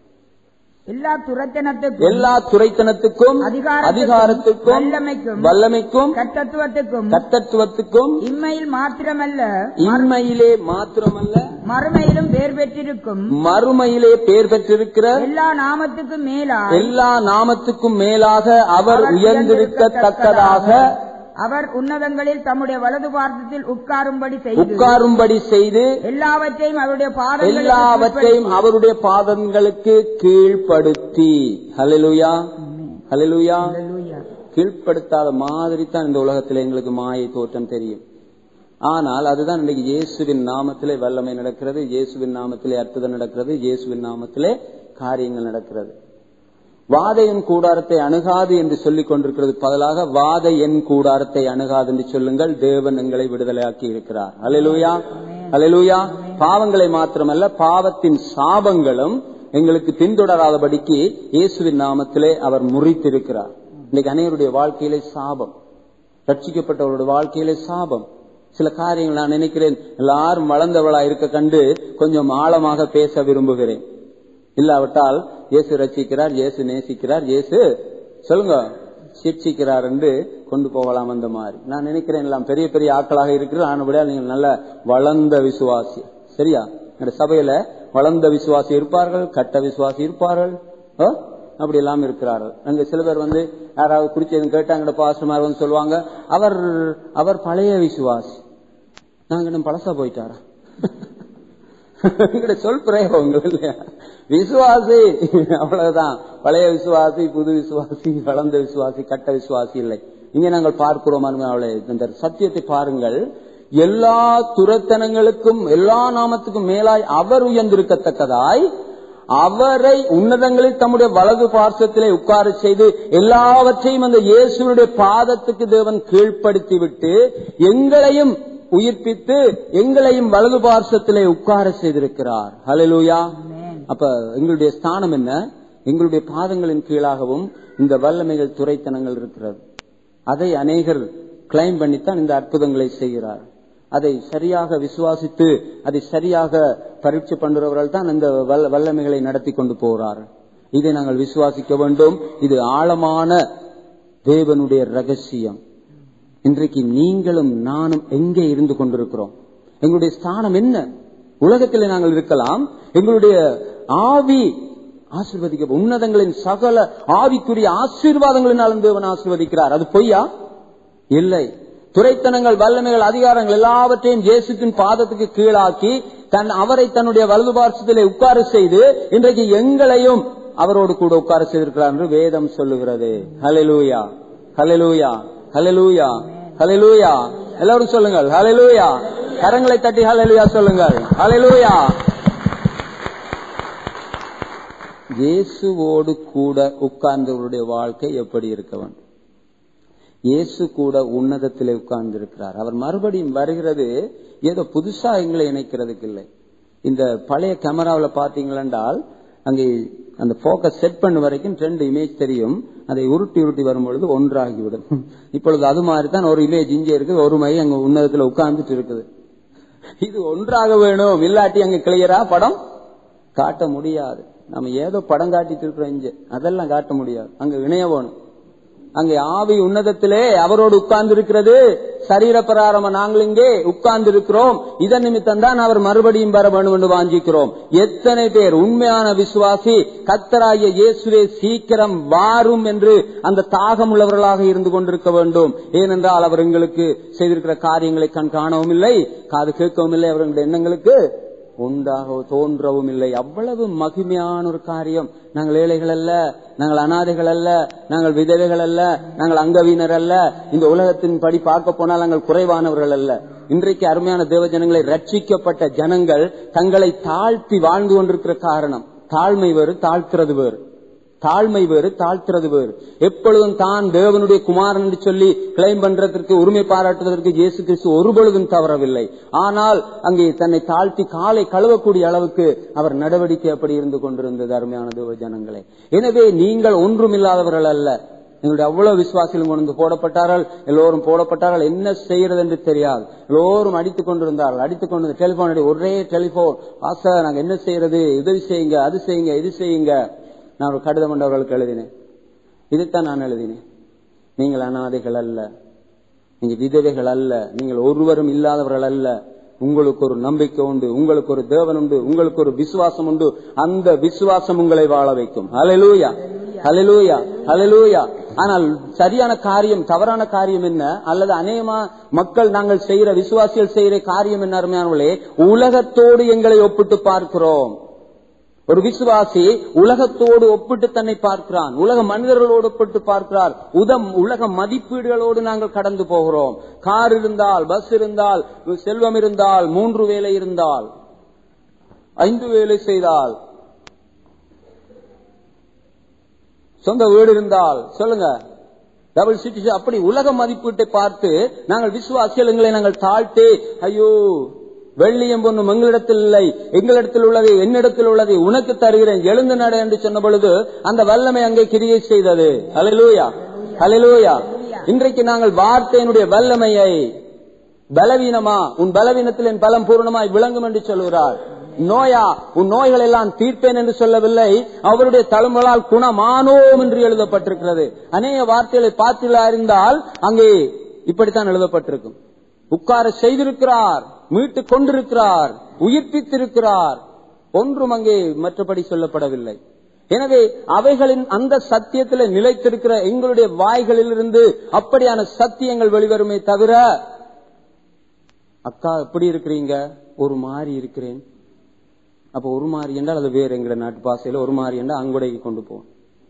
எல்லா துரத்தனத்துக்கும் எல்லா துறைத்தனத்துக்கும் அதிகாரத்துக்கும், அதிகாரத்துக்கும் வல்லமைக்கும், வல்லமைக்கும் கர்த்தத்துவத்துக்கும் கர்த்தத்துவத்துக்கும் இம்மையில் மாத்திரமல்ல இன்மையிலே மாத்திரமல்ல மறுமையிலும் பேர் பெற்றிருக்கும் மறுமையிலே பேர் பெற்றிருக்கிற எல்லா நாமத்துக்கும் மேலா எல்லா நாமத்துக்கும் மேலாக அவர் உயர்ந்திருக்கத்தக்கதாக அவர் உன்னதங்களில் தம்முடைய வலது பார்த்தத்தில் உட்காரும்படி செய்து உட்காரும்படி செய்து எல்லாவற்றையும் அவருடைய பாதங்களுக்கு எல்லாவற்றையும் அவருடைய பாதங்களுக்கு கீழ்ப்படுத்தி ஹalleluya ஹalleluya Hallelujah. கீழ்ப்படுத்தாத மாதிரி தான் இந்த உலகத்தில் எங்களுக்கு மாயை தோற்றம் தெரியும் ஆனால் அதுதான் இன்னைக்கு இயேசுவின் நாமத்திலே வல்லமை நடக்கிறது இயேசுவின் நாமத்திலே அற்புதம் நடக்கிறது இயேசுவின் நாமத்திலே காரியங்கள் நடக்கிறது வாத என் கூடாரத்தை அணுகாது என்று சொல்லிக் கொண்டிருக்கிறது பதிலாக வாத என் கூடாரத்தை அணுகாது என்று சொல்லுங்கள் தேவன் எங்களை விடுதலையாக்கி இருக்கிறார் அலையலூயா அலையலூயா பாவங்களை மாத்திரமல்ல பாவத்தின் சாபங்களும் எங்களுக்கு பின்தொடராதபடிக்கு இயேசுவின் நாமத்திலே அவர் முறித்திருக்கிறார் இன்னைக்கு அனைவருடைய வாழ்க்கையிலே சாபம் ரட்சிக்கப்பட்டவருடைய வாழ்க்கையிலே சாபம் சில காரியங்கள் நான் நினைக்கிறேன் எல்லாரும் வளர்ந்தவளா இருக்க கண்டு கொஞ்சம் ஆழமாக பேச விரும்புகிறேன் இல்லாவிட்டால் இயேசு ரட்சிக்கிறார் இயேசு நேசிக்கிறார் இயேசு சொல்லுங்க சிக்ஷிக்கிறார் என்று கொண்டு போகலாம் அந்த மாதிரி நான் நினைக்கிறேன் எல்லாம் பெரிய பெரிய ஆட்களாக இருக்கிற ஆனபடியா நீங்கள் நல்ல வளர்ந்த விசுவாசி சரியா இந்த சபையில வளர்ந்த விசுவாசி இருப்பார்கள் கட்ட விசுவாசி இருப்பார்கள் ஆ? அப்படி எல்லாம் இருக்கிறார்கள் அங்க சில பேர் வந்து யாராவது குறிச்சு எதுவும் கேட்டாங்க பாஸ்டர்மார் வந்து சொல்லுவாங்க அவர் அவர் பழைய விசுவாசி நாங்க இன்னும் பழசா போயிட்டாரா எங்கட சொல் பிரயோகங்கள் இல்லையா விசுவாசி அவ்வளவுதான் பழைய விசுவாசி புது விசுவாசி வளர்ந்த விசுவாசி கட்ட விசுவாசி இல்லை இங்க நாங்கள் பார்க்கிறோம் அவளை இந்த சத்தியத்தை பாருங்கள் எல்லா துரத்தனங்களுக்கும் எல்லா நாமத்துக்கும் மேலாய் அவர் உயர்ந்திருக்கத்தக்கதாய் அவரை உன்னதங்களில் தம்முடைய வலது பார்சத்திலே உட்கார செய்து எல்லாவற்றையும் அந்த இயேசுடைய பாதத்துக்கு தேவன் கீழ்ப்படுத்தி விட்டு எங்களையும் உயிர்ப்பித்து எங்களையும் வலது பார்சத்திலே உட்கார செய்திருக்கிறார் ஹalleluya அப்ப எங்களுடைய ஸ்தானம் என்ன எங்களுடைய பாதங்களின் கீழாகவும் இந்த வல்லமைகள் துறைத்தனங்கள் இருக்கிறது அதை அநேகர் கிளைம் பண்ணித்தான் இந்த அற்புதங்களை செய்கிறார் அதை சரியாக விசுவாசித்து அதை சரியாக பரீட்சை பண்ணுறவர்கள் தான் இந்த வல்ல- வல்லமைகளை நடத்தி கொண்டு போகிறார்கள் இதை நாங்கள் விசுவாசிக்க வேண்டும் இது ஆழமான தேவனுடைய ரகசியம் இன்றைக்கு நீங்களும் நானும் எங்கே இருந்து கொண்டிருக்கிறோம் எங்களுடைய ஸ்தானம் என்ன உலகத்தில் நாங்கள் இருக்கலாம் எங்களுடைய ஆவி ஆசீர்வதிக்க உன்னதங்களின் சகல ஆவிக்குரிய ஆசீர்வாதங்களினாலும் தேவன் ஆசீர்வதிக்கிறார் அது பொய்யா இல்லை துரைத்தனங்கள் வல்லமைகள் அதிகாரங்கள் எல்லாவற்றையும் இயேசுவின் பாதத்துக்கு கீழாக்கி தன் அவரை தன்னுடைய வலது பார்சத்திலே உட்கார செய்து இன்றைக்கு எங்களையும் அவரோடு கூட உட்கார செய்திருக்கிறார் என்று வேதம் சொல்லுகிறது ஹalleluya ஹalleluya ஹalleluya ஹalleluya எல்லாரும் சொல்லுங்கள் ஹalleluya கரங்களை தட்டி ஹalleluya சொல்லுங்கள் ஹalleluya இயேசுவோடு கூட உட்கார்ந்தவருடைய வாழ்க்கை எப்படி இருக்க வேண்டும் இயேசு கூட உன்னதத்திலே உட்கார்ந்து இருக்கிறார் அவர் மறுபடியும் வருகிறது ஏதோ புதுசா எங்களை இணைக்கிறதுக்கு இல்லை இந்த பழைய கேமராவில் பாத்தீங்களென்றால் அங்கே அந்த போக்கஸ் செட் பண்ண வரைக்கும் ரெண்டு இமேஜ் தெரியும் அதை உருட்டி உருட்டி வரும் பொழுது ஒன்றாகிவிடும் இப்பொழுது அது மாதிரி தான் ஒரு இமேஜ் இங்கே இருக்குது ஒரு மை அங்க உன்னதத்துல உட்கார்ந்துட்டு இருக்குது இது ஒன்றாக வேணும் இல்லாட்டி அங்க கிளியரா படம் காட்ட முடியாது நம்ம ஏதோ படம் காட்டிட்டு இருக்கிறோம் இங்க அதெல்லாம் காட்ட முடியாது அங்க இணைய வேணும் அங்கே ஆவி உன்னதத்திலே அவரோடு உட்கார்ந்து இருக்கிறது சரீர பிரகாரமா நாங்கள் இங்கே உட்கார்ந்து இருக்கிறோம் இதன் நிமித்தம் தான் அவர் மறுபடியும் வர வேண்டும் என்று வாஞ்சிக்கிறோம் எத்தனை பேர் உண்மையான விசுவாசி கத்தராய இயேசுவே சீக்கிரம் வாரும் என்று அந்த தாகம் உள்ளவர்களாக இருந்து கொண்டிருக்க வேண்டும் ஏனென்றால் அவர் எங்களுக்கு செய்திருக்கிற காரியங்களை கண் காணவும் இல்லை காது கேட்கவும் இல்லை அவர்களுடைய எண்ணங்களுக்கு உண்டாக தோன்றவும் இல்லை அவ்வளவு மகிமையான ஒரு காரியம் நாங்கள் ஏழைகள் அல்ல நாங்கள் அனாதைகள் அல்ல நாங்கள் விதவைகள் அல்ல நாங்கள் அங்கவீனர் அல்ல இந்த உலகத்தின் படி பார்க்க போனால் நாங்கள் குறைவானவர்கள் அல்ல இன்றைக்கு அருமையான தேவ ஜனங்களை ரட்சிக்கப்பட்ட ஜனங்கள் தங்களை தாழ்த்தி வாழ்ந்து கொண்டிருக்கிற காரணம் தாழ்மை வேறு தாழ்த்துறது வேறு தாழ்மை வேறு தாழ்த்துறது வேறு எப்பொழுதும் தான் தேவனுடைய குமாரன் என்று சொல்லி கிளைம் பண்றதற்கு உரிமை பாராட்டுவதற்கு இயேசு கிறிஸ்து ஒரு பொழுதும் தவறவில்லை ஆனால் அங்கே தன்னை தாழ்த்தி காலை கழுவக்கூடிய அளவுக்கு அவர் நடவடிக்கை அப்படி இருந்து கொண்டிருந்தது அருமையான தேவ ஜனங்களே எனவே நீங்கள் ஒன்றுமில்லாதவர்கள் அல்ல எங்களுடைய அவ்வளவு விசுவாசிகளும் கொண்டு போடப்பட்டார்கள் எல்லோரும் போடப்பட்டார்கள் என்ன செய்யறது என்று தெரியாது எல்லோரும் அடித்துக் கொண்டிருந்தார்கள் அடித்துக் கொண்டு டெலிபோன் ஒரே டெலிபோன் ஆசா நாங்க என்ன செய்யறது உதவி செய்யுங்க அது செய்யுங்க இது செய்யுங்க நான் ஒரு கடிதம் கொண்டவர்களுக்கு எழுதினேன் இதுதான் நான் எழுதினேன் நீங்கள் அனாதைகள் அல்ல நீங்க விதவைகள் அல்ல நீங்கள் ஒருவரும் இல்லாதவர்கள் அல்ல உங்களுக்கு ஒரு நம்பிக்கை உண்டு உங்களுக்கு ஒரு தேவன் உண்டு உங்களுக்கு ஒரு விசுவாசம் உண்டு அந்த விசுவாசம் உங்களை வாழ வைக்கும் அலலூயா அலலூயா அலலூயா ஆனால் சரியான காரியம் தவறான காரியம் என்ன அல்லது அநேகமா மக்கள் நாங்கள் செய்யற விசுவாசிகள் செய்யற காரியம் என்ன அருமையானவர்களே உலகத்தோடு எங்களை ஒப்பிட்டு பார்க்கிறோம் ஒரு விசுவாசி உலகத்தோடு ஒப்பிட்டு தன்னை பார்க்கிறான் உலக மனிதர்களோடு ஒப்பிட்டு பார்க்கிறார் உதம் உலக மதிப்பீடுகளோடு நாங்கள் கடந்து போகிறோம் கார் இருந்தால் பஸ் இருந்தால் செல்வம் இருந்தால் மூன்று வேலை இருந்தால் ஐந்து வேலை செய்தால் சொந்த வீடு இருந்தால் சொல்லுங்க டபுள் சிட்டி அப்படி உலக மதிப்பீட்டை பார்த்து நாங்கள் விசுவாசிகள் எங்களை நாங்கள் தாழ்த்தி ஐயோ வெள்ளியம் பொண்ணும் எங்களிடத்தில் இல்லை எங்களிடத்தில் உள்ளது என்னிடத்தில் உள்ளது உனக்கு தருகிறேன் எழுந்து நட என்று சொன்ன பொழுது அந்த வல்லமை அங்கே கிரியை செய்தது அலைலூயா அலைலூயா இன்றைக்கு நாங்கள் வார்த்தையினுடைய வல்லமையை பலவீனமா உன் பலவீனத்தில் என் பலம் பூர்ணமாய் விளங்கும் என்று சொல்கிறார் நோயா உன் நோய்கள் எல்லாம் தீர்ப்பேன் என்று சொல்லவில்லை அவருடைய தலைமுகளால் குணமானோம் என்று எழுதப்பட்டிருக்கிறது அநேக வார்த்தைகளை பார்த்து அறிந்தால் அங்கே இப்படித்தான் எழுதப்பட்டிருக்கும் உட்கார செய்திருக்கிறார் மீட்டு கொண்டிருக்கிறார் உயிர்ப்பித்திருக்கிறார் ஒன்றும் அங்கே மற்றபடி சொல்லப்படவில்லை எனவே அவைகளின் அந்த சத்தியத்தில் நிலைத்திருக்கிற எங்களுடைய வாய்களிலிருந்து அப்படியான சத்தியங்கள் வெளிவருமே தவிர அக்கா எப்படி இருக்கிறீங்க ஒரு மாறி இருக்கிறேன் அப்ப ஒரு மாறி என்றால் அது வேற எங்கட நாட்டு பாசையில ஒரு மாறி என்றால் அங்குடைக்கு கொண்டு போவோம்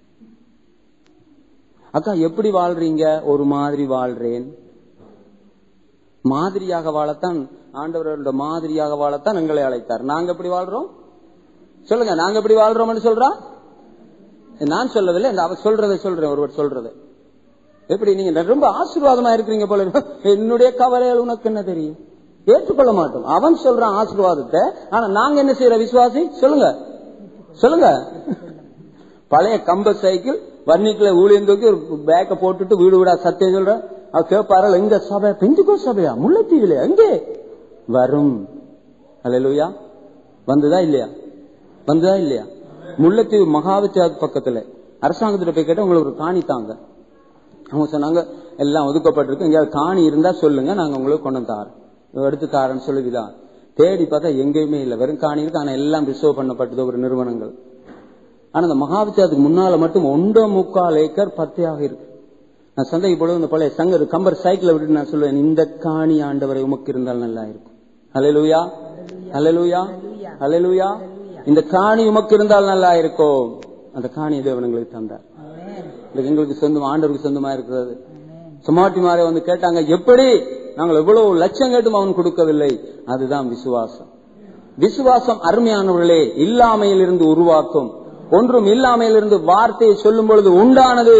அக்கா எப்படி வாழ்றீங்க ஒரு மாதிரி வாழ்றேன் மாதிரியாக வாழத்தான் ஆண்டவரோட மாதிரியாக வாழத்தான் எங்களை அழைத்தார் நாங்க எப்படி வாழ்றோம் சொல்லுங்க நாங்க எப்படி வாழ்றோம்னு சொல்றா நான் சொல்லவில்லை இந்த அவர் சொல்றதை சொல்றேன் ஒருவர் சொல்றது எப்படி நீங்க ரொம்ப ஆசீர்வாதமா இருக்கிறீங்க போல என்னுடைய கவலைகள் உனக்கு என்ன தெரியும் ஏற்றுக்கொள்ள மாட்டோம் அவன் சொல்றான் ஆசீர்வாதத்தை ஆனா நாங்க என்ன செய்யற விசுவாசி சொல்லுங்க சொல்லுங்க பழைய கம்ப சைக்கிள் வன்னிக்குள்ள ஊழியம் தூக்கி ஒரு பேக்க போட்டுட்டு வீடு வீடா சத்தியம் சொல்ற அவ கேட்பார்கள் எங்க சபை பெஞ்சுக்கோ சபையா முல்லைத்தீவில எங்கே வரும் அல்லா வந்துதா இல்லையா வந்துதா இல்லையா முல்லைத்தீவு மகாவித்தியாத் பக்கத்துல அரசாங்கத்துல போய் கேட்டா உங்களுக்கு ஒரு காணி தாங்க அவங்க சொன்னாங்க எல்லாம் ஒதுக்கப்பட்டிருக்கு எங்கேயாவது காணி இருந்தா சொல்லுங்க நாங்க உங்களுக்கு கொண்டு தாரோம் எடுத்து தாரேன்னு சொல்லுதுதான் தேடி பார்த்தா எங்கேயுமே இல்லை வெறும் காணி இருக்கு ஆனா எல்லாம் ரிசர்வ் பண்ணப்பட்டது ஒரு நிறுவனங்கள் ஆனா இந்த மகாவித்தியாத்துக்கு முன்னால மட்டும் ஒன்றே முக்கால் ஏக்கர் பத்தையாக இருக்கு நான் சந்தைக்கு பொழுது இந்த பழைய சங்கர் கம்பர் சைக்கிளை விட்டு நான் சொல்லுவேன் இந்த காணி ஆண்டவரை உமக்கு இருந்தால் நல்லா இருக்கும் அலையலூயா அலையலூயா அலையலூயா இந்த காணி உமக்கு இருந்தால் நல்லா இருக்கும் அந்த காணி தேவன் எங்களுக்கு தந்தார் இது எங்களுக்கு சொந்தம் ஆண்டவருக்கு சொந்தமா இருக்கிறது சுமாட்டி மாறே வந்து கேட்டாங்க எப்படி நாங்கள் எவ்வளவு லட்சம் கேட்டும் அவன் கொடுக்கவில்லை அதுதான் விசுவாசம் விசுவாசம் அருமையானவர்களே இல்லாமையில் இருந்து உருவாக்கும் ஒன்றும் இல்லாமையில் இருந்து வார்த்தையை சொல்லும் பொழுது உண்டானது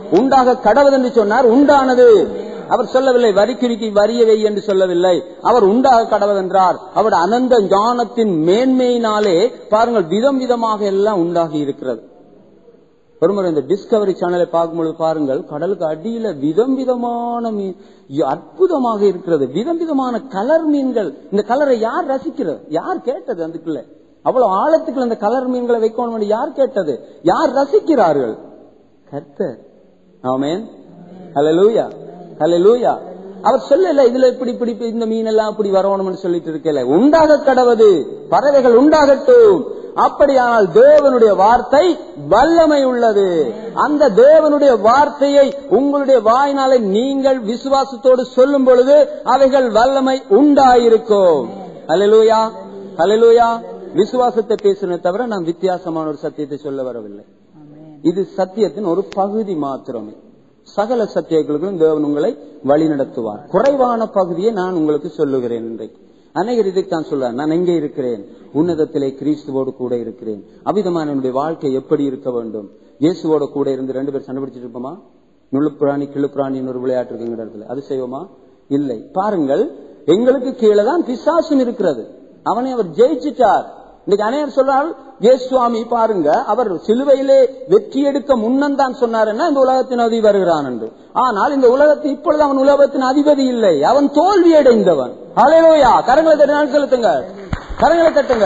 உண்டாக கடவுள் என்று சொன்னார் உண்டானது அவர் சொல்லவில்லை வரி கிறுக்கி வரியவை என்று சொல்லவில்லை அவர் உண்டாக கடவுள் என்றார் அவர் அனந்த ஞானத்தின் மேன்மையினாலே பாருங்கள் விதம் விதமாக எல்லாம் உண்டாகி இருக்கிறது ஒருமுறை இந்த டிஸ்கவரி சேனலை பார்க்கும்பொழுது பாருங்கள் கடலுக்கு அடியில விதம் விதமான மீன் அற்புதமாக இருக்கிறது விதம் விதமான கலர் மீன்கள் இந்த கலரை யார் ரசிக்கிறது யார் கேட்டது அதுக்குள்ள அவ்வளவு ஆழத்துக்குள்ள இந்த கலர் மீன்களை வைக்கணும் என்று யார் கேட்டது யார் ரசிக்கிறார்கள் கர்த்தர் ஆமேன் ஹalleluya ஹalleluya அவர் சொல்லல இதுல இப்படி இப்படி இப்படி இந்த மீன் எல்லாம் இப்படி வரணும்னு சொல்லிட்டு இருக்கல உண்டாக கடவது பறவைகள் உண்டாகட்டும் அப்படியானால் தேவனுடைய வார்த்தை வல்லமை உள்ளது அந்த தேவனுடைய வார்த்தையை உங்களுடைய வாயினாலே நீங்கள் விசுவாசத்தோடு சொல்லும் பொழுது அவைகள் வல்லமை உண்டாயிருக்கும் ஹalleluya ஹalleluya விசுவாசத்தை பேசுனே தவிர நான் வித்தியாசமான ஒரு சத்தியத்தை சொல்ல வரவில்லை இது சத்தியத்தின் ஒரு பகுதி மாத்திரமே சகல சத்தியங்களுக்கும் தேவன் உங்களை வழி நடத்துவார் குறைவான பகுதியை நான் உங்களுக்கு சொல்லுகிறேன் இன்றைக்கு அநேகர் இதைத்தான் சொல்றார் நான் எங்கே இருக்கிறேன் உன்னதத்திலே கிறிஸ்துவோடு கூட இருக்கிறேன் அவிதமான என்னுடைய வாழ்க்கை எப்படி இருக்க வேண்டும் இயேசுவோட கூட இருந்து ரெண்டு பேர் சண்டை பிடிச்சிட்டு இருப்போமா நுழுப்புராணி கிழுப்புராணின்னு ஒரு விளையாட்டு இருக்குங்கிற இடத்துல அது செய்வோமா இல்லை பாருங்கள் எங்களுக்கு கீழே தான் பிசாசும் இருக்கிறது அவனை அவர் ஜெயிச்சிட்டார் இன்னைக்கு அநேகர் சொல்றால் சுவாமி பாருங்க அவர் சிலுவையிலே வெற்றி எடுக்க முன்னந்தான் சொன்னாருன்னா இந்த உலகத்தின் அதிபதி வருகிறான் என்று ஆனால் இந்த உலகத்தில் இப்பொழுது அவன் உலகத்தின் அதிபதி இல்லை அவன் தோல்வி அடைந்தவன் அலையோயா கரங்களை தட்டினால் செலுத்துங்க கரங்களை தட்டுங்க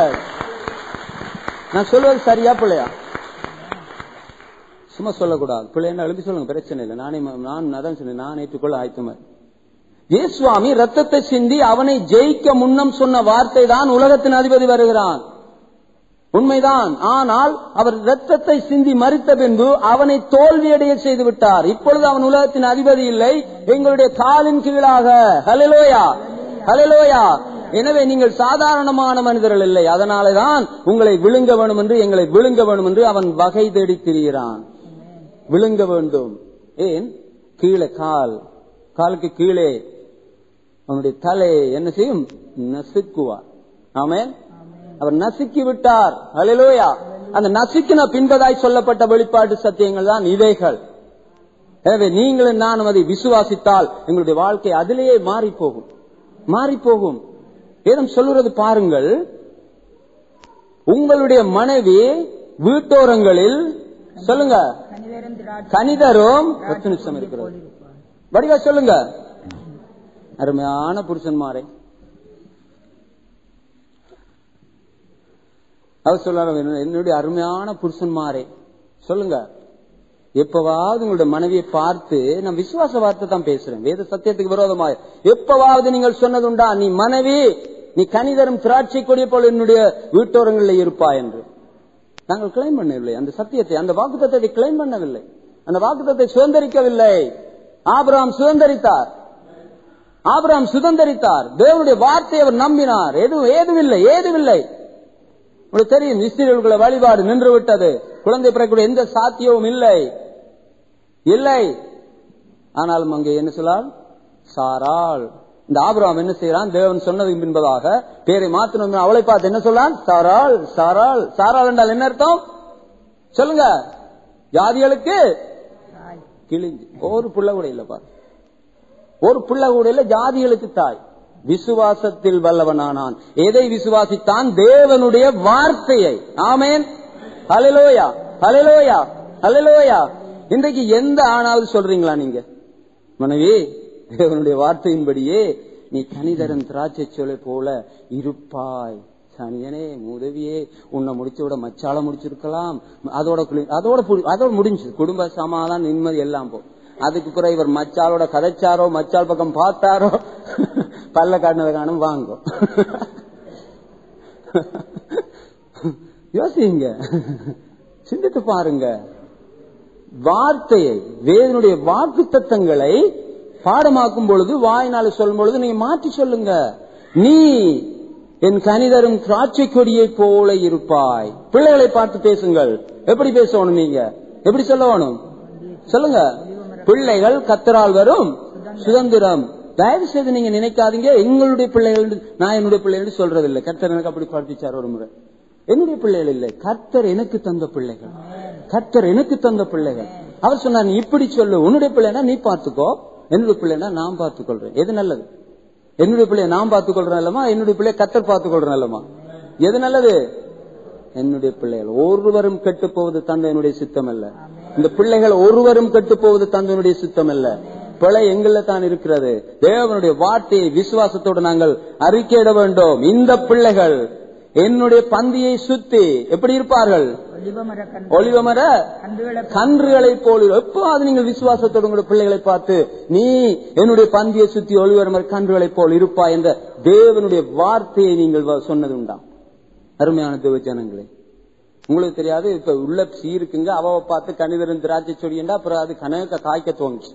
நான் சொல்வது சரியா பிள்ளையா சும்மா சொல்லக்கூடாது பிள்ளைன்னா எழுதி சொல்லுங்க பிரச்சனை இல்லை நானே நான் அதான் சொன்னேன் நான் ஏற்றுக்கொள்ள ஆயத்தமா இயேசுவாமி ரத்தத்தை சிந்தி அவனை ஜெயிக்க முன்னம் சொன்ன வார்த்தை தான் உலகத்தின் அதிபதி வருகிறான் உண்மைதான் ஆனால் அவர் ரத்தத்தை சிந்தி மறித்த பின்பு அவனை தோல்வியடைய செய்து விட்டார் இப்பொழுது அவன் உலகத்தின் அதிபதி இல்லை எங்களுடைய காலின் கீழாக ஹலலோயா ஹலலோயா எனவே நீங்கள் சாதாரணமான மனிதர்கள் இல்லை அதனாலதான் உங்களை விழுங்க வேண்டும் என்று எங்களை விழுங்க வேண்டும் என்று அவன் வகை தேடி திரிகிறான் விழுங்க வேண்டும் ஏன் கீழே கால் காலுக்கு கீழே அவனுடைய தலை என்ன செய்யும் நசுக்குவார் ஆமேன் அவர் நசுக்கி விட்டார் அலையிலோயா அந்த நசுக்கின பின்பதாய் சொல்லப்பட்ட வெளிப்பாட்டு சத்தியங்கள் தான் இவைகள் எனவே நீங்களும் நானும் அதை விசுவாசித்தால் எங்களுடைய வாழ்க்கை அதிலேயே மாறி போகும் மாறி போகும் ஏதும் சொல்லுறது பாருங்கள் உங்களுடைய மனைவி வீட்டோரங்களில் சொல்லுங்க கனிதரும் திராட்சை கனிதரும் பத்து நிமிஷம் இருக்கிறது வடிவா சொல்லுங்க அருமையான புருஷன்மாரே அவர் சொல்றாரு என்னுடைய அருமையான புருஷன்மாரே சொல்லுங்க எப்பவாவது உங்களுடைய மனைவியை பார்த்து நான் விசுவாச வார்த்தை தான் பேசுறேன் வேத சத்தியத்துக்கு விரோதமாக எப்பவாவது நீங்கள் சொன்னதுண்டா நீ மனைவி நீ கனிதரும் திராட்சை கொடிய போல என்னுடைய வீட்டோரங்களில் இருப்பா என்று நாங்கள் கிளைம் பண்ணவில்லை அந்த சத்தியத்தை அந்த வாக்குத்தத்தை கிளைம் பண்ணவில்லை அந்த வாக்குத்தத்தை சுதந்திரிக்கவில்லை ஆபிரகாம் சுதந்திரித்தார் ஆபிரகாம் சுதந்திரித்தார் தேவனுடைய வார்த்தையை அவர் நம்பினார் எதுவும் ஏதுமில்லை ஏதுமில்லை உங்களுக்கு தெரியும் இஸ்ரேல்குள்ள வழிபாடு நின்று விட்டது குழந்தை பிறக்கூடிய எந்த சாத்தியமும் இல்லை இல்லை ஆனாலும் அங்கே என்ன சொல்லால் சாராள் இந்த ஆபிரகாம் என்ன செய்யறான் தேவன் சொன்னது என்பதாக பேரை மாத்தணும் அவளை பார்த்து என்ன சொல்லான் சாராள் சாராள் சாராள் என்றால் என்ன அர்த்தம் சொல்லுங்க ஜாதிகளுக்கு கிழிஞ்சு ஒரு புள்ள கூட இல்ல பாரு ஒரு புள்ள கூட இல்ல ஜாதிகளுக்கு தாய் விசுவாசத்தில் வல்லவனானான் எதை விசுவாசித்தான் தேவனுடைய வார்த்தையை ஆமேன் ஹலலோயா ஹலலோயா ஹலலோயா இன்றைக்கு எந்த ஆணாவது சொல்றீங்களா நீங்க மனைவி தேவனுடைய வார்த்தையின்படியே நீ கனிதரன் திராட்சை சோலை போல இருப்பாய் சனியனே உதவியே உன்னை முடிச்சு விட மச்சால முடிச்சிருக்கலாம் அதோட குளி- அதோட புடி- அதோட முடிஞ்சு குடும்ப சமாதானம் நிம்மதி எல்லாம் போ அதுக்கு பிறகு இவர் மச்சாலோட கதைச்சாரோ மச்சால் பக்கம் பார்த்தாரோ பல்ல காட்டினதை காணும் வாங்கும் யோசிங்க சிந்தித்து பாருங்க வார்த்தையை வேதனுடைய வாக்கு தத்தங்களை பாடமாக்கும் பொழுது வாயினால சொல்லும் பொழுது நீங்க மாற்றி சொல்லுங்க நீ என் கனிதரும் திராட்சை கொடியை போல இருப்பாய் பிள்ளைகளை பார்த்து பேசுங்கள் எப்படி பேசணும் நீங்க எப்படி சொல்லணும் சொல்லுங்க பிள்ளைகள் கத்தரால் வரும் சுதந்திரம் தயவு செய்து நீங்க நினைக்காதீங்க எங்களுடைய பிள்ளைகள் என்று- நான் என்னுடைய பிள்ளைகள் சொல்றது இல்லை கர்த்தர் எனக்கு அப்படி படிச்சார் ஒரு முறை என்னுடைய பிள்ளைகள் இல்லை கர்த்தர் எனக்கு தந்த பிள்ளைகள் கர்த்தர் எனக்கு தந்த பிள்ளைகள் அவர் சொன்னார் நீ இப்படி சொல்லு உன்னுடைய பிள்ளைனா நீ பார்த்துக்கோ என்னுடைய பிள்ளைனா நான் பார்த்துக்கொள்றேன் எது நல்லது என்னுடைய பிள்ளைய நான் பார்த்துக்கொள்றேன் இல்லமா என்னுடைய பிள்ளைய கத்தர் பார்த்துக்கொள்றேன் இல்லமா எது நல்லது என்னுடைய பிள்ளைகள் ஒருவரும் கெட்டு போவது தந்தையினுடைய சித்தம் அல்ல இந்த பிள்ளைகள் ஒருவரும் கெட்டு போவது தந்தையினுடைய சித்தம் அல்ல பிழை எங்கள தான் இருக்கிறது தேவனுடைய வார்த்தையை விசுவாசத்தோடு நாங்கள் அறிக்கையிட வேண்டும் இந்த பிள்ளைகள் என்னுடைய பந்தியை சுத்தி எப்படி இருப்பார்கள் ஒலிவமர கண் ஒளிவமர கன்றுகளை கன்றுகளை போல எப்போது நீங்கள் விசுவாசத்தோடு உங்களுடைய பிள்ளைகளை பார்த்து நீ என்னுடைய பந்தியை சுத்தி ஒளிவரமர் கன்றுகளை போல் இருப்பா என்ற தேவனுடைய வார்த்தையை நீங்கள் வ- சொன்னது உண்டா அருமையான தேவ ஜனங்களே உங்களுக்கு தெரியாது இப்ப உள்ள சீருக்குங்க அவ பார்த்து கணிதரும் திராட்சை சொடியண்டா அப்புறம் அது கனக காய்க்க தோணுச்சு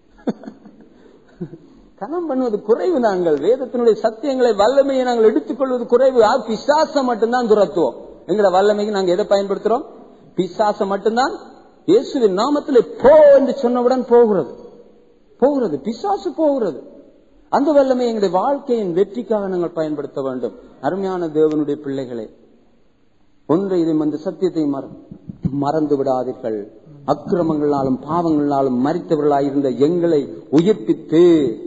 கனம் பண்ணுவது குறைவு நாங்கள் வேதத்தினுடைய சத்தியங்களை வல்லமையை நாங்கள் எடுத்துக்கொள்வது குறைவு ஆ, பிசாசம் மட்டும்தான் துரத்துவோம் எங்கட வல்லமைக்கு நாங்க எதை பயன்படுத்துறோம் பிசாசம் மட்டும்தான் இயேசுவின் நாமத்தில் போ என்று சொன்னவுடன் போகிறது போகிறது பிசாசு போகிறது அந்த வல்லமை எங்களுடைய வாழ்க்கையின் வெற்றிக்காக நாங்கள் பயன்படுத்த வேண்டும் அருமையான தேவனுடைய பிள்ளைகளே ஒன்றை இதை அந்த சத்தியத்தை மற- மறந்து விடாதீர்கள் அக்கிரமங்களாலும் பாவங்களாலும் மறித்தவர்களாயிருந்த எங்களை உயிர்ப்பித்து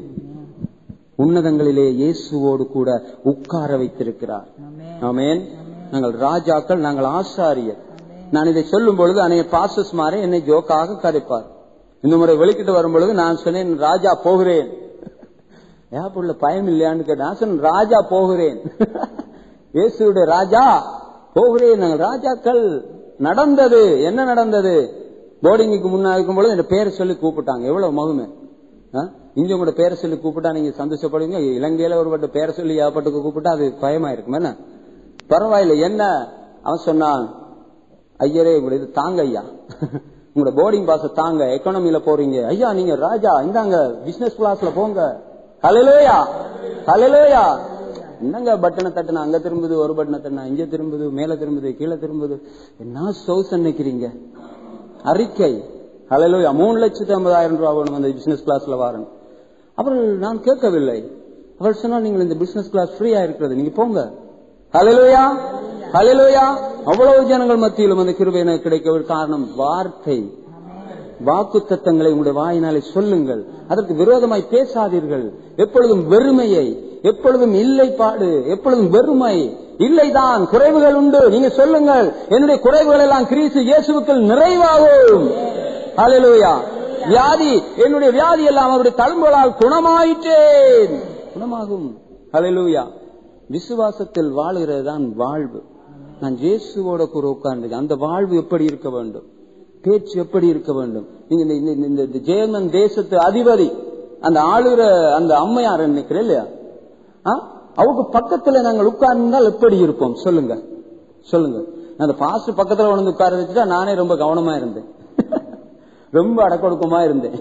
உன்னதங்களிலே இயேசுவோடு கூட உட்கார வைத்திருக்கிறார் ஆமென் நாங்கள் ராஜாக்கள் நாங்கள் ஆசாரியர் நான் இதை சொல்லும் பொழுது அன்னைய பாசஸ் மாறி என்னை ஜோக்காக கதைப்பார் இந்த முறை வெளிக்கிட்டு வரும் பொழுது நான் சொன்னேன் ராஜா போகிறேன் ஏன் புள்ள பயம் இல்லையான்னு கேட்டேன் நான் சொன்னேன் ராஜா போகிறேன் இயேசுடைய ராஜா போகிறேன் நாங்கள் ராஜாக்கள் நடந்தது என்ன நடந்தது போர்டிங்குக்கு முன்னா இருக்கும் பொழுது என் பேரை சொல்லி கூப்பிட்டாங்க எவ்வளவு மகுமை ஆ? இங்க உங்களோட பேரை சொல்லி கூப்பிட்டா நீங்க சந்தோஷப்படுவீங்க இலங்கையில ஒருவட்ட பேரை சொல்லி ஏற்பட்டு கூப்பிட்டா அது பயமா இருக்கும் என்ன பரவாயில்ல என்ன அவன் சொன்னான் ஐயரே உங்களோட இது தாங்க ஐயா உங்களோட போர்டிங் பாஸ் தாங்க எக்கானமில போறீங்க ஐயா நீங்க ராஜா இந்தாங்க பிசினஸ் கிளாஸ்ல போங்க ஹalleluya ஹalleluya என்னங்க பட்டனை தட்டுனா அங்க திரும்புது ஒரு பட்டனை தட்டினா இங்க திரும்புது மேல திரும்புது கீழே திரும்புது என்ன சௌசன் நிக்கிறீங்க அறிக்கை ஹalleluya மூணு லட்சத்தி ஐம்பதாயிரம் ரூபாய் வேணும் அந்த பிசினஸ் கிளாஸ்ல வாரன் அவர்கள் நான் கேட்கவில்லை அவள் சொன்னால் நீங்கள் இந்த பிசினஸ் கிளாஸ் ஃப்ரீயா இருக்கிறது நீங்க போங்க ஹalleluya ஹalleluya அவ்வளவு ஜனங்கள் மத்தியிலும் அந்த கிருபை எனக்கு கிடைக்க காரணம் வார்த்தை வாக்கு தத்தங்களை உங்களுடைய வாயினாலே சொல்லுங்கள் அதற்கு விரோதமாய் பேசாதீர்கள் எப்பொழுதும் வெறுமையை எப்பொழுதும் இல்லை பாடு எப்பொழுதும் வெறுமை இல்லைதான் குறைவுகள் உண்டு நீங்க சொல்லுங்கள் என்னுடைய குறைவுகள் எல்லாம் கிறிஸ்து இயேசுவுக்குள் நிறைவாகும் ஹalleluya வியாதி என்னுடைய வியாதி எல்லாம் அவருடைய தழும்புகளால் குணமாயிற்றேன் குணமாகும் ஹalleluya விசுவாசத்தில் வாழுகிறது தான் வாழ்வு நான் இயேசுவோட கூட உட்கார்ந்து அந்த வாழ்வு எப்படி இருக்க வேண்டும் பேச்சு எப்படி இருக்க வேண்டும் நீங்க இந்த- இந்த- இந்த- இந்த ஜெர்மன் தேசத்து அதிபதி அந்த ஆளுகிற அந்த அம்மையார் நினைக்கிறேன் இல்லையா ஆ? அவங்க பக்கத்துல நாங்கள் உட்கார்ந்தால் எப்படி இருப்போம் சொல்லுங்க சொல்லுங்க நான் அந்த பாஸ்ட் பக்கத்துல உணர்ந்து உட்கார வச்சுட்டா நானே ரொம்ப கவனமா இருந்தேன் ரொம்ப அடக்கொடுக்கமா இருந்தேன்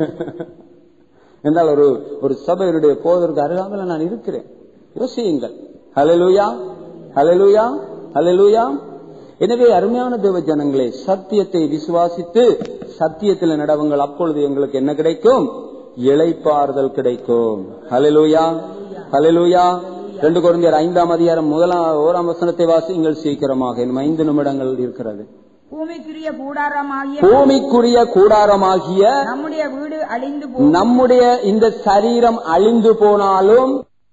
என்றால் ஒரு ஒரு சபையினுடைய போதற்கு அருகாமல் நான் இருக்கிறேன் யோசியுங்கள் ஹalleluya ஹalleluya ஹalleluya எனவே அருமையான தேவ ஜனங்களே சத்தியத்தை விசுவாசித்து சத்தியத்தில் நடவுங்கள் அப்பொழுது எங்களுக்கு என்ன கிடைக்கும் இளைப்பாறுதல் கிடைக்கும் ஹalleluya ஹalleluya ரெண்டு குழந்தையர் ஐந்தாம் அதிகாரம் முதலாம் ஓராம் வசனத்தை வாசிங்கள் சீக்கிரமாக இன்னும் ஐந்து நிமிடங்கள் இருக்கிறது பூமிக்குரிய கூடாரமாகிய பூமிக்குரிய கூடாரமாகிய நம்முடைய வீடு அழிந்து போ நம்முடைய இந்த சரீரம் அழிந்து போனாலும்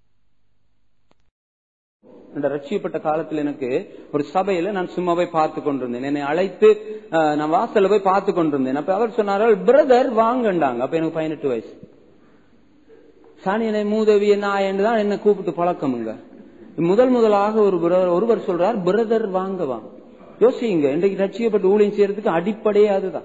இந்த ரட்சியப்பட்ட காலத்தில் எனக்கு ஒரு சபையில நான் சும்மா போய் பார்த்து கொண்டிருந்தேன் என்னை அழைத்து அஹ், நான் வாசல்ல போய் பார்த்து கொண்டிருந்தேன் அப்ப அவர் சொன்னார்கள் பிரதர் வாங்கண்டாங்க அப்ப எனக்கு பதினெட்டு வயசு சாணியனை மூதவி நாயன்னு தான் என்ன கூப்பிட்டு பழக்கமுங்க முதல் முதலாக ஒரு brother- ஒருவர் சொல்றார் பிரதர் வாங்க வாங்க யோசிங்க இன்றைக்கு ரட்சியப்பட்டு ஊழியம் செய்யறதுக்கு அடிப்படையே அதுதான்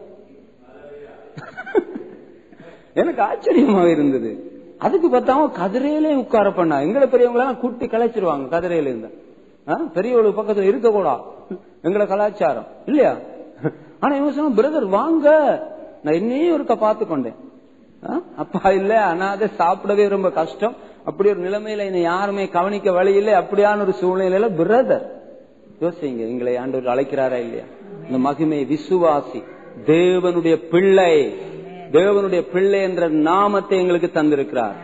எனக்கு ஆச்சரியமாக இருந்தது அதுக்கு பார்த்தாம கதிரையிலே உட்கார பண்ணா எங்களை பெரியவங்க எல்லாம் கூட்டி கலைச்சிருவாங்க கதிரையில இருந்தா ஆ, பெரியவங்களுக்கு பக்கத்துல இருக்க கூடா எங்களை கலாச்சாரம் இல்லையா ஆனா இவங்க சொன்ன பிரதர் வாங்க நான் என்னையும் ஒருக்க பார்த்து கொண்டேன் ஆ, அப்பா இல்ல அனாதை சாப்பிடவே ரொம்ப கஷ்டம் அப்படி ஒரு நிலைமையில என்னை யாருமே கவனிக்க வழி இல்லை அப்படியான ஒரு சூழ்நிலையில பிரதர் யோசிங்க எங்களை ஆண்டவர் அழைக்கிறாரா இல்லையா இந்த மகிமை விசுவாசி தேவனுடைய பிள்ளை தேவனுடைய பிள்ளை என்ற நாமத்தை எங்களுக்கு தந்திருக்கிறார்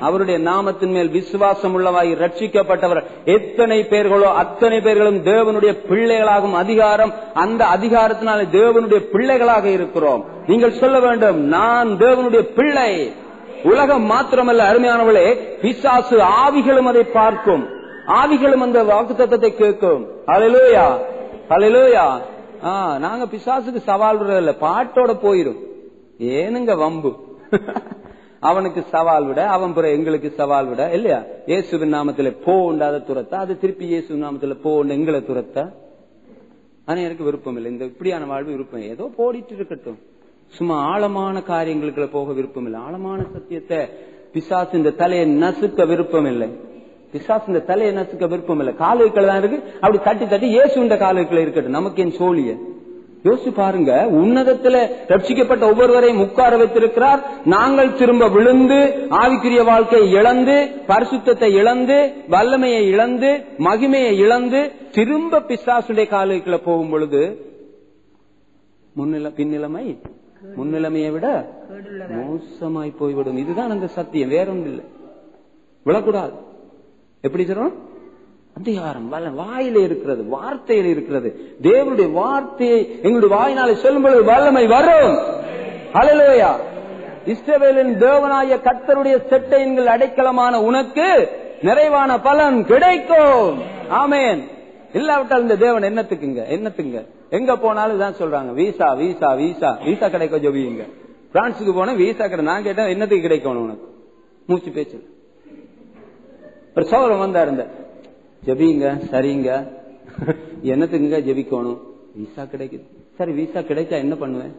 அவருடைய நாமத்தின் மேல் விசுவாசம் உள்ளவாய் ரட்சிக்கப்பட்டவர் எத்தனை பேர்களோ அத்தனை பேர்களும் தேவனுடைய பிள்ளைகளாகும் அதிகாரம் அந்த அதிகாரத்தினால தேவனுடைய பிள்ளைகளாக இருக்கிறோம் நீங்கள் சொல்ல வேண்டும் நான் தேவனுடைய பிள்ளை உலகம் மாத்திரமல்ல அருமையானவளே பிசாசு ஆவிகளும் அதை பார்க்கும் ஆவிகளும் அந்த வாக்கு தத்தத்தை கேட்கும் அலையிலோயா அலையிலோயா ஆ நாங்க பிசாசுக்கு சவால் விடுறதில்ல பாட்டோட போயிரும் ஏனுங்க வம்பு அவனுக்கு சவால் விட அவன் பிற எங்களுக்கு சவால் விட இல்லையா இயேசுவின் நாமத்துல போ உண்டாத துரத்த அது திருப்பி இயேசு நாமத்துல போ எங்களை துரத்த ஆனா எனக்கு விருப்பம் இல்லை இந்த இப்படியான வாழ்வு விருப்பம் ஏதோ போடிட்டு இருக்கட்டும் சும்மா ஆழமான காரியங்களுக்குள்ள போக விருப்பம் இல்லை ஆழமான சத்தியத்தை பிசாசு இந்த தலையை நசுக்க விருப்பம் இல்லை பிசாசு இந்த தலையை நசுக்க விருப்பம் இல்லை காலுக்கள் தான் இருக்கு அப்படி தட்டி தட்டி இயேசு இந்த காலுக்கள் இருக்கட்டும் நமக்கு என் சோழிய யோசிச்சு பாருங்க உன்னதத்துல ரட்சிக்கப்பட்ட ஒவ்வொருவரையும் உட்கார வைத்திருக்கிறார் நாங்கள் திரும்ப விழுந்து ஆவிக்குரிய வாழ்க்கையை இழந்து பரிசுத்தத்தை இழந்து வல்லமையை இழந்து மகிமையை இழந்து திரும்ப பிசாசுடைய காலுக்குள்ள போகும் பொழுது முன்னில பின்னிலைமை முன்னிலைமையை விட மோசமாய் போய்விடும் இதுதான் அந்த சத்தியம் வேற ஒன்றும் இல்லை விழக்கூடாது எப்படி சொல்றோம் அதிகாரம் வல்ல வாயில இருக்கிறது வார்த்தையில இருக்கிறது தேவனுடைய வார்த்தையை எங்களுடைய வாயினாலே சொல்லும் பொழுது வல்லமை வரும் அலலோயா இஸ்ரவேலின் தேவனாய கர்த்தருடைய செட்டையன்கள் அடைக்கலமான உனக்கு நிறைவான பலன் கிடைக்கும் ஆமேன் இல்லாவிட்டால் இந்த தேவன் என்னத்துக்குங்க என்னத்துங்க எங்க போனாலும் தான் சொல்றாங்க வீசா வீசா வீசா வீசா கிடைக்கும் ஜொபியுங்க பிரான்ஸுக்கு போனா வீசா கிடை நான் கேட்டேன் என்னத்துக்கு கிடைக்கணும் உனக்கு மூச்சு பேச்சு ஒரு சோழம் வந்தா இருந்த ஜெபிங்க சரிங்க என்னத்துக்குங்க ஜெபிக்கணும் விசா கிடைக்குது சரி விசா கிடைச்சா என்ன பண்ணுவேன்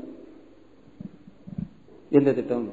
எந்த திட்டம்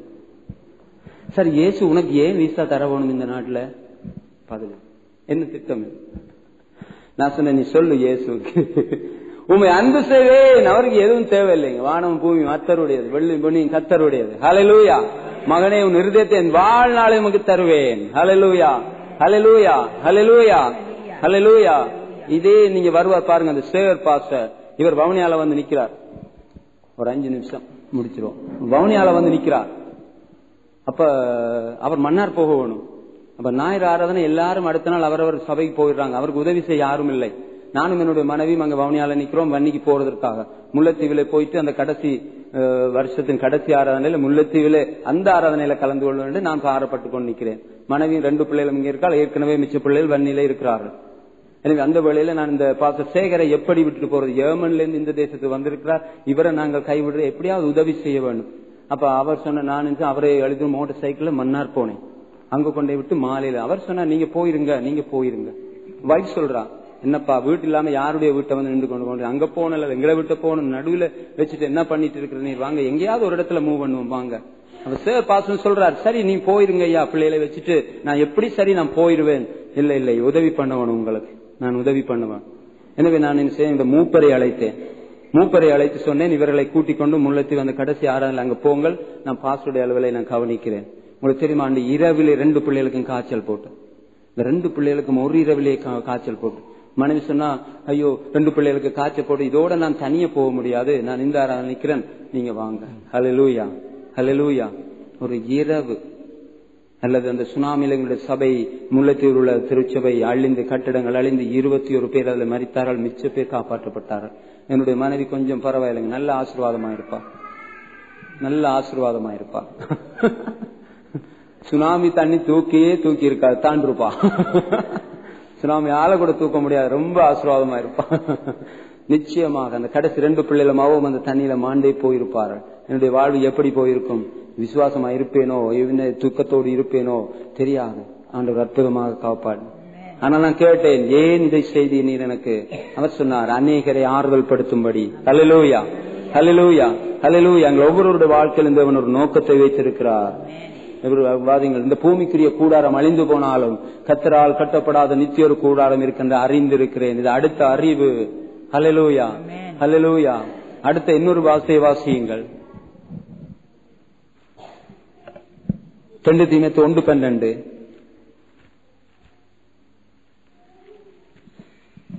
சரி இயேசு உனக்கு ஏன் விசா தர வேணும் இந்த நாட்டுல பதில் என்ன திட்டம் இது? நான் சொன்னேன் நீ சொல்லு இயேசுக்கு உண்மை அன்பு செய்வேன் அவருக்கு எதுவும் தேவையில்லைங்க வானம் பூமி மத்தருடையது வெள்ளி பொன்னி கத்தருடையது ஹalleluya மகனே உன் இருதயத்தை என் வாழ்நாளை உமக்கு தருவேன் ஹalleluya ஹalleluya ஹalleluya ஹalleluya இதே நீங்க வருவார் பாருங்க அந்த சேவர் பாஸ்டர் இவர் வவுனியால வந்து நிக்கிறார் ஒரு அஞ்சு நிமிஷம் முடிச்சிருவோம் வவுனியால வந்து நிக்கிறார் அப்ப அவர் மன்னார் போக வேணும் அப்ப ஞாயிறு ஆராதனை எல்லாரும் அடுத்த நாள் அவரவர் சபைக்கு போயிடுறாங்க அவருக்கு உதவி செய்ய யாரும் இல்லை நானும் என்னுடைய மனைவியும் அங்க வவுனியால நிக்கிறோம் வன்னிக்கு போறதற்காக முல்லைத்தீவில போயிட்டு அந்த கடைசி அஹ், வருஷத்தின் கடைசி ஆராதனையில முல்லைத்தீவில அந்த ஆராதனையில கலந்து கொள்ள வேண்டும் நான் பாரப்பட்டு கொண்டு நிக்கிறேன் மனைவியும் ரெண்டு பிள்ளைகளும் இங்க இருக்காள் ஏற்கனவே மிச்ச பிள்ளைகள் வன்னியில இருக்கிறார்கள் எனவே அந்த வேளையில நான் இந்த பாச சேகரை எப்படி விட்டுட்டு போறது ஏமன்ல இருந்து இந்த தேசத்துக்கு வந்திருக்கிறார் இவரை நாங்கள் கைவிடுற எப்படியாவது உதவி செய்ய வேண்டும் அப்ப அவர் சொன்ன நான் இருந்து அவரை எழுதி மோட்டார் சைக்கிள்ல மன்னார் போனேன் அங்க கொண்டே விட்டு மாலையில அவர் சொன்னா நீங்க போயிருங்க நீங்க போயிருங்க வைஃப் சொல்றா என்னப்பா வீட்டு இல்லாம யாருடைய வீட்டை வந்து நின்று கொண்டு கொண்டு அங்க போனல எங்களை விட்டு போகணும் நடுவுல வச்சுட்டு என்ன பண்ணிட்டு இருக்கிற நீர் வாங்க எங்கேயாவது ஒரு இடத்துல மூவ் பண்ணுவோம் வாங்க அப்ப சேர் பாசம் சொல்றாரு சரி நீ போயிருங்க ஐயா பிள்ளைகளை வச்சுட்டு நான் எப்படி சரி நான் போயிருவேன் இல்ல இல்லை உதவி பண்ணணும் உங்களுக்கு நான் உதவி பண்ணுவேன் எனவே நான் என்ன செய்ய இந்த மூப்பரை அழைத்தேன் மூப்பரை அழைத்து சொன்னேன் இவர்களை கூட்டிக் கொண்டு முள்ளத்தி வந்த கடைசி ஆறாவில் அங்க போங்கள் நான் பாஸ்டருடைய அளவிலை நான் கவனிக்கிறேன் உங்களுக்கு தெரியுமா அந்த இரவிலே ரெண்டு பிள்ளைகளுக்கும் காய்ச்சல் போட்டு இந்த ரெண்டு பிள்ளைகளுக்கும் ஒரு இரவிலே கா- காய்ச்சல் போட்டு மனைவி சொன்னா ஐயோ ரெண்டு பிள்ளைகளுக்கு காய்ச்சல் போட்டு இதோட நான் தனியே போக முடியாது நான் இந்த ஆறாவில் நிக்கிறேன் நீங்க வாங்க ஹalleluya ஹalleluya ஒரு இரவு அல்லது அந்த சுனாமியில எங்களுடைய சபை முல்லைத்தீவில் உள்ள திருச்சபை அழிந்து கட்டிடங்கள் அழிந்து இருபத்தி ஒரு பேர் அதில் மறித்தார்கள் மிச்ச பேர் காப்பாற்றப்பட்டார்கள் என்னுடைய மனைவி கொஞ்சம் பரவாயில்லைங்க நல்ல ஆசீர்வாதமா இருப்பா நல்ல ஆசீர்வாதமா இருப்பா சுனாமி தண்ணி தூக்கியே தூக்கி இருக்காது தாண்டிருப்பா சுனாமி ஆளை கூட தூக்க முடியாது ரொம்ப ஆசீர்வாதமா இருப்பா நிச்சயமாக அந்த கடைசி ரெண்டு பிள்ளைகளுமாவும் அந்த தண்ணியில மாண்டே போயிருப்பார்கள் என்னுடைய வாழ்வு எப்படி போயிருக்கும் விசுவாசமா இருப்பேனோ என்ன தூக்கத்தோடு இருப்பேனோ தெரியாது ஆண்டவர் அற்புதமாக காப்பாடு ஆனால் நான் கேட்டேன் ஏன் இதை செய்தி நீர் எனக்கு அவர் சொன்னார் அநேகரை ஆறுதல் படுத்தும்படி ஹalleluya ஹalleluya ஹalleluya எங்கள் ஒவ்வொருவருடைய வாழ்க்கையில் தேவன் ஒரு நோக்கத்தை வைத்திருக்கிறார் இவர் வாதிங்கள் இந்த பூமிக்குரிய கூடாரம் அழிந்து போனாலும் கத்தரால் கட்டப்படாத நித்திய ஒரு கூடாரம் இருக்கின்ற அறிந்திருக்கிறேன் இது அடுத்த அறிவு ஹalleluya ஹalleluya அடுத்த இன்னொரு வாசை வாசியுங்கள் ரெண்டு தீமத்து ஒன்று பன்னெண்டு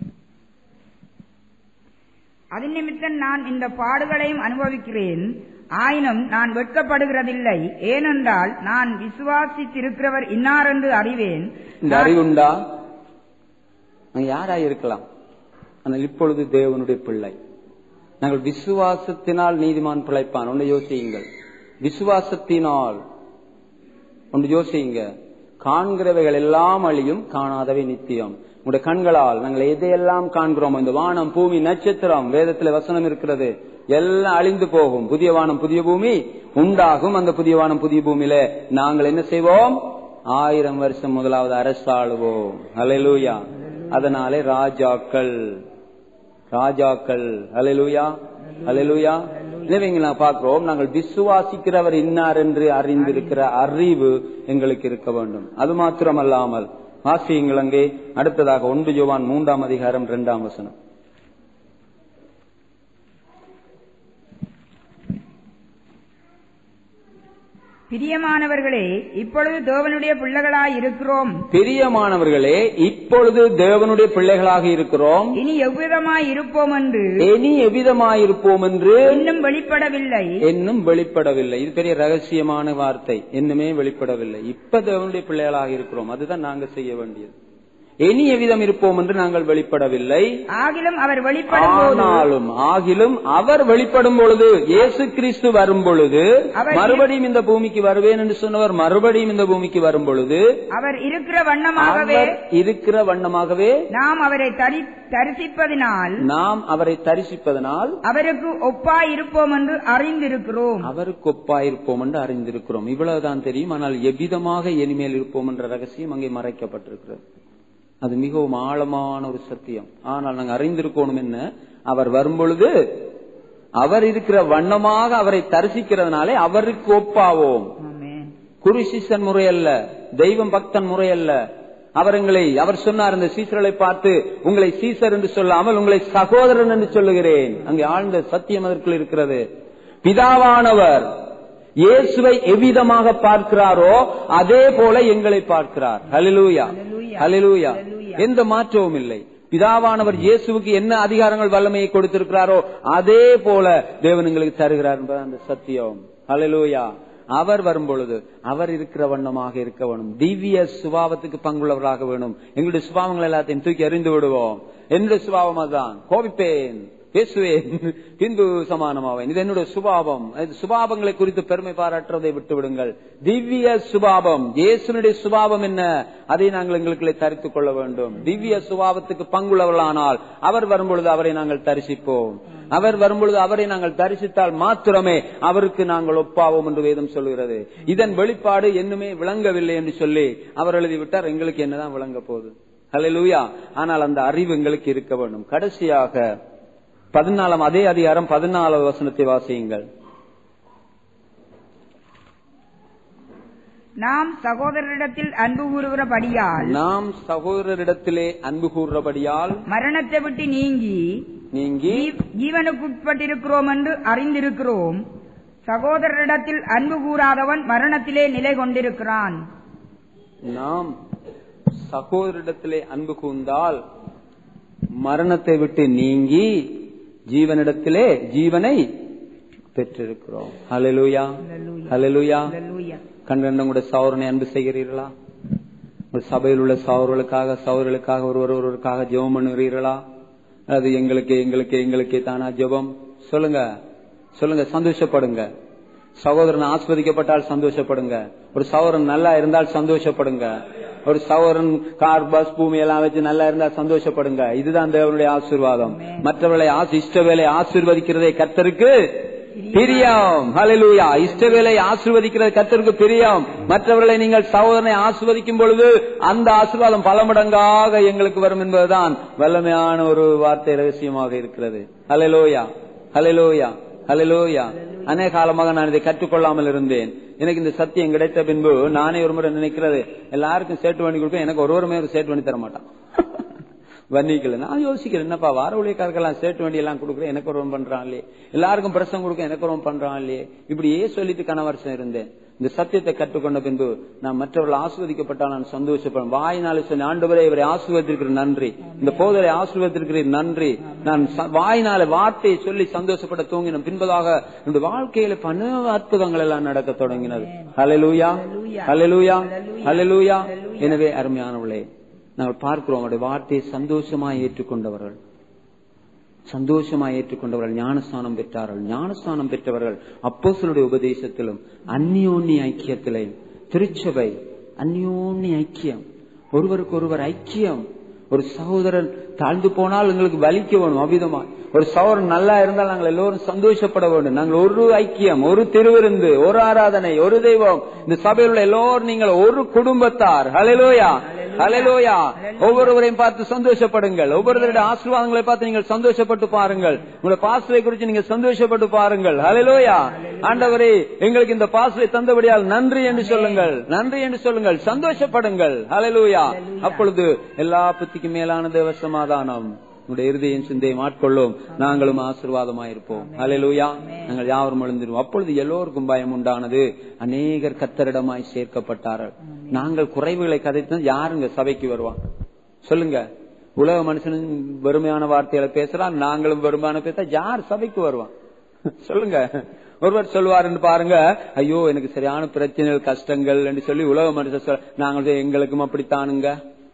அதன் நிமித்தம் நான் இந்த பாடுகளையும் அனுபவிக்கிறேன் ஆயினும் நான் வெட்கப்படுகிறதில்லை ஏனென்றால் நான் விசுவாசித்திருக்கிறவர் இன்னார் என்று அறிவேன் இந்த அறிவுண்டா நாங்க யாரா இருக்கலாம் ஆனால் இப்பொழுது தேவனுடைய பிள்ளை நாங்கள் விசுவாசத்தினால் நீதிமான் பிழைப்பான் ஒன்று யோசியுங்கள் விசுவாசத்தினால் ஒன்று யோசியுங்க காண்கிறவைகள் எல்லாம் அழியும் காணாதவை நித்தியம் உங்களுடைய கண்களால் நாங்கள் எதையெல்லாம் காண்கிறோம் இந்த வானம் பூமி நட்சத்திரம் வேதத்துல வசனம் இருக்கிறது எல்லாம் அழிந்து போகும் புதிய வானம் புதிய பூமி உண்டாகும் அந்த புதிய வானம் புதிய பூமியில நாங்கள் என்ன செய்வோம் ஆயிரம் வருஷம் முதலாவது அரசாளுவோம் அலையலூயா அதனாலே ராஜாக்கள் ராஜாக்கள் அலையலூயா அலையலூயா எனவே இங்க நான் பார்க்கிறோம் நாங்கள் விசுவாசிக்கிறவர் இன்னார் என்று அறிந்திருக்கிற அறிவு எங்களுக்கு இருக்க வேண்டும் அது மாத்திரமல்லாமல் வாசியுங்கள் அங்கே அடுத்ததாக ஒன்று ஜோவான் மூன்றாம் அதிகாரம் இரண்டாம் வசனம் பிரியமானவர்களே இப்பொழுது தேவனுடைய பிள்ளைகளாய் இருக்கிறோம் பிரியமானவர்களே இப்பொழுது தேவனுடைய பிள்ளைகளாக இருக்கிறோம் இனி எவ்விதமாய் இருப்போம் என்று இனி எவ்விதமாயிருப்போம் என்று இன்னும் வெளிப்படவில்லை இன்னும் வெளிப்படவில்லை இது பெரிய ரகசியமான வார்த்தை இன்னுமே வெளிப்படவில்லை இப்ப தேவனுடைய பிள்ளைகளாக இருக்கிறோம் அதுதான் நாங்க செய்ய வேண்டியது இனி எவ்விதம் இருப்போம் என்று நாங்கள் வெளிப்படவில்லை ஆகிலும் அவர் வெளிப்படும் போது ஆனாலும் ஆகிலும் அவர் வெளிப்படும் பொழுது இயேசு கிறிஸ்து வரும் பொழுது அவர் மறுபடியும் இந்த பூமிக்கு வருவேன் என்று சொன்னவர் மறுபடியும் இந்த பூமிக்கு வரும் பொழுது அவர் இருக்கிற வண்ணமாகவே அவர் இருக்கிற வண்ணமாகவே நாம் அவரை தரி- தரிசிப்பதினால் நாம் அவரை தரிசிப்பதனால் அவருக்கு ஒப்பாய் இருப்போம் என்று அறிந்திருக்கிறோம் அவருக்கு ஒப்பாயிருப்போம் என்று அறிந்திருக்கிறோம் இவ்வளவுதான் தெரியும் ஆனால் எவ்விதமாக இனிமேல் இருப்போம் என்ற ரகசியம் அங்கே மறைக்கப்பட்டிருக்கிறது அது மிகவும் ஆழமான ஒரு சத்தியம் ஆனால் நாங்கள் அறிந்திருக்கணும் என்ன அவர் வரும்பொழுது அவர் இருக்கிற வண்ணமாக அவரை தரிசிக்கிறதுனாலே அவருக்கு ஒப்பாவோம் ஆமென். குருசிசன் முறை அல்ல தெய்வம் பக்தன் முறை அல்ல அவர் எங்களை அவர் சொன்னார் இந்த சீசர்களை பார்த்து உங்களை சீசர் என்று சொல்லாமல் உங்களை சகோதரன் என்று சொல்லுகிறேன் அங்கே ஆழ்ந்த சத்தியம் அதற்குள் இருக்கிறது பிதாவானவர் இயேசுவை எவ்விதமாக பார்க்கிறாரோ அதே போல எங்களை பார்க்கிறார் ஹலிலூயா ஹலிலூயா எந்த மாற்றமும் இல்லை பிதாவானவர் இயேசுவுக்கு என்ன அதிகாரங்கள் வல்லமையை கொடுத்திருக்கிறாரோ அதே போல தேவன் எங்களுக்கு தருகிறார் என்பது அந்த சத்தியம் ஹலிலூயா அவர் வரும் பொழுது அவர் இருக்கிற வண்ணமாக இருக்க வேணும் திவ்ய சுபாவத்துக்கு பங்குள்ளவராக வேணும் எங்களுடைய சுபாவங்கள் எல்லாத்தையும் தூக்கி எறிந்து விடுவோம் என்னுடைய சுபாவம் அதுதான் கோபிப்பேன் பேசுவேன் பின்பு சமானமாவேன் இது என்னுடைய சுபாவம் இது சுபாவங்களை குறித்து பெருமை பாராட்டுறதை விட்டு விடுங்கள் திவ்ய சுபாவம் இயேசுனுடைய சுபாவம் என்ன அதை நாங்கள் எங்களுக்குள்ளே தரித்துக் கொள்ள வேண்டும் திவ்ய சுபாவத்துக்கு பங்குள்ளவர்களானால் அவர் வரும்பொழுது அவரை நாங்கள் தரிசிப்போம் அவர் வரும்பொழுது அவரை நாங்கள் தரிசித்தால் மாத்திரமே அவருக்கு நாங்கள் ஒப்பாவோம் என்று வேதம் சொல்கிறது இதன் வெளிப்பாடு என்னுமே விளங்கவில்லை என்று சொல்லி அவர் எழுதிவிட்டார் எங்களுக்கு என்னதான் விளங்க போகுது ஹalleluya ஆனால் அந்த அறிவு எங்களுக்கு இருக்க வேண்டும் கடைசியாக பதினாலாம் அதே அதிகாரம் பதினாலாவது வசனத்தை வாசியுங்கள் நாம் சகோதரரிடத்தில் அன்பு கூறுகிறபடியால் நாம் சகோதரரிடத்திலே அன்பு கூறுறபடியால் மரணத்தை விட்டு நீங்கி நீங்கி ஜீ- ஜீவனுக்குட்பட்டிருக்கிறோம் என்று அறிந்திருக்கிறோம் சகோதரரிடத்தில் அன்பு கூறாதவன் மரணத்திலே நிலை கொண்டிருக்கிறான் நாம் சகோதரிடத்திலே அன்பு கூர்ந்தால் மரணத்தை விட்டு நீங்கி ஜீவனிடத்திலே ஜீவனை பெற்றிருக்கிறோம் ஹalleluya ஹalleluya அல்லேலூயா. கண்கண்ட உங்களுடைய சௌரனை அன்பு செய்கிறீர்களா உங்கள் சபையில் உள்ள சௌர்களுக்காக சௌர்களுக்காக ஒருவர் ஒருவருக்காக ஜெபம் பண்ணுகிறீர்களா அது எங்களுக்கு எங்களுக்கு எங்களுக்கு தானா ஜெபம் சொல்லுங்க சொல்லுங்க சந்தோஷப்படுங்க சகோதரன் ஆஸ்வதிக்கப்பட்டால் சந்தோஷப்படுங்க ஒரு சகோதரன் நல்லா இருந்தால் சந்தோஷப்படுங்க ஒரு சகோதரன் கார் பஸ் பூமி எல்லாம் வச்சு நல்லா இருந்தால் சந்தோஷப்படுங்க இதுதான் தேவனுடைய ஆசீர்வாதம் மற்றவர்களை ஆசி- இஷ்டவேலை ஆசீர்வதிக்கிறதே கர்த்தருக்கு பிரியம் ஹalleluya இஷ்டவேலை ஆசீர்வதிக்கிறது கர்த்தருக்கு பிரியம் மற்றவர்களை நீங்கள் சகோதரனை ஆசீர்வதிக்கும் பொழுது அந்த ஆசீர்வாதம் பல மடங்காக எங்களுக்கு வரும் என்பதுதான் வல்லமையான ஒரு வார்த்தை ரகசியமாக இருக்கிறது ஹalleluya ஹalleluya ஹalleluya அநேக காலமாக நான் இதை கற்றுக்கொள்ளாமல் இருந்தேன் எனக்கு இந்த சத்தியம் கிடைத்த பின்பு நானே ஒரு முறை நினைக்கிறது எல்லாருக்கும் சேட்டு பண்ணி கொடுப்பேன் எனக்கு ஒருவருமே ஒரு சேட்டு பண்ணி தர மாட்டான் வன்னிக்கல நான் யோசிக்கிறேன் என்னப்பா வார ஊழியக்காரர்கள்லாம் சேட்டு வண்டி எல்லாம் கொடுக்குறேன் எனக்கு ஒரு பண்றான் இல்லையே எல்லாருக்கும் பிரசம் கொடுக்க எனக்கு ஒரு பண்றான் இல்லையே இப்படியே சொல்லிட்டு கன வருஷம் இருந்தேன் இந்த சத்தியத்தை கற்றுக்கொண்ட பின்பு நான் மற்றவர்கள் ஆஸ்வதிக்கப்பட்டால் நான் சந்தோஷப்படும் வாயினாலே சொன்ன ஆண்டவரே இவரை ஆசீர்வதித்திருக்கிற நன்றி இந்த போதரை ஆசீர்வதித்திருக்கிற நன்றி நான் ச- வாயினாலே வார்த்தையை சொல்லி சந்தோஷப்பட தூங்கின பின்பதாக என்னுடைய வாழ்க்கையில பல அற்புதங்கள் எல்லாம் நடக்க தொடங்கினது ஹalleluya ஹalleluya ஹalleluya எனவே அருமையானவர்களே நாங்கள் பார்க்கிறோம் அவருடைய வார்த்தையை சந்தோஷமாய் ஏற்றுக்கொண்டவர்கள் சந்தோஷமாய் ஏற்றுக்கொண்டவர்கள் ஞானஸ்தானம் பெற்றார்கள் ஞானஸ்தானம் பெற்றவர்கள் அப்போஸ்தலருடைய உபதேசத்திலும் அந்நியோன்ய ஐக்கியத்திலையும் திருச்சபை அந்யோன்ய ஐக்கியம் ஒருவருக்கு ஒருவர் ஐக்கியம் ஒரு சகோதரன் தாழ்ந்து போனால் எங்களுக்கு வலிக்க வேணும் அவ்விதமா ஒரு சகோதரன் நல்லா இருந்தால் நாங்கள் எல்லோரும் சந்தோஷப்பட வேண்டும் நாங்கள் ஒரு ஐக்கியம் ஒரு திருவிருந்து ஒரு ஆராதனை ஒரு தெய்வம் இந்த சபையில் உள்ள எல்லோரும் நீங்கள் ஒரு குடும்பத்தார் ஹalleluya ஹalleluya ஒவ்வொருவரையும் பார்த்து சந்தோஷப்படுங்கள் ஒவ்வொருவருடைய ஆசீர்வாதங்களை பார்த்து நீங்கள் சந்தோஷப்பட்டு பாருங்கள் உங்களுடைய பாஸ்டரை குறித்து நீங்க சந்தோஷப்பட்டு பாருங்கள் ஹalleluya ஆண்டவரே எங்களுக்கு இந்த பாஸ்டரை தந்தபடியால் நன்றி என்று சொல்லுங்கள் நன்றி என்று சொல்லுங்கள் சந்தோஷப்படுங்கள் ஹalleluya அப்பொழுது எல்லா புத்திக்கு மேலான தேவ சமாதானம் உங்களுடைய இருதயம் சிந்தையும் ஆட்கொள்ளும் நாங்களும் ஆசீர்வாதமாயிருப்போம் ஹalleluya நாங்கள் யாவரும் எழுந்திருவோம் அப்பொழுது எல்லோருக்கும் பயம் உண்டானது அநேகர் கத்தரிடமாய் சேர்க்கப்பட்டார்கள் நாங்கள் குறைவுகளை கதைத்து யாருங்க சபைக்கு வருவாங்க சொல்லுங்க உலக மனுஷனும் வெறுமையான வார்த்தைகளை பேசுறான் நாங்களும் வெறுமையான பேச யார் சபைக்கு வருவான் சொல்லுங்க ஒருவர் சொல்லுவார் என்று பாருங்க ஐயோ எனக்கு சரியான பிரச்சனைகள் கஷ்டங்கள் என்று சொல்லி உலக மனுஷன் சொல்ல நாங்கள் எங்களுக்கும் அப்படித்தானுங்க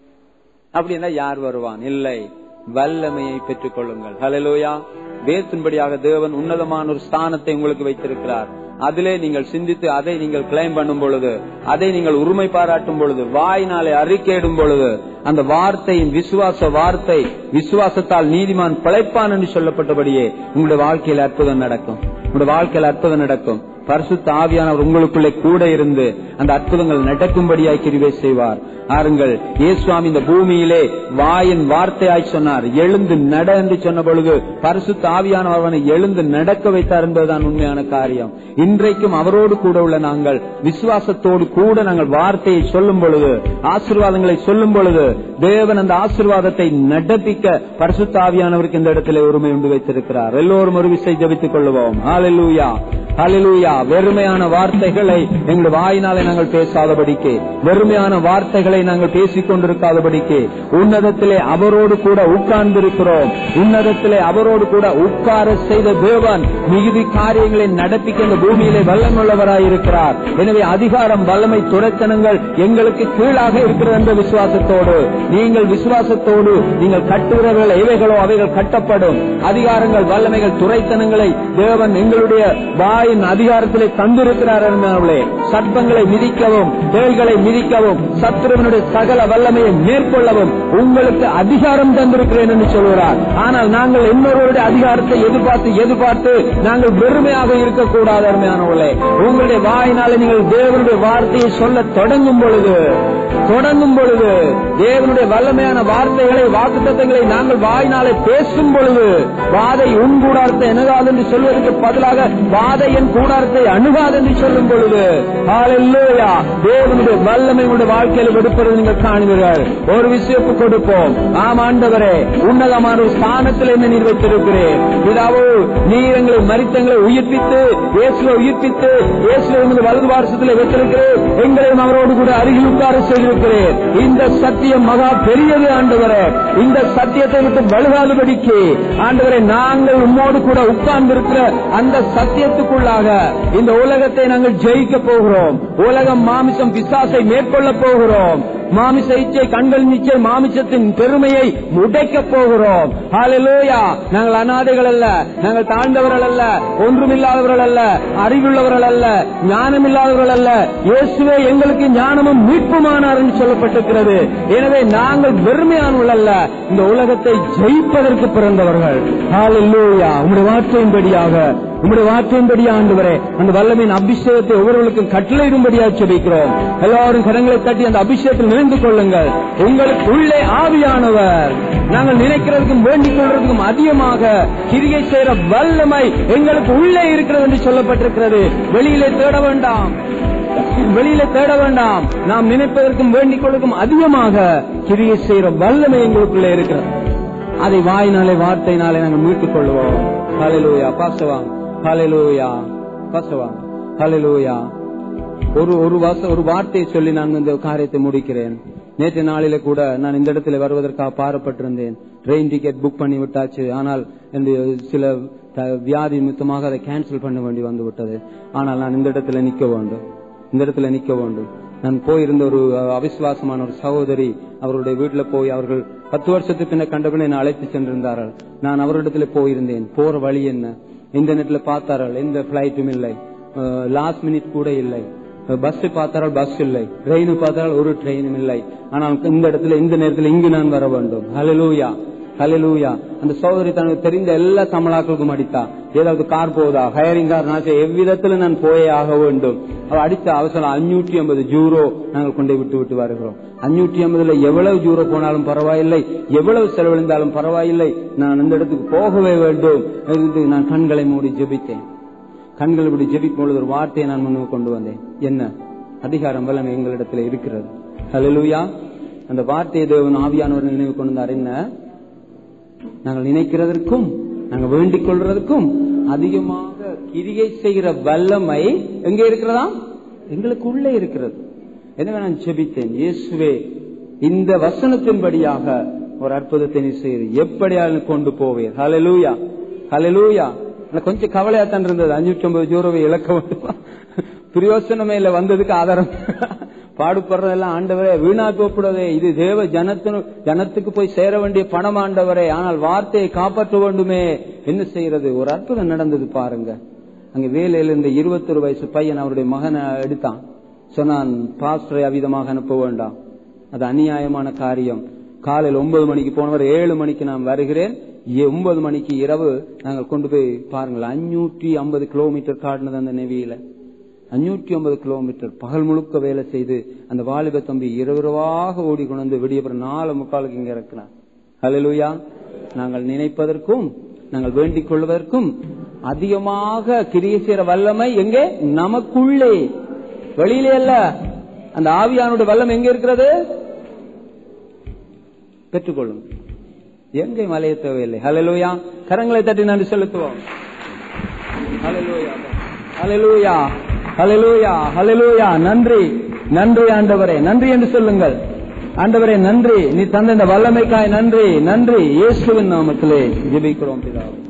அப்படின்னா யார் வருவான் இல்லை வல்லமையை பெற்றுக் கொள்ளுங்கள் ஹalleluya வேத்தின்படியாக தேவன் உன்னதமான ஒரு ஸ்தானத்தை உங்களுக்கு வைத்திருக்கிறார் அதிலே நீங்கள் சிந்தித்து அதை நீங்கள் கிளைம் பண்ணும் பொழுது அதை நீங்கள் உரிமை பாராட்டும் பொழுது வாயினாலே அறிக்கையிடும் பொழுது அந்த வார்த்தையின் விசுவாச வார்த்தை விசுவாசத்தால் நீதிமான் பிழைப்பான் என்று சொல்லப்பட்டபடியே உங்களுடைய வாழ்க்கையில் அற்புதம் நடக்கும் உங்களுடைய வாழ்க்கையில் அற்புதம் நடக்கும் பரிசுத்த ஆவியானவர் உங்களுக்குள்ளே கூட இருந்து அந்த அற்புதங்கள் நடக்கும்படியாய் கிருபை செய்வார் ஆருங்கள் இயேசுவாமி இந்த பூமியிலே வாயின் வார்த்தையாய் சொன்னார் எழுந்து நட என்று சொன்ன பொழுது பரிசுத்த ஆவியானவர் அவனை எழுந்து நடக்க வைத்தார் என்பதுதான் உண்மையான காரியம் இன்றைக்கும் அவரோடு கூட உள்ள நாங்கள் விசுவாசத்தோடு கூட நாங்கள் வார்த்தையை சொல்லும் பொழுது ஆசீர்வாதங்களை சொல்லும் பொழுது தேவன் அந்த ஆசீர்வாதத்தை நடப்பிக்க பரிசுத்த ஆவியானவருக்கு இந்த இடத்திலே உரிமை உண்டு வைத்திருக்கிறார் எல்லோரும் ஒரு விசை ஜபித்துக் கொள்வோம் ஹalleluya ஹalleluya வெறுமையான வார்த்தைகளை எங்கள் வாயினாலே நாங்கள் பேசாதபடிக்கு வெறுமையான வார்த்தைகளை நாங்கள் பேசிக் கொண்டிருக்காதபடிக்கு உன்னதத்திலே அவரோடு கூட உட்கார்ந்திருக்கிறோம் உன்னதத்திலே அவரோடு கூட உட்கார செய்த தேவன் மிகுதி காரியங்களை நடப்பிக்க இந்த பூமியிலே வல்லமுள்ளவராய் இருக்கிறார் எனவே அதிகாரம் வல்லமை துரைத்தனங்கள் எங்களுக்கு கீழாக இருக்கிறது என்ற விசுவாசத்தோடு நீங்கள் விசுவாசத்தோடு நீங்கள் கட்டுகிறவர்கள் எவைகளோ அவைகள் கட்டப்படும் அதிகாரங்கள் வல்லமைகள் துரைத்தனங்களை தேவன் எங்களுடைய வாயின் அதிகாரத்திலே தந்திருக்கிறார் என்பவர்களே சர்ப்பங்களை மிதிக்கவும் தேள்களை மிதிக்கவும் சத்துருவனுடைய சகல வல்லமையை மேற்கொள்ளவும் உங்களுக்கு அதிகாரம் தந்திருக்கிறேன் என்று சொல்கிறார் ஆனால் நாங்கள் இன்னொருவருடைய அதிகாரத்தை எதிர்பார்த்து எதிர்பார்த்து நாங்கள் வெறுமையாக இருக்கக்கூடாது அருமையானவர்களே உங்களுடைய வாயினாலே நீங்கள் தேவனுடைய வார்த்தையை சொல்ல தொடங்கும் பொழுது தொடங்கும் பொழுது தேவனுடைய வல்லமையான வார்த்தைகளை வாக்குத்தத்தங்களை நாங்கள் வாயினாலே பேசும் பொழுது வாதை உன் கூடாரத்தை அணுகாது என்று சொல்வதற்கு பதிலாக வாதை என் கூடாரத்தை அணுகாது என்று சொல்லும் பொழுது ஹalleluya தேவனுடைய வல்லமை உங்களுடைய வாழ்க்கையில் வெடுப்பதை நீங்கள் காணுவீர்கள் ஒரு விஷயப்பு கொடுப்போம் ஆம் ஆண்டவரே உன்னதமான ஒரு ஸ்தானத்தில் என்ன நீர் வைத்திருக்கிறேன் பிதாவோ நீர் எங்களை மரித்தங்களை உயிர்ப்பித்து இயேசுவை உயிர்ப்பித்து இயேசுவை உமது வலது வாரசத்தில் வைத்திருக்கிறேன் எங்களையும் அவரோடு கூட அருகில் உட்கார செய்திருக்கிறேன் இந்த சத்தியம் மகா பெரியது ஆண்டவரே இந்த சத்தியத்தை விட்டு வலுவாதபடிக்கு ஆண்டவரை நாங்கள் உம்மோடு கூட உட்கார்ந்திருக்கிற அந்த சத்தியத்துக்குள்ளாக இந்த உலகத்தை நாங்கள் ஜெயிக்க போகிறோம் உலகம் மாமிசம் பிசாசை மேற்கொள்ள போகிறோம் மாமிச இச்சை கண்கள் நிச்சை மாமிசத்தின் பெருமையை உடைக்க போகிறோம் ஹalleluya நாங்கள் அனாதைகள் அல்ல நாங்கள் தாழ்ந்தவர்கள் அல்ல ஒன்றுமில்லாதவர்கள் அல்ல அறிவுள்ளவர்கள் அல்ல ஞானமில்லாதவர்கள் அல்ல இயேசுவே எங்களுக்கு ஞானமும் மீட்புமானார் என்று சொல்லப்பட்டிருக்கிறது எனவே நாங்கள் வெறுமையானவர்கள் அல்ல இந்த உலகத்தை ஜெயிப்பதற்கு பிறந்தவர்கள் ஹalleluya உங்களுடைய வார்த்தையின்படியாக உங்களுடைய வார்த்தையின்படி ஆண்டவரே அந்த வல்லமையின் அபிஷேகத்தை ஒவ்வொருவருக்கும் கட்டளையிடும்படியாக செபிக்கிறோம் எல்லாரும் கரங்களை தட்டி அந்த அபிஷேகத்தில் நினைந்து கொள்ளுங்கள் உங்களுக்கு உள்ளே ஆவியானவர் நாங்கள் நினைக்கிறதுக்கும் வேண்டிக் கொள்றதுக்கும் அதிகமாக கிரியை செய்கிற வல்லமை எங்களுக்கு உள்ளே இருக்கிறது என்று சொல்லப்பட்டிருக்கிறது வெளியிலே தேட வேண்டாம் வெளியில தேட வேண்டாம் நாம் நினைப்பதற்கும் வேண்டிக் கொள்வதற்கும் அதிகமாக கிரியை செய்கிற வல்லமை எங்களுக்குள்ளே இருக்கிறது அதை வாயினாலே வார்த்தையினாலே நாங்கள் மீட்டுக் கொள்வோம் ஹalleluya பாசவாங்க ஹalleluya பாசவாங்க ஹalleluya ஒரு ஒரு வாச ஒரு வார்த்தையை சொல்லி நான் இந்த காரியத்தை முடிக்கிறேன் நேற்று நாளில கூட நான் இந்த இடத்துல வருவதற்காக பாரப்பட்டிருந்தேன் ட்ரெயின் டிக்கெட் புக் பண்ணி விட்டாச்சு ஆனால் என்னுடைய சில த- வியாதி நிமித்தமாக அதை கேன்சல் பண்ண வேண்டி வந்து விட்டது ஆனால் நான் இந்த இடத்துல நிக்க வேண்டும் இந்த இடத்துல நிக்க வேண்டும் நான் போயிருந்த ஒரு அஹ், அவிசுவாசமான ஒரு சகோதரி அவருடைய வீட்டுல போய் அவர்கள் பத்து வருஷத்துக்கு பின்ன கண்டபின் என்னை அழைத்து சென்றிருந்தார்கள் நான் அவரிடத்துல போயிருந்தேன் போற வழி என்ன இன்டர்நெட்ல பார்த்தார்கள் எந்த பிளைட்டும் இல்லை லாஸ்ட் மினிட் கூட இல்லை பஸ் பார்த்தால் பஸ் இல்லை ட்ரெயின் பார்த்தால் ஒரு ட்ரெயினும் இல்லை ஆனால் இந்த இடத்துல இந்த நேரத்தில் இங்கு நான் வர வேண்டும் ஹalleluya ஹalleluya அந்த சகோதரி தனக்கு தெரிந்த எல்லா தமிழாக்களுக்கும் அடித்தா ஏதாவது கார் போகுதா ஹயரிங் கார் நான் எவ்விதத்துல நான் போயே ஆக வேண்டும் அவ அடித்த அவசரம் அஞ்சூற்றி ஐம்பது ஜூரோ நாங்கள் கொண்டு விட்டு விட்டு வருகிறோம் அஞ்சூற்றி ஐம்பதுல எவ்வளவு ஜூரோ போனாலும் பரவாயில்லை எவ்வளவு செலவழிந்தாலும் பரவாயில்லை நான் அந்த இடத்துக்கு போகவே வேண்டும் என்று நான் கண்களை மூடி ஜெபித்தேன் கண்கள் இப்படி ஜெபிக்கும் பொழுது ஒரு வார்த்தையை நான் முன்னுக்கு கொண்டு வந்தேன் என்ன அதிகாரம் வல்லமை எங்களிடத்தில் இருக்கிறது ஹalleluya அந்த வார்த்தையை தேவன் ஆவியானவர் நினைவு கொண்டு வந்தார் என்ன நாங்கள் நினைக்கிறதற்கும் நாங்கள் வேண்டிக் கொள்றதுக்கும் அதிகமாக கிரியை செய்கிற வல்லமை எங்க இருக்கிறதா எங்களுக்கு உள்ளே இருக்கிறது எனவே நான் ஜெபித்தேன் இயேசுவே இந்த வசனத்தின்படியாக ஒரு அற்புதத்தை நீ செய்து எப்படியாக கொண்டு போவேன் ஹalleluya ஹalleluya எனக்கு கொஞ்சம் கவலையா தான் இருந்தது அஞ்சூற்றி ஐம்பது ஜூரோவை இழக்க வேண்டுமா பிரயோசனமே இல்ல வந்ததுக்கு ஆதாரம் பாடுபடுறதெல்லாம் ஆண்டவரே வீணா போகக்கூடாதே இது தேவ ஜனத்தினு ஜனத்துக்கு போய் சேர வேண்டிய பணம் ஆண்டவரே ஆனால் வார்த்தையை காப்பாற்ற வேண்டுமே என்ன செய்யறது ஒரு அற்புதம் நடந்தது பாருங்க அங்க வேலையில இருந்த இருபத்தொரு வயசு பையன் அவருடைய மகனை எடுத்தான் சொன்னான் பாஸ்டரை அவிதமாக அனுப்ப வேண்டாம் அது அநியாயமான காரியம் காலையில் ஒன்பது மணிக்கு போனவர் ஏழு மணிக்கு நான் வருகிறேன் ஏ- ஒன்பது மணிக்கு இரவு நாங்கள் கொண்டு போய் பாருங்கள் அஞ்சூற்றி ஐம்பது கிலோமீட்டர் காட்டினது அந்த நெவியில அஞ்சூற்றி ஐம்பது கிலோமீட்டர் பகல் முழுக்க வேலை செய்து அந்த வாலிப தம்பி இரவிரவாக ஓடி கொண்டு வந்து விடியப்புறம் நாலு முக்காலுக்கு இங்க இருக்கிறான் ஹalleluya நாங்கள் நினைப்பதற்கும் நாங்கள் வேண்டிக் கொள்வதற்கும் அதிகமாக கிரியை செய்கிற வல்லமை எங்கே நமக்குள்ளே வெளியிலே அல்ல அந்த ஆவியானுடைய வல்லம் எங்க இருக்கிறது பெற்றுக்கொள்ளும் எங்கே மலைய தேவையில்லை ஹalleluya கரங்களை தட்டி நன்றி செலுத்துவோம் ஹalleluya ஹalleluya ஹalleluya ஹalleluya நன்றி நன்றி ஆண்டவரே நன்றி என்று சொல்லுங்கள் ஆண்டவரே நன்றி நீ தந்த இந்த வல்லமைக்காய் நன்றி நன்றி இயேசுவின் நாமத்திலே ஜெபிக்கிறோம் பிதாவே